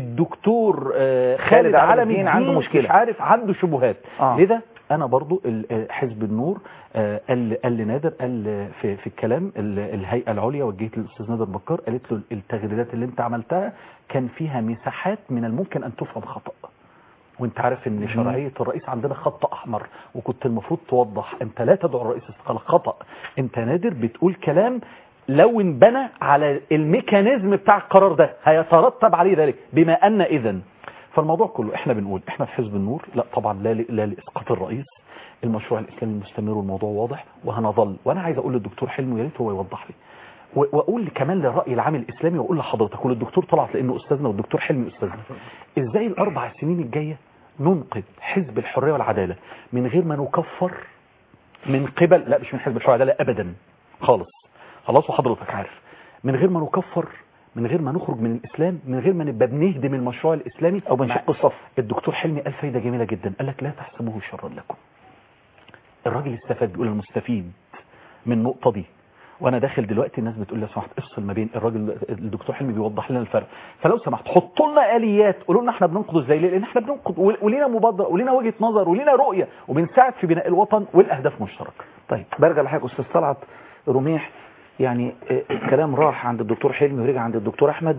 الدكتور آه، خالد علم علم الدين الدين عنده مشكلة. مش عارف عنده شبهات آه. لذا انا برضو ال- آه، حزب النور آه، قال قال لنادر قال في في الكلام ال- الهيئه العليا وجهت للاستاذ نادر بكار قالت له التغريدات اللي انت عملتها كان فيها مساحات من الممكن ان تفهم خطا وانت عارف ان شرعيه الرئيس عندنا خط احمر وكنت المفروض توضح انت لا تدعو الرئيس استقاله خطا انت نادر بتقول كلام لو انبنى على الميكانيزم بتاع القرار ده هيترتب عليه ذلك بما ان اذا فالموضوع كله احنا بنقول احنا في حزب النور لا طبعا لا ل- لا لاسقاط الرئيس المشروع الاسلامي المستمر والموضوع واضح وهنظل وانا عايز اقول للدكتور حلمي يا ريت هو يوضح لي و- واقول كمان للراي العام الاسلامي واقول لحضرتك وللدكتور طلعت لانه استاذنا والدكتور حلمي استاذنا ازاي الاربع سنين الجايه ننقذ حزب الحريه والعداله من غير ما نكفر من قبل لا مش من حزب الحريه والعداله ابدا خالص خلاص وحضرتك عارف من غير ما نكفر من غير ما نخرج من الاسلام من غير ما نبقى بنهدم المشروع الاسلامي او بنشق الصف الدكتور حلمي قال فايده جميله جدا قال لك لا تحسبوه شرا لكم الراجل استفاد بيقول المستفيد من النقطه دي وانا داخل دلوقتي الناس بتقول لي لو سمحت افصل ما بين الراجل الدكتور حلمي بيوضح لنا الفرق فلو سمحت حطوا لنا اليات قولوا لنا احنا بننقض ازاي ليه؟ لان احنا بننقض ول- ولينا مبادره ولينا وجهه نظر ولينا رؤيه وبنساعد في بناء الوطن والاهداف مشتركه طيب برجع لحضرتك استاذ طلعت رميح يعني آه، الكلام راح عند الدكتور حلمي ورجع عند الدكتور احمد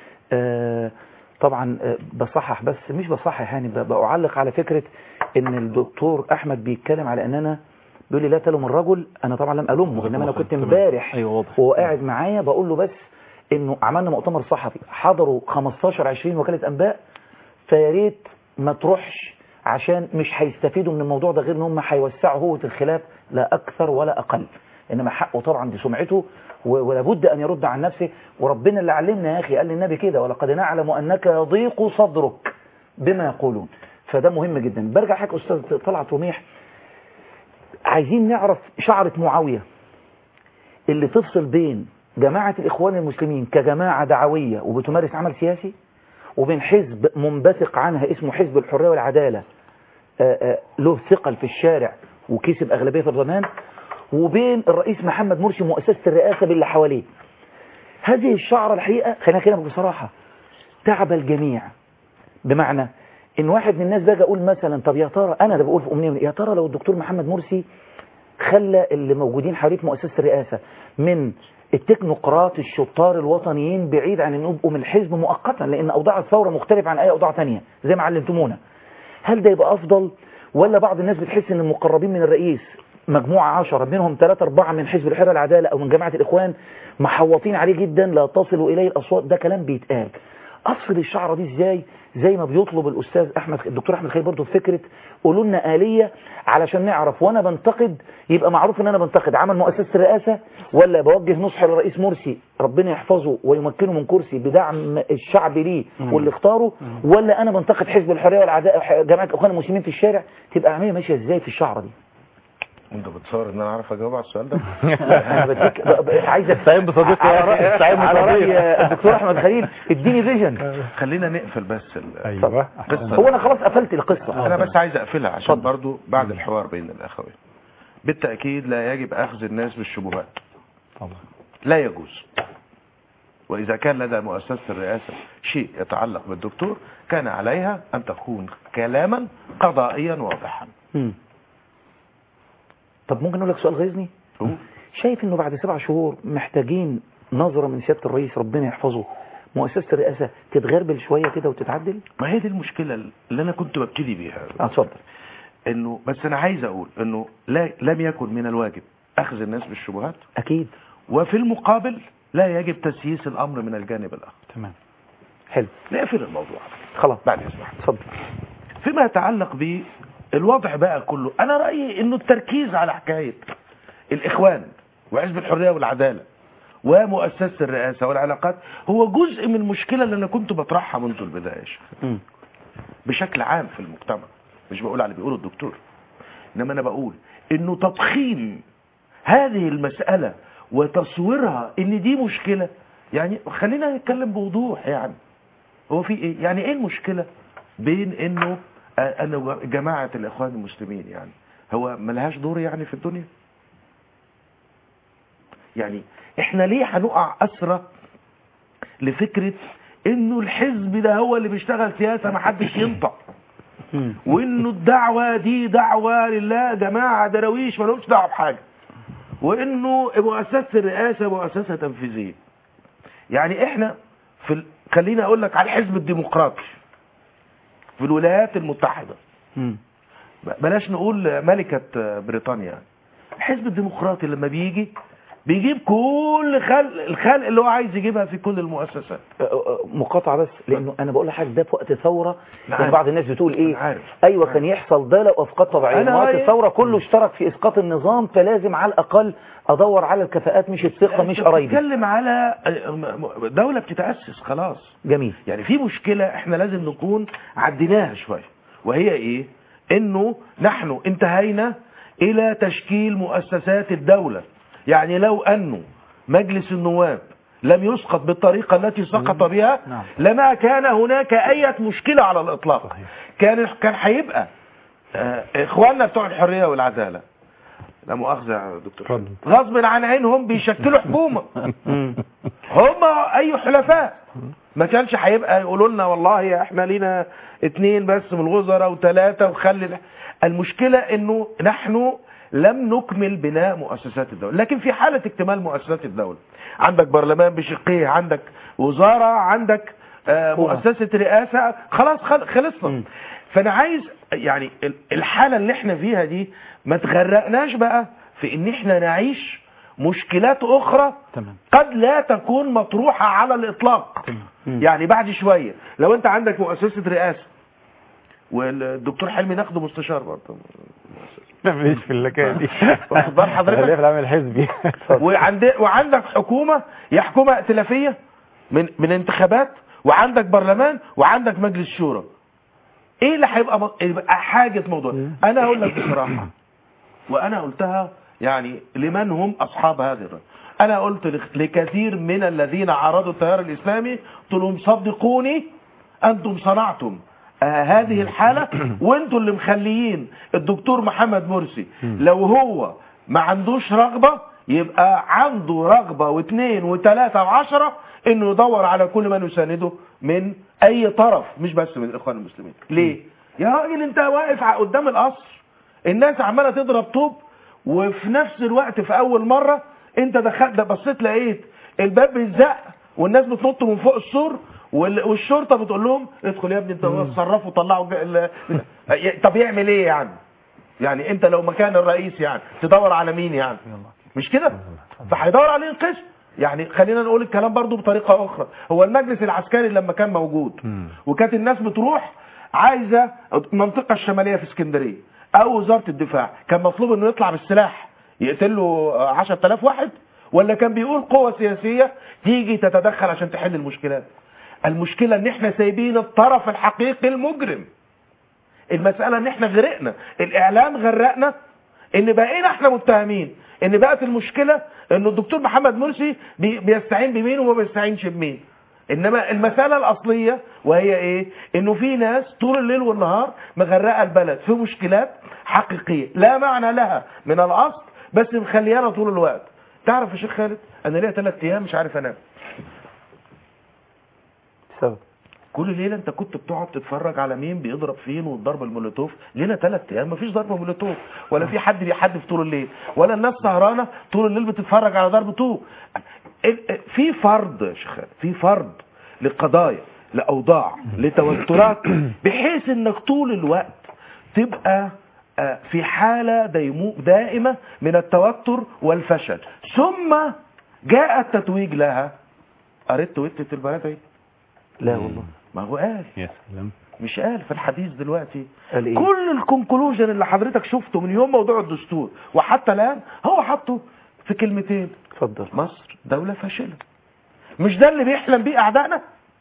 آه، طبعا آه، بصحح بس مش بصحح يعني ب- بعلق على فكره ان الدكتور احمد بيتكلم على ان انا بيقول لي لا تلوم الرجل انا طبعا لم الومه انما انا كنت تمام. امبارح ايوه واضح وهو قاعد معايا بقول له بس انه عملنا مؤتمر صحفي حضروا 15 20 وكاله انباء فيا ريت ما تروحش عشان مش هيستفيدوا من الموضوع ده غير ان هم هيوسعوا هوة الخلاف لا اكثر ولا اقل انما حقه طبعا دي سمعته و- ولابد ان يرد عن نفسه وربنا اللي علمنا يا اخي قال للنبي كده ولقد نعلم انك يضيق صدرك بما يقولون فده مهم جدا برجع حضرتك استاذ طلعت رميح عايزين نعرف شعرة معاوية اللي تفصل بين جماعة الإخوان المسلمين كجماعة دعوية وبتمارس عمل سياسي وبين حزب منبثق عنها اسمه حزب الحرية والعدالة آه، آه، له ثقل في الشارع وكسب أغلبية في البرلمان وبين الرئيس محمد مرسي مؤسسة الرئاسة باللي حواليه هذه الشعرة الحقيقة خلينا كده بصراحة تعب الجميع بمعنى ان واحد من الناس باجي اقول مثلا طب يا ترى انا اللي بقول في امنيه يا ترى لو الدكتور محمد مرسي خلى اللي موجودين حواليه في مؤسسة الرئاسة من التكنوقراط الشطار الوطنيين بعيد عن ان يبقوا من الحزب مؤقتا لان اوضاع الثورة مختلفة عن اي اوضاع تانية زي ما علمتمونا هل ده يبقى افضل ولا بعض الناس بتحس ان المقربين من الرئيس مجموعة عشرة منهم ثلاثة أربعة من حزب الحرية والعدالة أو من جماعة الإخوان محوطين عليه جدا لا تصل إليه الأصوات ده كلام بيتقال أفصل الشعرة دي إزاي زي ما بيطلب الأستاذ أحمد الدكتور أحمد خالد برضه في فكرة قولوا لنا آلية علشان نعرف وأنا بنتقد يبقى معروف إن أنا بنتقد عمل مؤسسة الرئاسة ولا بوجه نصح للرئيس مرسي ربنا يحفظه ويمكنه من كرسي بدعم الشعب ليه واللي اختاره ولا أنا بنتقد حزب الحرية والعدالة جماعة الإخوان المسلمين في الشارع تبقى عملية ماشية إزاي في الشعرة دي انت بتصور ان انا عارف اجاوب على السؤال ده انا بديك ب- ب- عايزك استعين بصديقي على يا- رأي- استعين على بصديقي. رأي الدكتور احمد خليل اديني فيجن خلينا نقفل بس ال- ايوه قصة هو انا خلاص قفلت القصه انا بس عايز اقفلها عشان اتفضل. برضو بعد الحوار بين الاخوين بالتاكيد لا يجب اخذ الناس بالشبهات طبعا لا يجوز واذا كان لدى مؤسسه الرئاسه شيء يتعلق بالدكتور كان عليها ان تكون كلاما قضائيا واضحا مم. طب ممكن اقول لك سؤال غيظني شايف انه بعد سبع شهور محتاجين نظره من سياده الرئيس ربنا يحفظه مؤسسه الرئاسه تتغربل شويه كده وتتعدل ما هي دي المشكله اللي انا كنت ببتدي بيها اه اتفضل انه بس انا عايز اقول انه لا لم يكن من الواجب اخذ الناس بالشبهات اكيد وفي المقابل لا يجب تسييس الامر من الجانب الاخر تمام حلو نقفل الموضوع خلاص بعد اذنك اتفضل فيما يتعلق بالوضع بقى كله انا رايي انه التركيز على حكايه الاخوان وحزب الحريه والعداله ومؤسسه الرئاسه والعلاقات هو جزء من المشكله اللي انا كنت بطرحها منذ البدايه يا شيخ. مم. بشكل عام في المجتمع مش بقول على اللي بيقوله الدكتور انما انا بقول انه تضخيم هذه المساله وتصويرها ان دي مشكله يعني خلينا نتكلم بوضوح يعني هو في ايه يعني ايه المشكله بين انه آه، انا جماعه الاخوان المسلمين يعني هو ملهاش دور يعني في الدنيا يعني احنا ليه هنقع اسرى لفكره انه الحزب ده هو اللي بيشتغل سياسه ما حدش ينطق مم. وانه الدعوه دي دعوه لله جماعه دراويش ما لهمش دعوه بحاجه وانه مؤسسه الرئاسه مؤسسه تنفيذيه يعني احنا في ال... خليني اقول لك على الحزب الديمقراطي في الولايات المتحده مم. بلاش نقول ملكه بريطانيا الحزب الديمقراطي لما بيجي بيجيب كل خلق الخلق اللي هو عايز يجيبها في كل المؤسسات أه، أه، مقاطعه بس لانه انا بقول لحضرتك ده في وقت ثوره أنا يعني عارف. بعض الناس بتقول ايه أنا عارف. ايوه كان يحصل ده لو افقاد طبيعيه أنا وقت رأيي- الثوره كله اشترك في اسقاط النظام فلازم على الاقل ادور على الكفاءات مش الثقه مش أنت قرايبي بتتكلم على دولة بتتأسس خلاص جميل يعني في مشكلة احنا لازم نكون عديناها شوية وهي ايه انه نحن انتهينا الى تشكيل مؤسسات الدولة يعني لو انه مجلس النواب لم يسقط بالطريقة التي سقط بها نعم. لما كان هناك اي مشكلة على الاطلاق كان كان هيبقى آه، اخواننا بتوع الحرية والعدالة لا مؤاخذة يا دكتور اتفضل. غصب عن عينهم بيشكلوا حكومة مم. هم اي حلفاء ما كانش هيبقى يقولوا لنا والله احنا لينا اتنين بس من الوزراء وثلاثة وخلي ده. المشكلة انه نحن لم نكمل بناء مؤسسات الدولة لكن في حالة اكتمال مؤسسات الدولة عندك برلمان بشقيه عندك وزارة عندك آه، حكومة. مؤسسة رئاسة خلاص خل- خلصنا مم. فانا عايز يعني ال- الحالة اللي احنا فيها دي ما تغرقناش بقى في ان احنا نعيش مشكلات اخرى تمام قد لا تكون مطروحة على الإطلاق مم. يعني بعد شوية لو أنت عندك مؤسسة رئاسة والدكتور حلمي ناخده مستشار برضه مفيش في اللكايه دي واخد بال حضرتك؟ خليها في العمل الحزبي وعند وعندك حكومة يا حكومة ائتلافية من من انتخابات وعندك برلمان وعندك مجلس شورى ايه اللي هيبقى م- يبقى حاجة موضوع انا اقول لك بصراحة وانا قلتها يعني لمن هم اصحاب هذه الرأي انا قلت لخ- لكثير من الذين عارضوا التيار الاسلامي قلت لهم صدقوني انتم صنعتم آه هذه الحالة وانتم اللي مخليين الدكتور محمد مرسي لو هو ما عندوش رغبة يبقى عنده رغبة واثنين وثلاثة وعشرة انه يدور على كل من يسانده من اي طرف مش بس من الاخوان المسلمين ليه يا راجل انت واقف ع- قدام القصر الناس عمالة تضرب طوب وفي نفس الوقت في اول مره انت دخلت بصيت لقيت الباب بيتزق والناس بتنط من فوق السور وال- والشرطه بتقول لهم ادخل يا ابني انت اتصرفوا طلعوا ال- ال- طب يعمل ايه يعني يعني انت لو مكان الرئيس يعني تدور على مين يعني مش كده فهيدور عليه القسم يعني خلينا نقول الكلام برضو بطريقه اخرى هو المجلس العسكري لما كان موجود وكانت الناس بتروح عايزه المنطقه الشماليه في اسكندريه او وزاره الدفاع كان مطلوب انه يطلع بالسلاح يقتل له 10000 واحد ولا كان بيقول قوه سياسيه تيجي تتدخل عشان تحل المشكلات المشكله ان احنا سايبين الطرف الحقيقي المجرم المساله ان احنا غرقنا الاعلام غرقنا ان بقينا احنا متهمين ان بقت المشكله ان الدكتور محمد مرسي بي- بيستعين بمين وما بيستعينش بمين انما المساله الاصليه وهي ايه انه في ناس طول الليل والنهار مغرقه البلد في مشكلات حقيقيه لا معنى لها من الاصل بس مخليانا طول الوقت تعرف يا شيخ خالد انا ليا ثلاث ايام مش عارف انام سبب كل ليله انت كنت بتقعد تتفرج على مين بيضرب فين والضرب المولوتوف ليله ثلاث ايام مفيش ضرب مولوتوف ولا في حد بيحدف طول الليل ولا الناس سهرانه طول الليل بتتفرج على ضرب طوب ال- في فرض يا شيخ خالد، في فرض لقضايا لاوضاع لتوترات بحيث انك طول الوقت تبقى آه، في حاله ديمو دائمه من التوتر والفشل ثم جاء التتويج لها قريت تويتة البنات اهي لا والله ما هو قال يا سلام مش قال في الحديث دلوقتي قال ايه كل الكونكلوجن اللي حضرتك شفته من يوم موضوع الدستور وحتى الان هو حطه في كلمتين اتفضل مصر دولة فاشلة مش ده اللي بيحلم بيه اعدائنا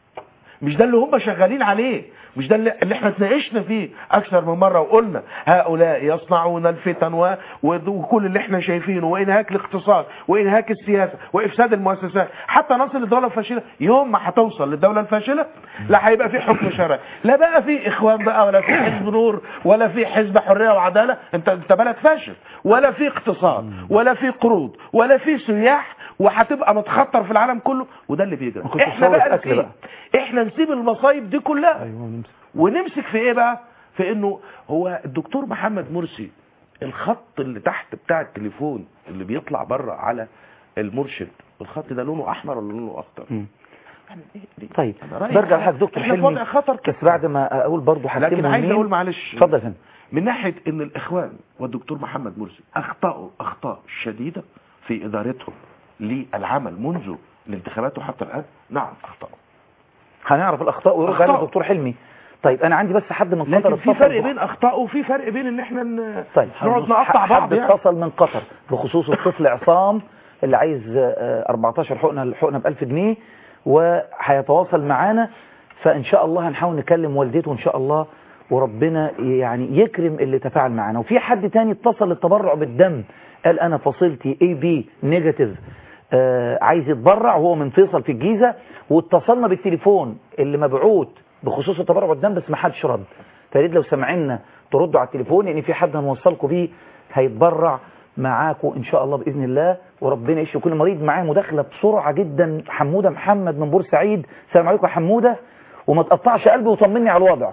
مش ده اللي هم شغالين عليه مش ده اللي اللي احنا اتناقشنا فيه اكثر من مره وقلنا هؤلاء يصنعون الفتن و... و- وكل اللي احنا شايفينه وانهاك الاقتصاد وانهاك السياسه وافساد المؤسسات حتى نصل للدوله الفاشله يوم ما هتوصل للدوله الفاشله لا هيبقى في حكم شرعي لا بقى في اخوان بقى ولا في حزب نور ولا في حزب حريه وعداله انت انت بلد فاشل ولا في اقتصاد ولا في قروض ولا في سياح وهتبقى متخطر في العالم كله وده اللي بيجري ما كنتش احنا تصور بقى أكل نسيب بقى. احنا نسيب المصايب دي كلها ايوه نمسك ونمسك في ايه بقى في انه هو الدكتور محمد مرسي الخط اللي تحت بتاع التليفون اللي بيطلع بره على المرشد الخط ده لونه احمر ولا لونه اخضر مم. يعني إيه دي؟ طيب أنا رأيي برجع إحنا- لحضرتك دكتور احنا في حلمي وضع خطر كده بس بعد ما اقول برضه حاجتين لكن عايز مهمين. اقول معلش اتفضل يا فندم من ناحيه ان الاخوان والدكتور محمد مرسي اخطاوا اخطاء شديده في ادارتهم للعمل منذ الانتخابات وحتى الان نعم اخطاوا هنعرف الاخطاء ويرد أخطاء. علينا الدكتور حلمي طيب انا عندي بس حد من قطر لكن في اتصل فرق بخ- بين اخطاء وفي فرق بين ان احنا ن- طيب نقعد هنبص- نقطع حد بعض يعني اتصل من قطر بخصوص الطفل عصام اللي عايز آه، 14 حقنه الحقنه ب 1000 جنيه وهيتواصل معانا فان شاء الله هنحاول نكلم والدته ان شاء الله وربنا يعني يكرم اللي تفاعل معانا وفي حد تاني اتصل للتبرع بالدم قال انا فصيلتي اي بي نيجاتيف آه عايز يتبرع وهو من فيصل في الجيزه واتصلنا بالتليفون اللي مبعوث بخصوص التبرع بالدم بس ما حدش رد فريد لو سامعينا تردوا على التليفون لان في حد هنوصلكم بيه هيتبرع معاكم ان شاء الله باذن الله وربنا يشفي كل مريض معاه مداخله بسرعه جدا حموده محمد من بورسعيد السلام عليكم يا حموده وما تقطعش قلبي وطمني على الوضع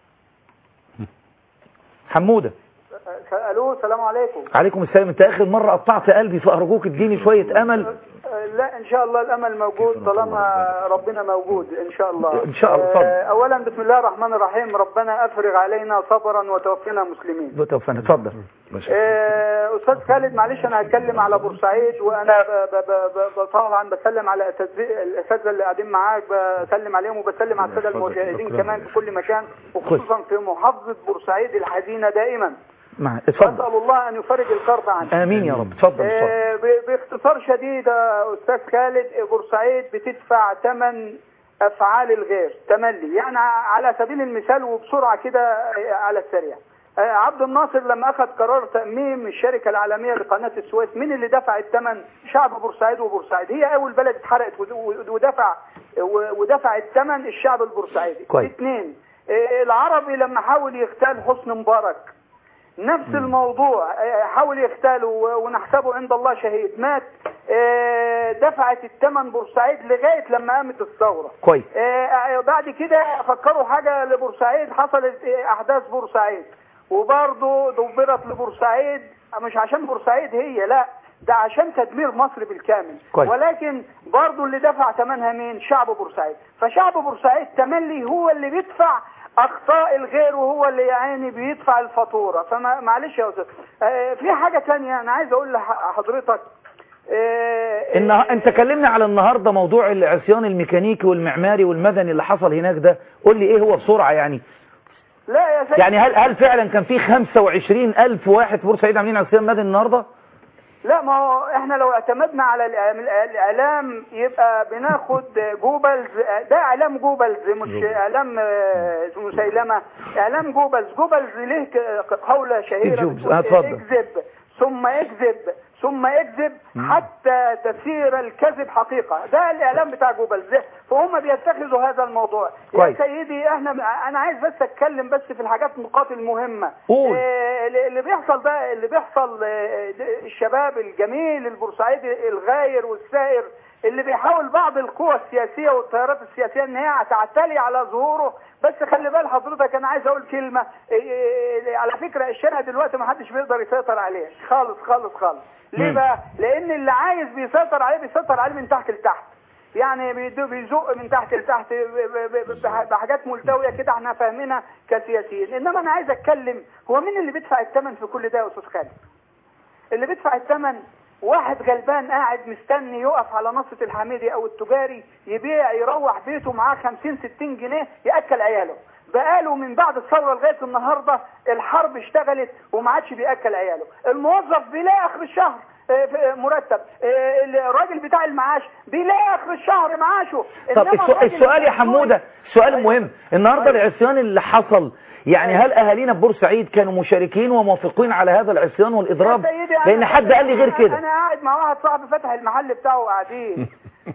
حموده الو السلام عليكم عليكم السلام انت اخر مره قطعت قلبي فارجوك اديني شويه امل أه، لا ان شاء الله الامل موجود طالما ربنا موجود ان شاء الله إن شاء الله، اتفضل. أه، اولا بسم الله الرحمن الرحيم ربنا افرغ علينا صبرا وتوفنا مسلمين توفنا اتفضل أه، استاذ خالد معلش انا هتكلم على بورسعيد وانا ب- ب- ب- ب- طبعا بسلم على أساتذة- الاساتذه اللي قاعدين معاك بسلم عليهم وبسلم على الساده المشاهدين كمان في كل مكان وخصوصا في محافظه بورسعيد الحزينه دائما مع اتفضل اسال الله ان يفرج الكرب عنها امين يا رب اتفضل اتفضل آه، ب- باختصار شديد يا استاذ خالد بورسعيد بتدفع ثمن افعال الغير تملي يعني على سبيل المثال وبسرعه كده آه، على السريع آه، عبد الناصر لما اخذ قرار تاميم الشركه العالميه لقناه السويس مين اللي دفع الثمن شعب بورسعيد وبورسعيد هي اول بلد اتحرقت ود- ود- ودفع و- ودفع الثمن الشعب البورسعيدي كويس. اثنين آه، العربي لما حاول يغتال حسني مبارك نفس الموضوع آه، حاول يغتاله و- ونحسبه عند الله شهيد مات آه، دفعت الثمن بورسعيد لغايه لما قامت الثوره كويس آه، آه، بعد كده فكروا حاجه لبورسعيد حصلت آه، احداث بورسعيد وبرضه دبرت لبورسعيد مش عشان بورسعيد هي لا ده عشان تدمير مصر بالكامل كويس. ولكن برضو اللي دفع ثمنها مين شعب بورسعيد فشعب بورسعيد تملي هو اللي بيدفع اخطاء الغير وهو اللي يعني بيدفع الفاتوره فمعلش يا استاذ آه، في حاجه تانية انا عايز اقول لحضرتك آه، إن آه، انت كلمنا على النهارده موضوع العصيان الميكانيكي والمعماري والمدني اللي حصل هناك ده قول لي ايه هو بسرعه يعني لا يا سيدي يعني هل هل فعلا كان في 25 الف واحد في بورسعيد عاملين عصيان مدني النهارده لا ما هو احنا لو اعتمدنا على الإعلام- الاعلام يبقى بناخد جوبلز ده اعلام جوبلز مش اعلام آه، مسيلمه اعلام جوبلز جوبلز ليه ك- قوله شهيره جوبز. بتقول آه، اتفضل. اكذب ثم اكذب ثم اكذب حتى تصير الكذب حقيقه ده الاعلام بتاع جوبلز ده فهم بيتخذوا هذا الموضوع كويس. يا سيدي احنا انا عايز بس اتكلم بس في الحاجات النقاط المهمه قول. آه، اللي بيحصل ده اللي بيحصل آه، ده الشباب الجميل البورسعيدي الغاير والسائر اللي بيحاول بعض القوى السياسيه والتيارات السياسيه ان هي تعتلي على ظهوره بس خلي بال حضرتك انا عايز اقول كلمه آه، آه، على فكره الشارع دلوقتي ما حدش بيقدر يسيطر عليه خالص خالص خالص ليه مم. بقى؟ لان اللي عايز بيسيطر عليه بيسيطر عليه من تحت لتحت يعني بيدو- بيزق من تحت لتحت ب- ب- ب- بح- بحاجات ملتويه كده احنا فاهمينها كسياسيين انما انا عايز اتكلم هو مين اللي بيدفع الثمن في كل ده يا استاذ خالد اللي بيدفع الثمن واحد غلبان قاعد مستني يقف على نصة الحميدي او التجاري يبيع يروح بيته معاه 50 60 جنيه ياكل عياله بقاله من بعد الثوره لغايه النهارده الحرب اشتغلت وما عادش بياكل عياله الموظف بيلاقي اخر الشهر آه، في- آه، مرتب آه، الراجل بتاع المعاش بيلاقي اخر الشهر معاشه طب إنما السؤال, الراجل السؤال يا بتاع حمودة سؤال مهم النهاردة العصيان اللي حصل يعني هل أهالينا ببورسعيد كانوا مشاركين وموافقين على هذا العصيان والإضراب يا سيدي أنا- لأن حد قال لي غير أنا- كده انا قاعد مع واحد صاحبي فتح المحل بتاعه وقاعدين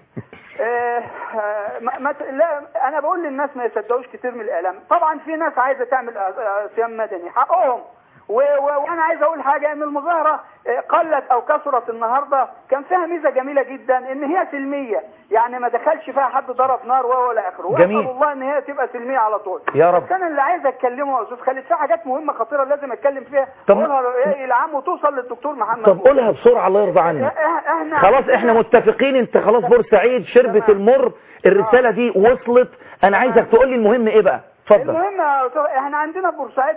آه، آه، ما ما ت- لا انا بقول للناس ما يصدقوش كتير من الاعلام طبعا في ناس عايزه تعمل آه، صيام مدني حقهم و- و- وانا عايز اقول حاجه ان المظاهره آه، قلت او كثرت النهارده كان فيها ميزه جميله جدا ان هي سلميه يعني ما دخلش فيها حد ضرب نار ولا اخره جميل. واسال الله ان هي تبقى سلميه على طول يا رب. بس انا اللي عايز اتكلمه يا استاذ خالد في حاجات مهمه خطيره لازم اتكلم فيها طب- اقولها لرؤياء العام وتوصل للدكتور محمد طب قولها بسرعة الله يرضى عنك إح- احنا خلاص احنا متفقين انت خلاص بورسعيد شربت تمام. المر الرسالة دي وصلت انا عايزك تقول لي المهم ايه بقى اتفضل المهم يا أستاذ، احنا عندنا في بورسعيد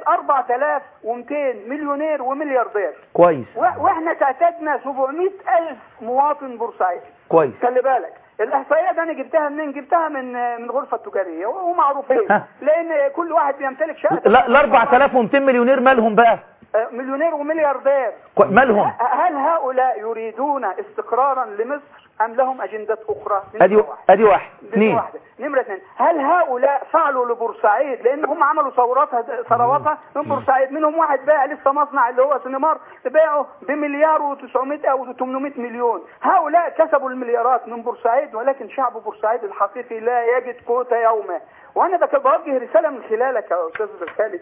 4200 مليونير وملياردير كويس و- واحنا تعتدنا 700 الف مواطن بورسعيدي كويس خلي بالك الاحصائيه دي انا جبتها منين جبتها من من الغرفه التجاريه ومعروفين ها. لان كل واحد بيمتلك شقه لا ال 4200 مليونير مالهم بقى آه، مليونير وملياردير كو- مالهم ه- هل هؤلاء يريدون استقرارا لمصر ام لهم اجندات اخرى نمرة ادي واحد. ادي واحد دي اثنين واحدة نمرة اثنين هل هؤلاء فعلوا لبورسعيد لان هم عملوا ثوراتها ثرواتها من بورسعيد منهم واحد باع لسه مصنع اللي هو سينمار باعه بمليار و900 او 800 مليون هؤلاء كسبوا المليارات من بورسعيد ولكن شعب بورسعيد الحقيقي لا يجد قوت يومه وانا بك- بوجه رسالة من خلالك يا استاذ خالد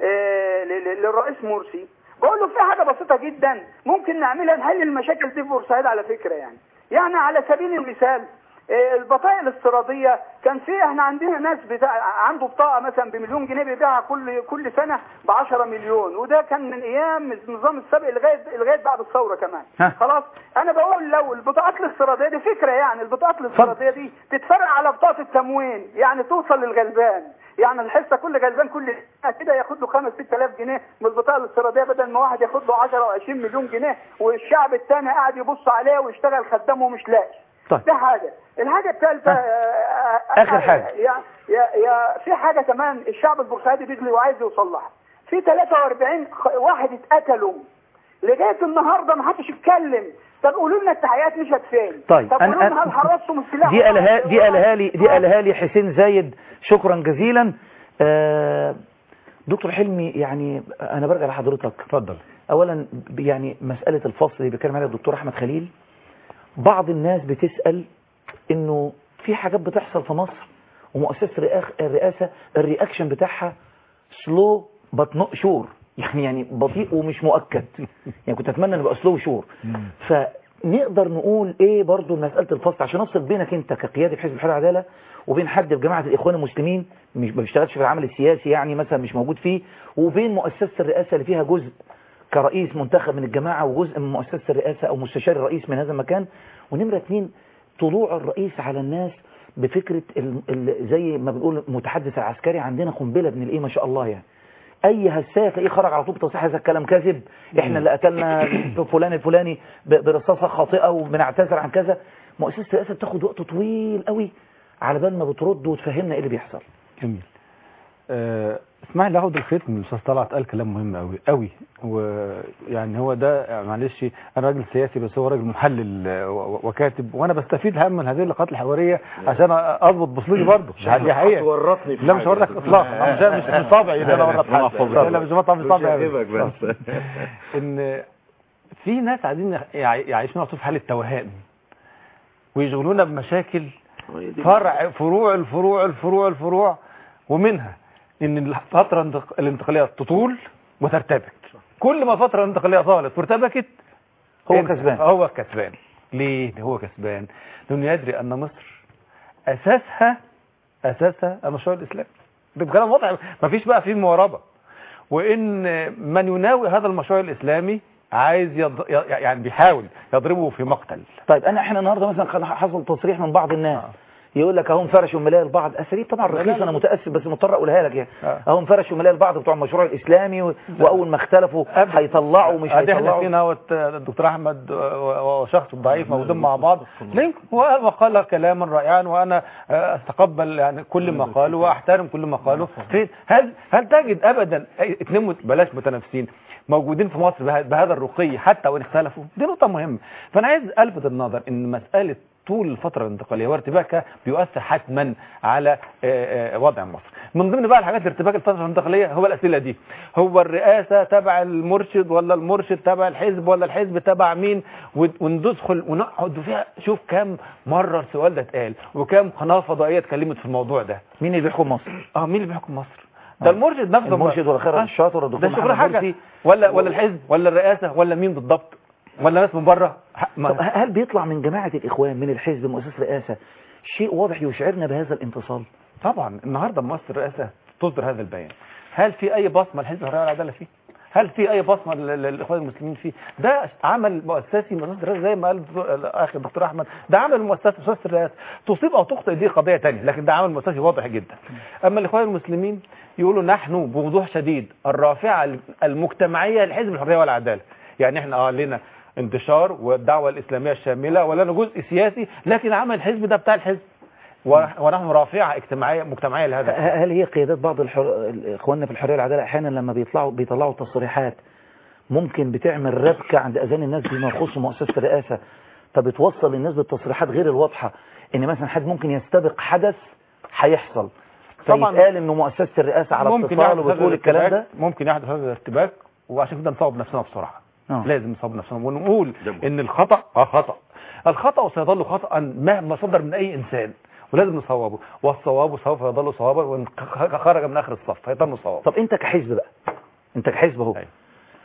آه، ل- ل- للرئيس مرسي بقول له في حاجة بسيطة جدا ممكن نعملها نحل المشاكل دي في بورسعيد على فكرة يعني يعني على سبيل المثال آه، البطايق الاستيراديه كان في احنا عندنا ناس بتاع عنده بطاقه مثلا بمليون جنيه بيبيعها كل كل سنه ب 10 مليون وده كان من ايام النظام السابق لغايه لغايه بعد الثوره كمان ها. خلاص انا بقول لو البطاقات الاستيراديه دي فكره يعني البطاقات الاستيراديه دي تتفرق على بطاقه التموين يعني توصل للغلبان يعني الحصه كل غلبان كل سنه كده ياخد له 5 6000 جنيه من البطاقه الاستيراديه بدل ما واحد ياخد له 10 او 20 مليون جنيه والشعب الثاني قاعد يبص عليه ويشتغل خدام ومش لاقي طيب. ده حاجة الحاجة الثالثة آخر حاجة. يا يا يا في حاجة كمان الشعب البورسعيدي بيجري وعايز يوصل لها في 43 خ- واحد اتقتلوا لغاية النهاردة ما حدش اتكلم طب قولوا لنا التحقيقات مشت فين طيب طب قولوا لنا هل حرصتم السلاح دي قالها دي قالها لي دي قالها لي حسين زايد شكرا جزيلا آه، دكتور حلمي يعني انا برجع لحضرتك اتفضل اولا ب- يعني مساله الفصل اللي بيتكلم عليها الدكتور احمد خليل بعض الناس بتسال انه في حاجات بتحصل في مصر ومؤسسه الرئاخ- الرئاسه الرياكشن بتاعها سلو بات نوت شور يعني يعني بطيء ومش مؤكد يعني كنت اتمنى ان يبقى سلو شور فنقدر نقول ايه برضو مساله الفصل عشان افصل بينك انت كقيادي في حزب الحريه والعداله وبين حد في جماعه الاخوان المسلمين مش ما بيشتغلش في العمل السياسي يعني مثلا مش موجود فيه وبين مؤسسه الرئاسه اللي فيها جزء كرئيس منتخب من الجماعة وجزء من مؤسسة الرئاسة أو مستشار الرئيس من هذا المكان ونمرة اتنين طلوع الرئيس على الناس بفكرة ال... ال... زي ما بنقول المتحدث العسكري عندنا قنبلة ابن الايه ما شاء الله يعني اي هسايه تلاقيه خرج على طول بتصحيح هذا الكلام كذب احنا اللي قتلنا فلان الفلاني ب- برصاصه خاطئه وبنعتذر عن كذا مؤسسه الرئاسه بتاخد وقت طويل قوي على بال ما بترد وتفهمنا ايه اللي بيحصل جميل آه، اسمح لي اخد الخيط من الاستاذ طلعت قال كلام مهم قوي قوي ويعني هو ده معلش انا راجل سياسي بس هو راجل محلل آه، و- وكاتب وانا بستفيد هم من هذه اللقاءات الحواريه عشان اضبط بصلي برضه دي حقيقه ورطني في لا مش حاجة هوريك بس. اطلاقا مش مش من طبعي ان انا اورط أنا حد أفضل. لا لا مش من طبعي مش طبعي هسيبك بس. ان في ناس عايزين يع- يعيشونا في حاله توهان ويشغلونا بمشاكل فرع فروع الفروع الفروع الفروع ومنها ان الفتره الانتق- الانتقاليه تطول وترتبك كل ما فتره الانتقاليه طالت وارتبكت هو انت- كسبان. هو كسبان ليه هو كسبان لانه يدري ان مصر اساسها اساسها المشروع الاسلامي ده كلام واضح مفيش بقى فيه مواربه وان من يناوي هذا المشروع الاسلامي عايز يض... يعني بيحاول يضربه في مقتل طيب انا احنا النهارده مثلا كان حصل تصريح من بعض الناس يقول لك اهو انفرشوا ملاية البعض اساليب طبعا لا، رخيصه لا. انا متاسف بس مضطر اقولها لك يعني آه. اهو انفرشوا ملاية البعض بتوع المشروع الاسلامي و... واول ما اختلفوا هيطلعوا ومش ادي احنا هيطلعوا فينا هوت الدكتور احمد وشخص ضعيف موجودين مع بعض ليه هو قال كلاما رائعا وانا اتقبل يعني كل ما قاله واحترم كل ما قاله فين هل هل تجد ابدا أي- اتنين مت- بلاش متنافسين موجودين في مصر به- بهذا الرقي حتى وان اختلفوا دي نقطه مهمه فانا عايز الفت النظر ان مساله طول الفترة الانتقالية وارتباكها بيؤثر حتما على آه، آه، وضع مصر من ضمن بقى الحاجات ارتباك الفترة الانتقالية هو الأسئلة دي هو الرئاسة تبع المرشد ولا المرشد تبع الحزب ولا الحزب تبع مين ون- وندخل ونقعد فيها شوف كام مرة السؤال ده اتقال وكام قناة فضائية اتكلمت في الموضوع ده مين اللي بيحكم مصر اه مين اللي بيحكم مصر ده المرشد نفسه المرشد ولا خيرت آه، الشاطر الدكتور ده شغل محمد حاجة مرسي ولا ولا الحزب ولا الرئاسة ولا مين بالضبط ولا ناس من بره ح- ما- طب هل بيطلع من جماعة الإخوان من الحزب مؤسسة رئاسة شيء واضح يشعرنا بهذا الانتصال طبعا النهارده مؤسسه الرئاسه تصدر هذا البيان هل في اي بصمه لحزب الحريه والعداله فيه هل في اي بصمه لل- للاخوان المسلمين فيه ده عمل مؤسسي مؤسسه الرئاسه زي ما قال الدكتور- الاخ الدكتور احمد ده عمل مؤسسه مؤسسه الرئاسه تصيب او تخطئ دي قضيه ثانيه لكن ده عمل مؤسسي واضح جدا اما الاخوان المسلمين يقولوا نحن بوضوح شديد الرافعه المجتمعيه لحزب الحريه والعداله يعني احنا اه لنا انتشار والدعوه الاسلاميه الشامله ولنا جزء سياسي لكن عمل الحزب ده بتاع الحزب و- ونحن رافعه اجتماعيه مجتمعيه لهذا الحزب. ه- هل هي قيادات بعض الحر... اخواننا في الحريه والعداله احيانا لما بيطلعوا بيطلعوا تصريحات ممكن بتعمل ربكه عند اذان الناس بما يخص مؤسسه الرئاسه فبتوصل الناس بالتصريحات غير الواضحه ان مثلا حد ممكن يستبق حدث هيحصل طبعاً. فيتقال انه مؤسسه الرئاسه على ممكن اتصال يحدث هذا وبتقول الكلام ده الارتباك ممكن يحدث هذا الارتباك وعشان كده نصوب نفسنا بسرعه آه. لازم نصوب نفسنا ونقول ان الخطا اه خطا الخطا سيظل خطا مهما صدر من اي انسان ولازم نصوبه والصواب سوف يظل صوابا وان خ- خرج من اخر الصف هيضل صواب طب انت كحزب بقى انت كحزب اهو أيوة.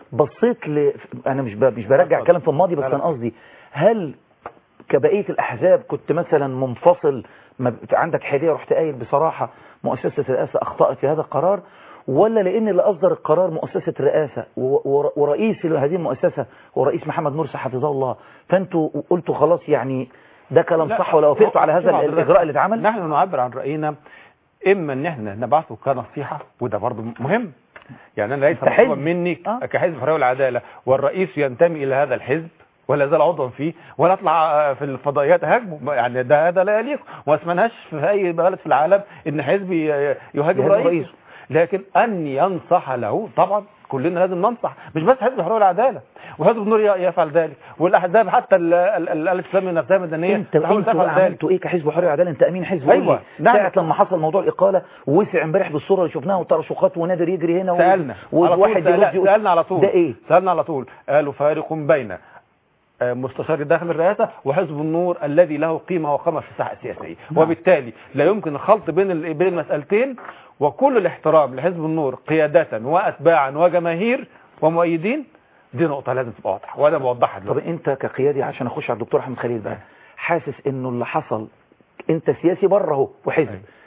بصيت ل... انا مش ب... مش برجع اتفضل. كلام في الماضي بس لا، لا. انا قصدي هل كبقيه الاحزاب كنت مثلا منفصل ما ب- عندك حياديه رحت قايل بصراحه مؤسسه الرئاسه اخطات في هذا القرار ولا لان اللي اصدر القرار مؤسسه الرئاسه و... ور- ورئيس هذه المؤسسه هو رئيس محمد مرسي حفظه الله فانتوا قلتوا خلاص يعني ده كلام لا، صح ولا وافقتوا على شوف هذا حضرتك، الاجراء اللي اتعمل نحن نعبر عن راينا اما ان احنا نبعثه كنصيحه وده برضه مهم يعني انا ليس كحزب. مطلوبا مني آه. كحزب الحريه والعداله والرئيس ينتمي الى هذا الحزب ولا زال عضوا فيه ولا اطلع آه، في الفضائيات اهاجمه يعني ده هذا لا يليق وما اسمناش في اي بلد في العالم ان حزب ي- يهاجم يهاجم رئيسه رئيسه. لكن ان ينصح له طبعا كلنا لازم ننصح مش بس حزب الحريه والعداله وحزب النور ي- يفعل ذلك والاحزاب حتى ال- ال- ال- الاسلامي نفسها المدنيه انت تحاول انتوا تفعل بقى ذلك عملتوا ايه كحزب حريه وعداله انت امين حزب أيوة. قول لي. نعم. ساعه لما حصل موضوع الاقاله ووسع امبارح بالصوره اللي شفناها وترشقات ونادر يجري هنا و- سالنا على طول وواحد سأل- يرد يقول سالنا على طول ده ايه سالنا على طول قالوا فارق بين آه، مستشار داخل الرئاسه وحزب النور الذي له قيمه وقامه في الساحه السياسيه وبالتالي لا يمكن الخلط بين ال- بين المسالتين وكل الاحترام لحزب النور قياده واتباعا وجماهير ومؤيدين دي نقطه لازم تبقى واضحه وانا بوضحها طب دلوقتي انت كقيادي عشان اخش على الدكتور احمد خليل بقى حاسس انه اللي حصل انت سياسي بره اهو وحزب أيوة.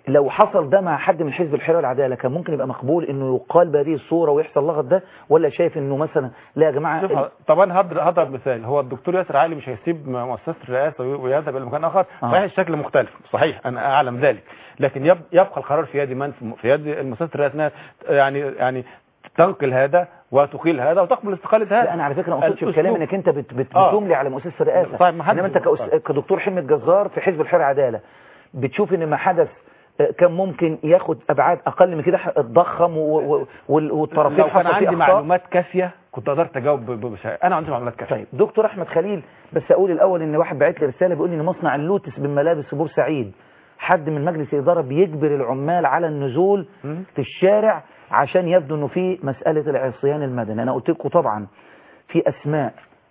لو حصل ده مع حد من حزب الحريه والعداله كان ممكن يبقى مقبول انه يقال بهذه الصوره ويحصل لغط ده ولا شايف انه مثلا لا يا جماعه شوف طب انا هضرب هضرب مثال هو الدكتور ياسر علي مش هيسيب مؤسسه الرئاسه ويذهب الى مكان اخر آه. صحيح الشكل مختلف صحيح انا اعلم ذلك لكن يب- يبقى القرار في يد من في يد مؤسسه الرئاسه إنها يعني يعني تنقل هذا وتقيل هذا وتقبل استقاله هذا لا انا على فكره ما اقصدش الأسلوب. بكلامي انك انت بت بت آه. بتملي على مؤسسه الرئاسه طيب، ما حدش انما انت كأس... طيب. كدكتور حلمي جزار في حزب الحريه والعداله بتشوف ان ما حدث آه، كان ممكن ياخد ابعاد اقل من كده اتضخم و... و... وال- والطرفين لو كان حصل فيه عندي أخطاء. معلومات كافيه كنت قدرت اجاوب ب- ب- بشيء انا عندي معلومات كافيه طيب دكتور احمد خليل بس اقول الاول ان واحد بعت لي رساله بيقول لي ان مصنع اللوتس بالملابس في بورسعيد حد من مجلس الاداره بيجبر العمال على النزول مم. في الشارع عشان يبدو انه في مساله العصيان المدني انا قلت لكم طبعا في اسماء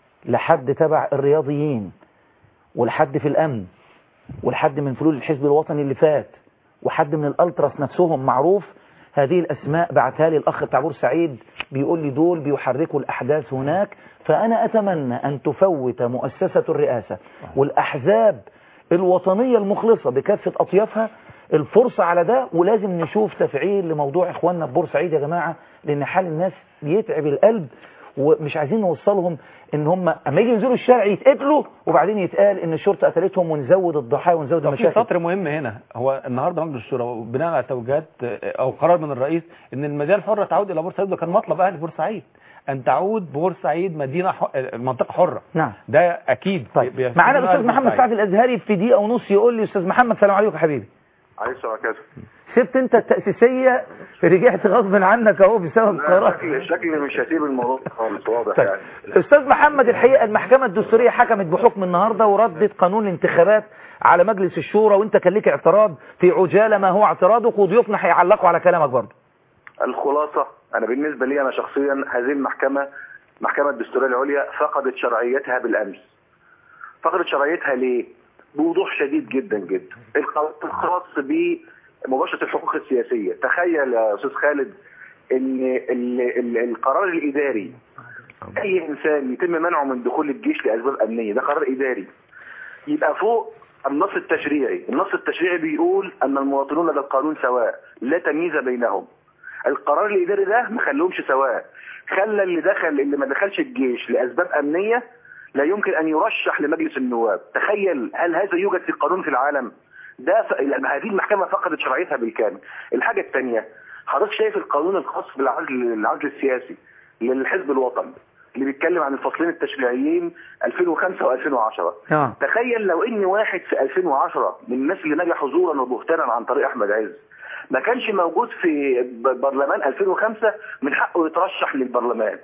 لحد تبع الرياضيين ولحد في الامن ولحد من فلول الحزب الوطني اللي فات وحد من الالتراس نفسهم معروف هذه الاسماء بعتها لي الاخ بتاع بورسعيد بيقول لي دول بيحركوا الاحداث هناك فانا اتمنى ان تفوت مؤسسه الرئاسه والاحزاب الوطنيه المخلصه بكافه اطيافها الفرصه على ده ولازم نشوف تفعيل لموضوع اخواننا في بورسعيد يا جماعه لان حال الناس بيتعب القلب ومش عايزين نوصلهم ان هم اما يجي ينزلوا الشارع يتقتلوا وبعدين يتقال ان الشرطه قتلتهم ونزود الضحايا ونزود طب في المشاكل سطر مهم هنا هو النهارده مجلس الشورى بناء على توجيهات آه، او قرار من الرئيس ان المدينه الحره تعود الى بورسعيد وكان مطلب اهل بورسعيد ان تعود بورسعيد مدينه ح... آه، منطقه حره نعم ده اكيد طيب بيفيد معانا أهل الاستاذ محمد بورسعيد. سعد الازهري في دقيقه ونص يقول لي استاذ محمد سلام عليكم حبيبي عليه السلام عليكم سبت انت التاسيسيه رجعت غصب عنك اهو بسبب قرار شكل شكل مش هسيب الموضوع خالص واضح طيب يعني استاذ محمد الحقيقه المحكمه الدستوريه حكمت بحكم النهارده وردت قانون الانتخابات على مجلس الشورى وانت كان ليك اعتراض في عجاله ما هو اعتراضك وضيوفنا هيعلقوا على كلامك برضه الخلاصة أنا بالنسبة لي أنا شخصيا هذه المحكمة المحكمة الدستورية العليا فقدت شرعيتها بالأمس فقدت شرعيتها ليه؟ بوضوح شديد جدا جدا القانون الخاص بمباشرة الحقوق السياسية تخيل يا أستاذ خالد إن ال- ال- القرار الإداري أي إنسان يتم منعه من دخول الجيش لأسباب أمنية ده قرار إداري يبقى فوق النص التشريعي النص التشريعي بيقول أن المواطنون لدى القانون سواء لا تمييز بينهم القرار الاداري ده ما خلوهمش سواء خلى اللي دخل اللي ما دخلش الجيش لاسباب امنيه لا يمكن ان يرشح لمجلس النواب تخيل هل هذا يوجد في القانون في العالم ده ف... هذه المحكمه فقدت شرعيتها بالكامل الحاجه الثانيه حضرتك شايف القانون الخاص بالعزل العزل السياسي للحزب الوطني اللي بيتكلم عن الفصلين التشريعيين 2005 و2010 اه تخيل لو ان واحد في 2010 من الناس اللي نجحوا زورا وبهتانا عن طريق احمد عز ما كانش موجود في ب- برلمان 2005 من حقه يترشح للبرلمان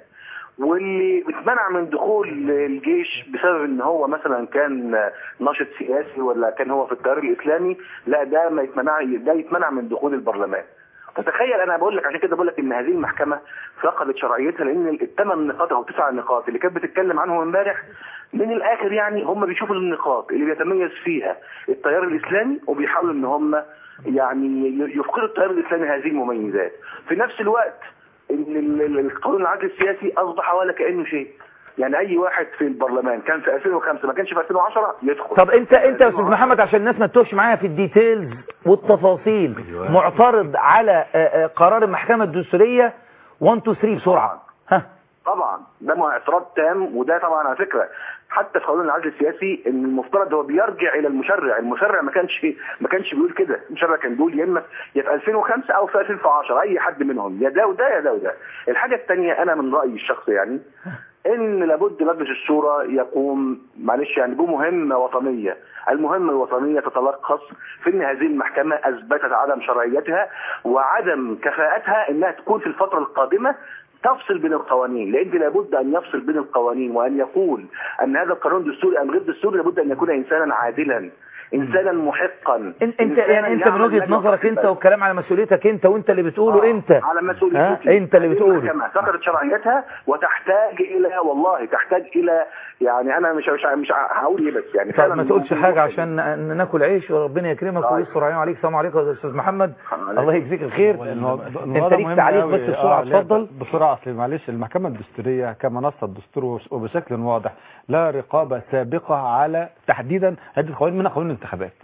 واللي اتمنع من دخول الجيش بسبب ان هو مثلا كان ناشط سياسي ولا كان هو في التيار الاسلامي لا ده ما يتمنع ده يتمنع من دخول البرلمان فتخيل انا بقول لك عشان كده بقول لك ان هذه المحكمه فقدت شرعيتها لان الثمان نقاط او تسع نقاط اللي كانت بتتكلم عنهم امبارح من الاخر يعني هم بيشوفوا النقاط اللي بيتميز فيها التيار الاسلامي وبيحاولوا ان هم يعني يفقدوا التيار الاسلامي هذه المميزات في نفس الوقت ان ال- ال- القانون العدل السياسي اصبح ولا كانه شيء يعني اي واحد في البرلمان كان في 2005 ما كانش في 2010 يدخل طب انت انت يا استاذ محمد عشان الناس ما تتوهش معايا في الديتيلز والتفاصيل معترض على آه، آه، قرار المحكمه الدستوريه 1 2 3 بسرعه ها طبعا ده مع اعتراض تام وده طبعا على فكره حتى في قانون العدل السياسي ان المفترض هو بيرجع الى المشرع، المشرع ما كانش ما كانش بيقول كده، المشرع كان بيقول يا اما يا في 2005 او في 2010 اي حد منهم يا ده وده يا ده وده. الحاجه الثانيه انا من رايي الشخصي يعني ان لابد مجلس الشورى يقوم معلش يعني بمهمه وطنيه، المهمه الوطنيه تتلخص في ان هذه المحكمه اثبتت عدم شرعيتها وعدم كفاءتها انها تكون في الفتره القادمه تفصل بين القوانين لان لابد ان يفصل بين القوانين وان يقول ان هذا القانون دستوري ام غير دستوري لابد ان يكون انسانا عادلا انسانا محقا انت انت إنساناً يعني انت من يعمل وجهه لجنة نظرك انت محققة. والكلام على مسؤوليتك انت وانت اللي بتقوله آه، انت على مسؤوليتي ها؟ انت اللي هذه بتقوله المحكمة فقدت شرعيتها وتحتاج الى والله تحتاج الى يعني انا مش مش مش هقول ايه بس يعني طب فعلاً ما تقولش الموضوع حاجه كده. عشان ن- ناكل عيش وربنا يكرمك طيب. ويستر علينا وعليك السلام عليكم يا استاذ محمد عليكم. الله يجزيك الخير الموضوع- انت الموضوع ده ليك مهم تعليق أوي. بس بسرعه آه، لا، اتفضل بسرعه اصل معلش المحكمه الدستوريه كمنصه الدستور وبش- وبشكل واضح لا رقابه سابقه على تحديدا عده قوانين منها قانون الانتخابات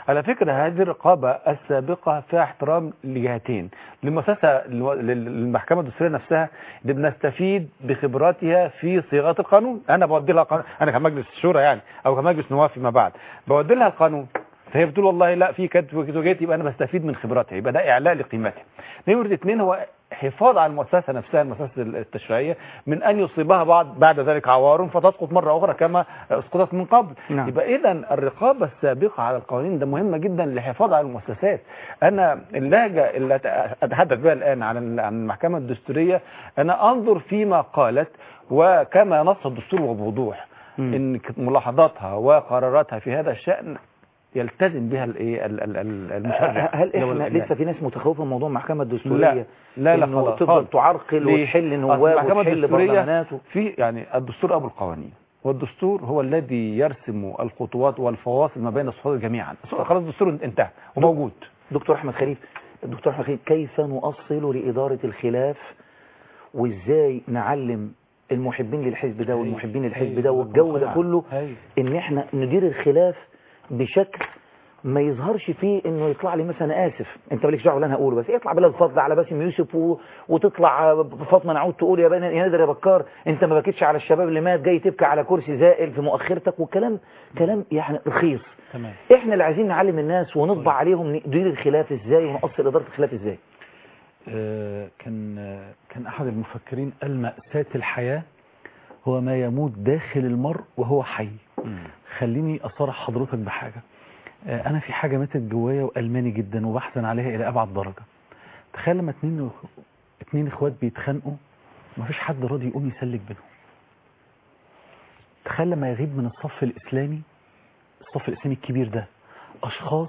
على فكرة هذه الرقابة السابقة فيها احترام لجهتين للمؤسسة الو- لل- للمحكمة الدستورية نفسها اللي بنستفيد بخبراتها في صياغة القانون أنا بودي لها قانون أنا كمجلس الشورى يعني أو كمجلس نواب فيما بعد بودي لها القانون فهي بتقول والله لا في كانت وجهتي يبقى أنا بستفيد من خبراتها يبقى ده إعلاء لقيمتها نمرة اثنين هو حفاظ على المؤسسة نفسها المؤسسة التشريعية من أن يصيبها بعد بعد ذلك عوار فتسقط مرة أخرى كما اسقطت من قبل نعم. يبقى إذا الرقابة السابقة على القوانين ده مهمة جدا للحفاظ على المؤسسات أنا اللهجة اللي أت- أتحدث بها الآن عن ال- عن المحكمة الدستورية أنا أنظر فيما قالت وكما نص الدستور بوضوح مم. إن ك- ملاحظاتها وقراراتها في هذا الشأن يلتزم بها الايه ال- ال- ال- المشرع هل اللي هو احنا الإعلام. لسه في ناس متخوفه من موضوع المحكمه الدستوريه لا لا لا إنه خلاص تفضل خالص. تعرقل ليه؟ وتحل أصل نواب المحكمة وتحل الدستورية برلمانات و- في يعني الدستور ابو القوانين والدستور هو الذي يرسم الخطوات والفواصل ما بين الصفات جميعا خلاص الدستور انتهى وموجود دكتور احمد خليل دكتور احمد خليل كيف نؤصل لاداره الخلاف وازاي نعلم المحبين للحزب ده والمحبين للحزب ده والجو ده كله ان احنا ندير الخلاف بشكل ما يظهرش فيه انه يطلع لي مثلا أنا اسف انت مالكش دعوه باللي انا هقوله بس يطلع بلال فضل على باسم يوسف و... وتطلع فاطمه نعود تقول يا بني يا نادر يا بكار انت ما بكيتش على الشباب اللي مات جاي تبكي على كرسي زائل في مؤخرتك وكلام كلام يعني رخيص تمام احنا اللي عايزين نعلم الناس ونطبع عليهم ندير الخلاف ازاي ونقصر اداره الخلاف ازاي آه، كان آه، كان احد المفكرين قال مأساة الحياة هو ما يموت داخل المرء وهو حي خليني اصارح حضرتك بحاجة آه، انا في حاجة ماتت جوايا والماني جدا وبحزن عليها الى ابعد درجة تخيل لما اتنين اتنين اخوات بيتخانقوا مفيش حد راضي يقوم يسلك بينهم تخيل لما يغيب من الصف الاسلامي الصف الاسلامي الكبير ده اشخاص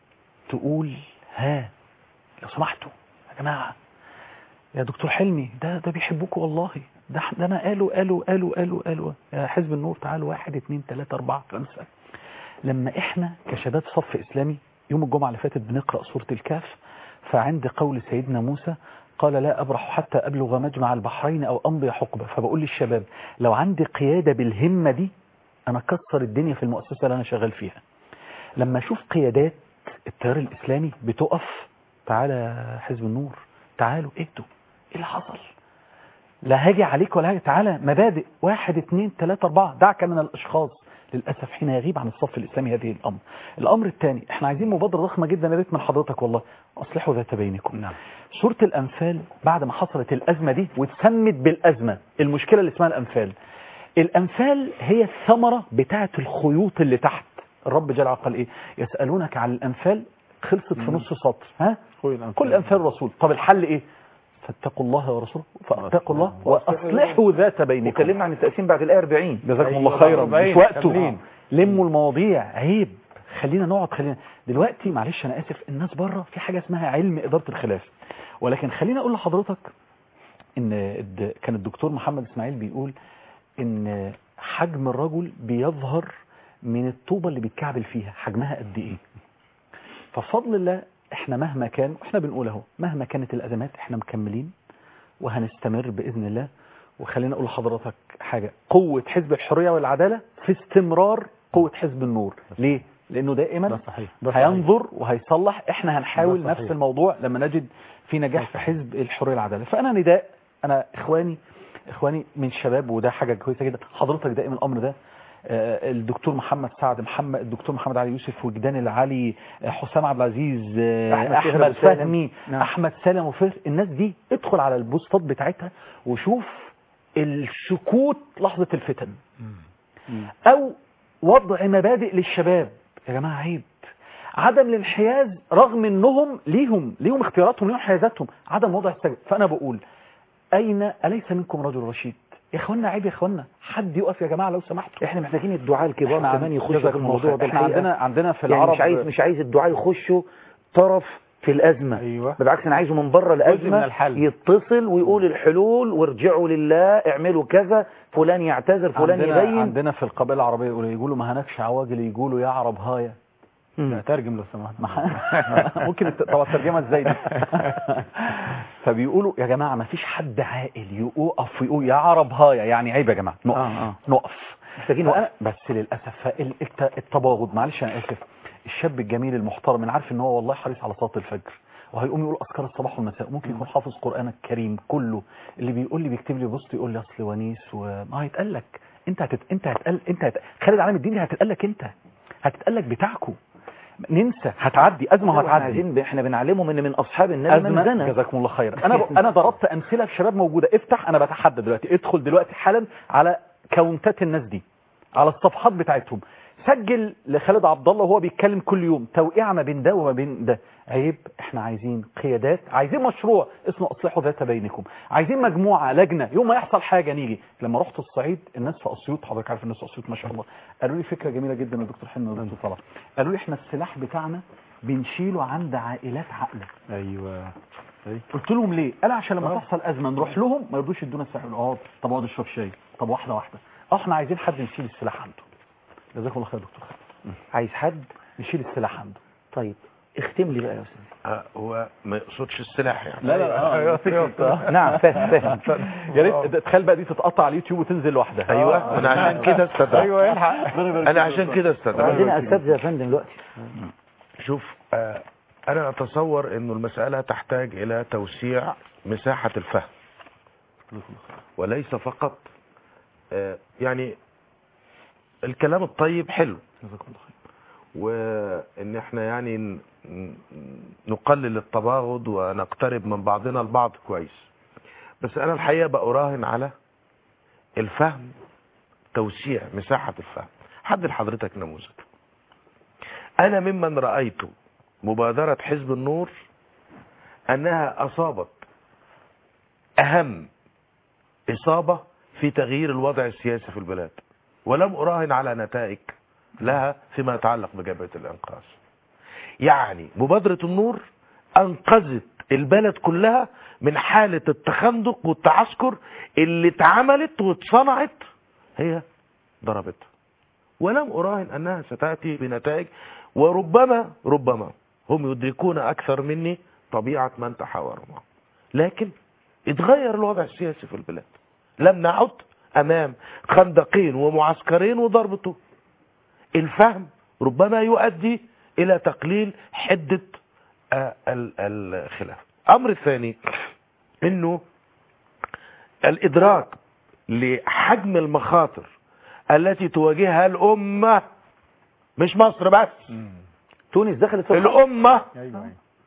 تقول ها لو سمحتوا يا جماعة يا دكتور حلمي ده ده بيحبوكوا والله ده ده انا قالوا قالوا قالوا قالوا قالوا يا حزب النور تعالوا واحد اتنين تلاتة اربعة خمسة لما احنا كشباب صف اسلامي يوم الجمعة اللي فاتت بنقرأ سورة الكهف فعند قول سيدنا موسى قال لا أبرح حتى أبلغ مجمع البحرين أو أمضي حقبة فبقول للشباب لو عندي قيادة بالهمة دي أنا أكسر الدنيا في المؤسسة اللي أنا شغال فيها لما أشوف قيادات التيار الإسلامي بتقف تعالى يا حزب النور تعالوا اهدوا ايه اللي حصل لا هاجي عليك ولا هاجي تعالى مبادئ واحد اثنين ثلاثة أربعة دعك من الأشخاص للأسف حين يغيب عن الصف الإسلامي هذه الأمر الأمر الثاني احنا عايزين مبادرة ضخمة جدا يا ريت من حضرتك والله أصلحوا ذات بينكم نعم سورة الأنفال بعد ما حصلت الأزمة دي واتسمت بالأزمة المشكلة اللي اسمها الأنفال الأنفال هي الثمرة بتاعة الخيوط اللي تحت الرب جل وعلا قال إيه يسألونك عن الأنفال خلصت في نص سطر ها كل أنفال الرسول طب الحل إيه فاتقوا الله ورسوله فاتقوا الله وأصلحوا ذات بينكم وكلمنا عن التقسيم بعد الآية 40 جزاكم الله خيرا مش وقته لموا المواضيع عيب خلينا نقعد خلينا دلوقتي معلش انا اسف الناس بره في حاجه اسمها علم اداره الخلاف ولكن خلينا اقول لحضرتك ان الد- كان الدكتور محمد اسماعيل بيقول ان حجم الرجل بيظهر من الطوبه اللي بيتكعبل فيها حجمها قد ايه فبفضل الله احنا مهما كان احنا بنقول اهو مهما كانت الازمات احنا مكملين وهنستمر باذن الله وخلينا اقول لحضرتك حاجه قوه حزب الحريه والعداله في استمرار قوه حزب النور ليه لانه دائما ده صحيح ده صحيح. هينظر وهيصلح احنا هنحاول ده صحيح. نفس الموضوع لما نجد في نجاح في حزب الحريه والعداله فانا نداء انا اخواني اخواني من الشباب وده حاجه كويسه جدا حضرتك دائما الامر ده آه، الدكتور محمد سعد محمد الدكتور محمد علي يوسف وجدان العلي آه، حسام عبد العزيز آه، أحمد فهمي احمد أبو سالم. فهمي نعم. احمد سالم وفهر الناس دي ادخل على البوستات بتاعتها وشوف السكوت لحظه الفتن او وضع مبادئ للشباب يا جماعه عيب عدم الانحياز رغم انهم ليهم ليهم اختياراتهم ليهم حيازاتهم عدم وضع السجن فانا بقول اين اليس منكم رجل رشيد يا اخوانا عيب يا اخوانا حد يقف يا جماعه لو سمحتوا احنا محتاجين الدعاء الكبار احنا كمان عن- يخشوا جزاك في الله الموضوع خير. ده احنا الحقيقة. عندنا عندنا في يعني العرب مش عايز مش عايز الدعاء يخشوا طرف في الأزمة أيوة. بالعكس أنا عايزه من بره من الأزمة الحل. يتصل ويقول الحلول وارجعوا لله اعملوا كذا فلان يعتذر فلان عندنا يبين عندنا في القبائل العربيه يقولوا يقولوا ما هناكش عواجل يقولوا يا عرب هايا مم. ترجم لو سمحت ما- ممكن الت- طب الترجمه ازاي دي فبيقولوا يا جماعه ما فيش حد عاقل يقف ويقول يا عرب هايا يعني عيب يا جماعه نقف آه، آه. نقف محتاجين وقف فأنا بس للاسف فال- الت- التباغض معلش انا اسف الشاب الجميل المحترم اللي عارف ان هو والله حريص على صلاه الفجر وهيقوم يقول اذكار الصباح والمساء ممكن يكون حافظ قران الكريم كله اللي بيقول لي بيكتب لي بوست يقول لي اصل ونيس وما هيتقال لك انت هتت... انت هتقل انت هت... خالد علام الدين دي هتتقال لك انت هتتقال لك بتاعكم ننسى هتعدي ازمه احنا هتعدي عايزين احنا بنعلمهم ان من اصحاب النبي من أزمة زنى جزاكم الله خيرا انا ب... انا ضربت امثله لشباب موجوده افتح انا بتحدى دلوقتي ادخل دلوقتي حالا على كاونتات الناس دي على الصفحات بتاعتهم سجل لخالد عبد الله وهو بيتكلم كل يوم توقيع ما بين ده وما بين ده عيب احنا عايزين قيادات عايزين مشروع اسمه اصلحوا ذات بينكم عايزين مجموعه لجنه يوم ما يحصل حاجه نيجي لما رحت الصعيد الناس في اسيوط حضرتك عارف الناس في اسيوط ما شاء الله قالوا لي فكره جميله جدا يا دكتور حلمي ودكتور صلاح قالوا لي احنا السلاح بتاعنا بنشيله عند عائلات عاقله ايوه قلت لهم ليه قال عشان لما تحصل ازمه نروح لهم ما يرضوش يدونا السلاح يقولوا اه طب اقعد اشرب شاي طب واحده واحده اه احنا عايزين حد يشيل السلاح عنده جزاكم الله خير يا دكتور خالد عايز حد يشيل السلاح عنده طيب اختم لي بقى يا استاذ آه، هو ما يقصدش السلاح يعني لا لا نعم فاهم فاهم يا ريت تخيل بقى دي تتقطع على اليوتيوب وتنزل لوحدها ايوه انا عشان كده استدعى ايوه الحق انا عشان كده استدعى عندنا اساتذه يا فندم دلوقتي شوف آه، انا اتصور انه المسألة تحتاج الى توسيع مساحة الفهم وليس فقط آه، يعني الكلام الطيب حلو جزاكم الله خير وان احنا يعني ن- ن- نقلل التباغض ونقترب من بعضنا البعض كويس بس انا الحقيقة بأراهن على الفهم توسيع مساحة الفهم حد لحضرتك نموذج انا ممن رأيت مبادرة حزب النور انها اصابت اهم اصابة في تغيير الوضع السياسي في البلاد ولم اراهن على نتائج لها فيما يتعلق بجبهة الانقاذ يعني مبادرة النور انقذت البلد كلها من حالة التخندق والتعسكر اللي اتعملت واتصنعت هي ضربتها ولم أراهن أنها ستأتي بنتائج وربما ربما هم يدركون أكثر مني طبيعة من تحاور معه لكن اتغير الوضع السياسي في البلاد لم نعد أمام خندقين ومعسكرين وضربته الفهم ربما يؤدي إلى تقليل حدة آه، ال- الخلاف أمر الثاني أنه الإدراك لحجم المخاطر التي تواجهها الأمة مش مصر بس تونس دخلت في الخط. الأمة ايوه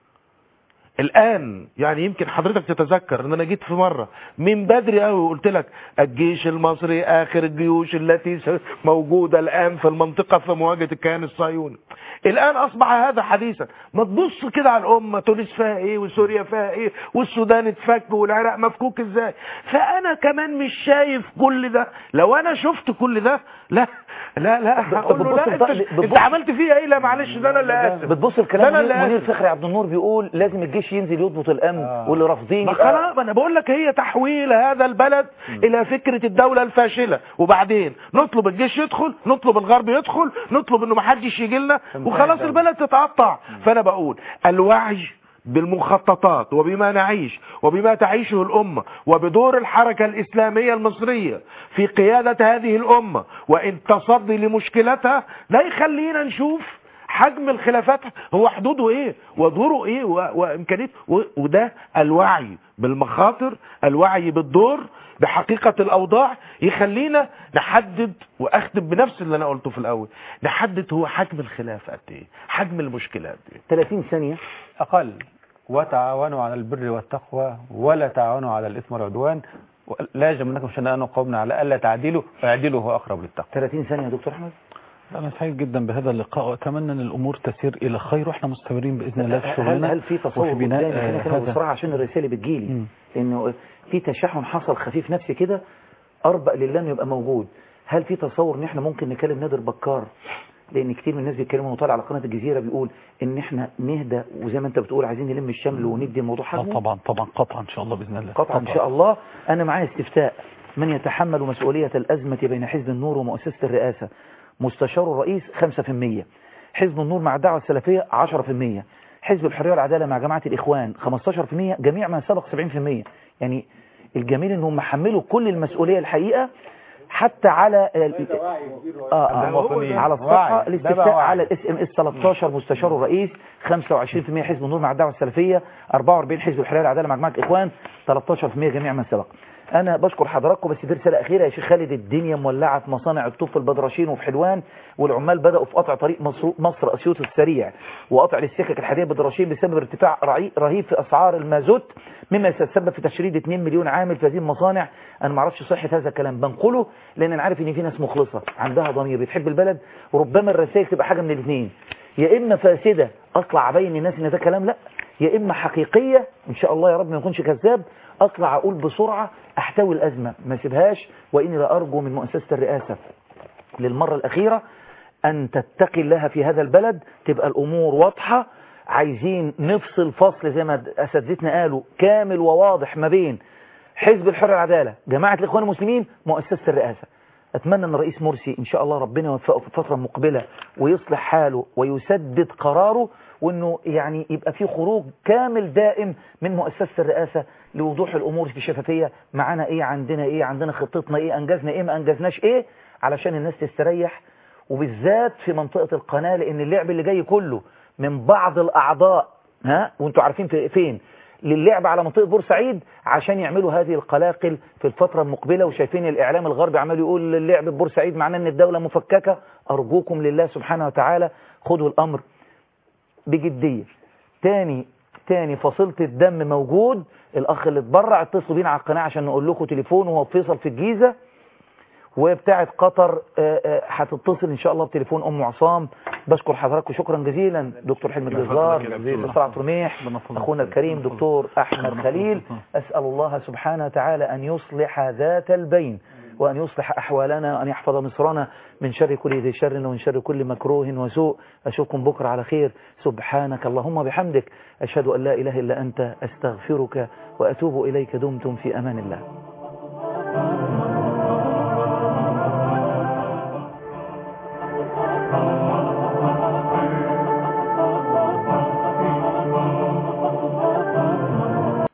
الآن يعني يمكن حضرتك تتذكر ان انا جيت في مرة من بدري قوي وقلت لك الجيش المصري اخر الجيوش التي س- موجودة الان في المنطقة في مواجهة الكيان الصهيوني الان اصبح هذا حديثا ما تبص كده على الامة تونس فيها ايه وسوريا فيها ايه والسودان اتفك والعراق مفكوك ازاي فانا كمان مش شايف كل ده لو انا شفت كل ده لا لا لا هقول له لا بتبص انت, بتبص- انت عملت فيها ايه لا معلش ده انا اللي اسف بتبص ده الكلام أنا اللي منير, منير آسف. فخري عبد النور بيقول لازم الجيش ينزل يضبط الامن آه. واللي رافضين ما يبقى- خلاص ما انا بقول لك هي تحويل هذا البلد الى فكره الدوله الفاشله وبعدين نطلب الجيش يدخل نطلب الغرب يدخل نطلب انه ما حدش يجي لنا وخلاص البلد تتقطع فانا بقول الوعي بالمخططات وبما نعيش وبما تعيشه الأمة وبدور الحركة الإسلامية المصرية في قيادة هذه الأمة وإن تصدي لمشكلتها ده يخلينا نشوف حجم الخلافات هو حدوده ايه ودوره ايه و- وامكانيته و- وده الوعي بالمخاطر الوعي بالدور بحقيقة الاوضاع يخلينا نحدد واختم بنفس اللي انا قلته في الاول نحدد هو حجم الخلاف قد ايه حجم المشكلة قد ايه 30 ثانية أقل وتعاونوا على البر والتقوى ولا تعاونوا على الإثم والعدوان لا يجرمنكم شنآن قوم على ألا تعدلوا فاعدلوا هو أقرب للتقوى 30 ثانية يا دكتور أحمد أنا سعيد جدا بهذا اللقاء وأتمنى أن الأمور تسير إلى خير وإحنا مستمرين بإذن الله في هل, شغلنا هل في تصور وفي بناء قدامي هنا آه، كده هذا بسرعة عشان الرسالة بتجيلي مم. انه في تشحن حصل خفيف نفسي كده اربق لله انه يبقى موجود هل في تصور ان احنا ممكن نكلم نادر بكار لان كتير من الناس بيتكلموا وطالع على قناه الجزيره بيقول ان احنا نهدى وزي ما انت بتقول عايزين نلم الشمل وندي الموضوع آه، حجمه طبعا طبعا قطعا إن شاء الله بإذن الله قطعا ان شاء الله انا معايا استفتاء من يتحمل مسؤوليه الازمه بين حزب النور ومؤسسه الرئاسه مستشار الرئيس 5% حزب النور مع الدعوه السلفيه 10% حزب الحريه والعداله مع جماعه الاخوان 15% جميع ما سبق 70% يعني الجميل انهم حملوا كل المسؤوليه الحقيقه حتى على ال- اه, آه المواطنين. على الصفحه وعي. ده الاستفتاء بقى وعي. على الاس ام اس 13 مستشار الرئيس 25% حزب النور مع الدعوه السلفيه 44 حزب الحريه والعداله مع جماعه الاخوان 13% جميع ما سبق انا بشكر حضراتكم بس دي رساله اخيره يا شيخ خالد الدنيا مولعه في مصانع الطوب في البدرشين وفي حلوان والعمال بداوا في قطع طريق مصر, مصر اسيوط السريع وقطع للسكك الحديديه بالبدرشين بسبب ارتفاع رعي- رهيب في اسعار المازوت مما سيتسبب في تشريد 2 مليون عامل في هذه المصانع انا ما اعرفش صحه هذا الكلام بنقله لان انا عارف ان في ناس مخلصه عندها ضمير بتحب البلد وربما الرسائل تبقى حاجه من الاثنين يا اما فاسده اطلع ابين للناس ان ده كلام لا يا اما حقيقيه ان شاء الله يا رب ما يكونش كذاب اطلع اقول بسرعه احتوي الازمه ما اسيبهاش واني لا ارجو من مؤسسه الرئاسه للمره الاخيره ان تتقي الله في هذا البلد تبقى الامور واضحه عايزين نفصل فصل زي ما اساتذتنا قالوا كامل وواضح ما بين حزب الحريه والعداله جماعه الاخوان المسلمين مؤسسه الرئاسه اتمنى ان الرئيس مرسي ان شاء الله ربنا يوفقه في الفتره المقبله ويصلح حاله ويسدد قراره وانه يعني يبقى في خروج كامل دائم من مؤسسه الرئاسه لوضوح الامور في شفافيه معانا ايه عندنا ايه عندنا خطتنا ايه انجزنا ايه ما انجزناش ايه علشان الناس تستريح وبالذات في منطقه القناه لان اللعب اللي جاي كله من بعض الاعضاء ها وانتوا عارفين في فين للعب على منطقة بورسعيد عشان يعملوا هذه القلاقل في الفترة المقبلة وشايفين الإعلام الغربي عمال يقول اللعب ببورسعيد معناه أن الدولة مفككة أرجوكم لله سبحانه وتعالى خدوا الأمر بجدية تاني تاني فصيلة الدم موجود الأخ اللي اتبرع اتصلوا بينا على القناة عشان نقول لكم تليفون وهو فيصل في الجيزة وبتاعة قطر آه، آه، هتتصل ان شاء الله بتليفون ام عصام بشكر حضراتكم شكرا جزيلا دكتور حلمي الجزار دكتور عبد رميح اخونا الكريم دكتور احمد خليل اسال الله سبحانه وتعالى ان يصلح ذات البين وأن يصلح أحوالنا وأن يحفظ مصرنا من شر كل ذي شر ومن شر كل مكروه وسوء أشوفكم بكرة على خير سبحانك اللهم بحمدك أشهد أن لا إله إلا أنت أستغفرك وأتوب إليك دمتم في أمان الله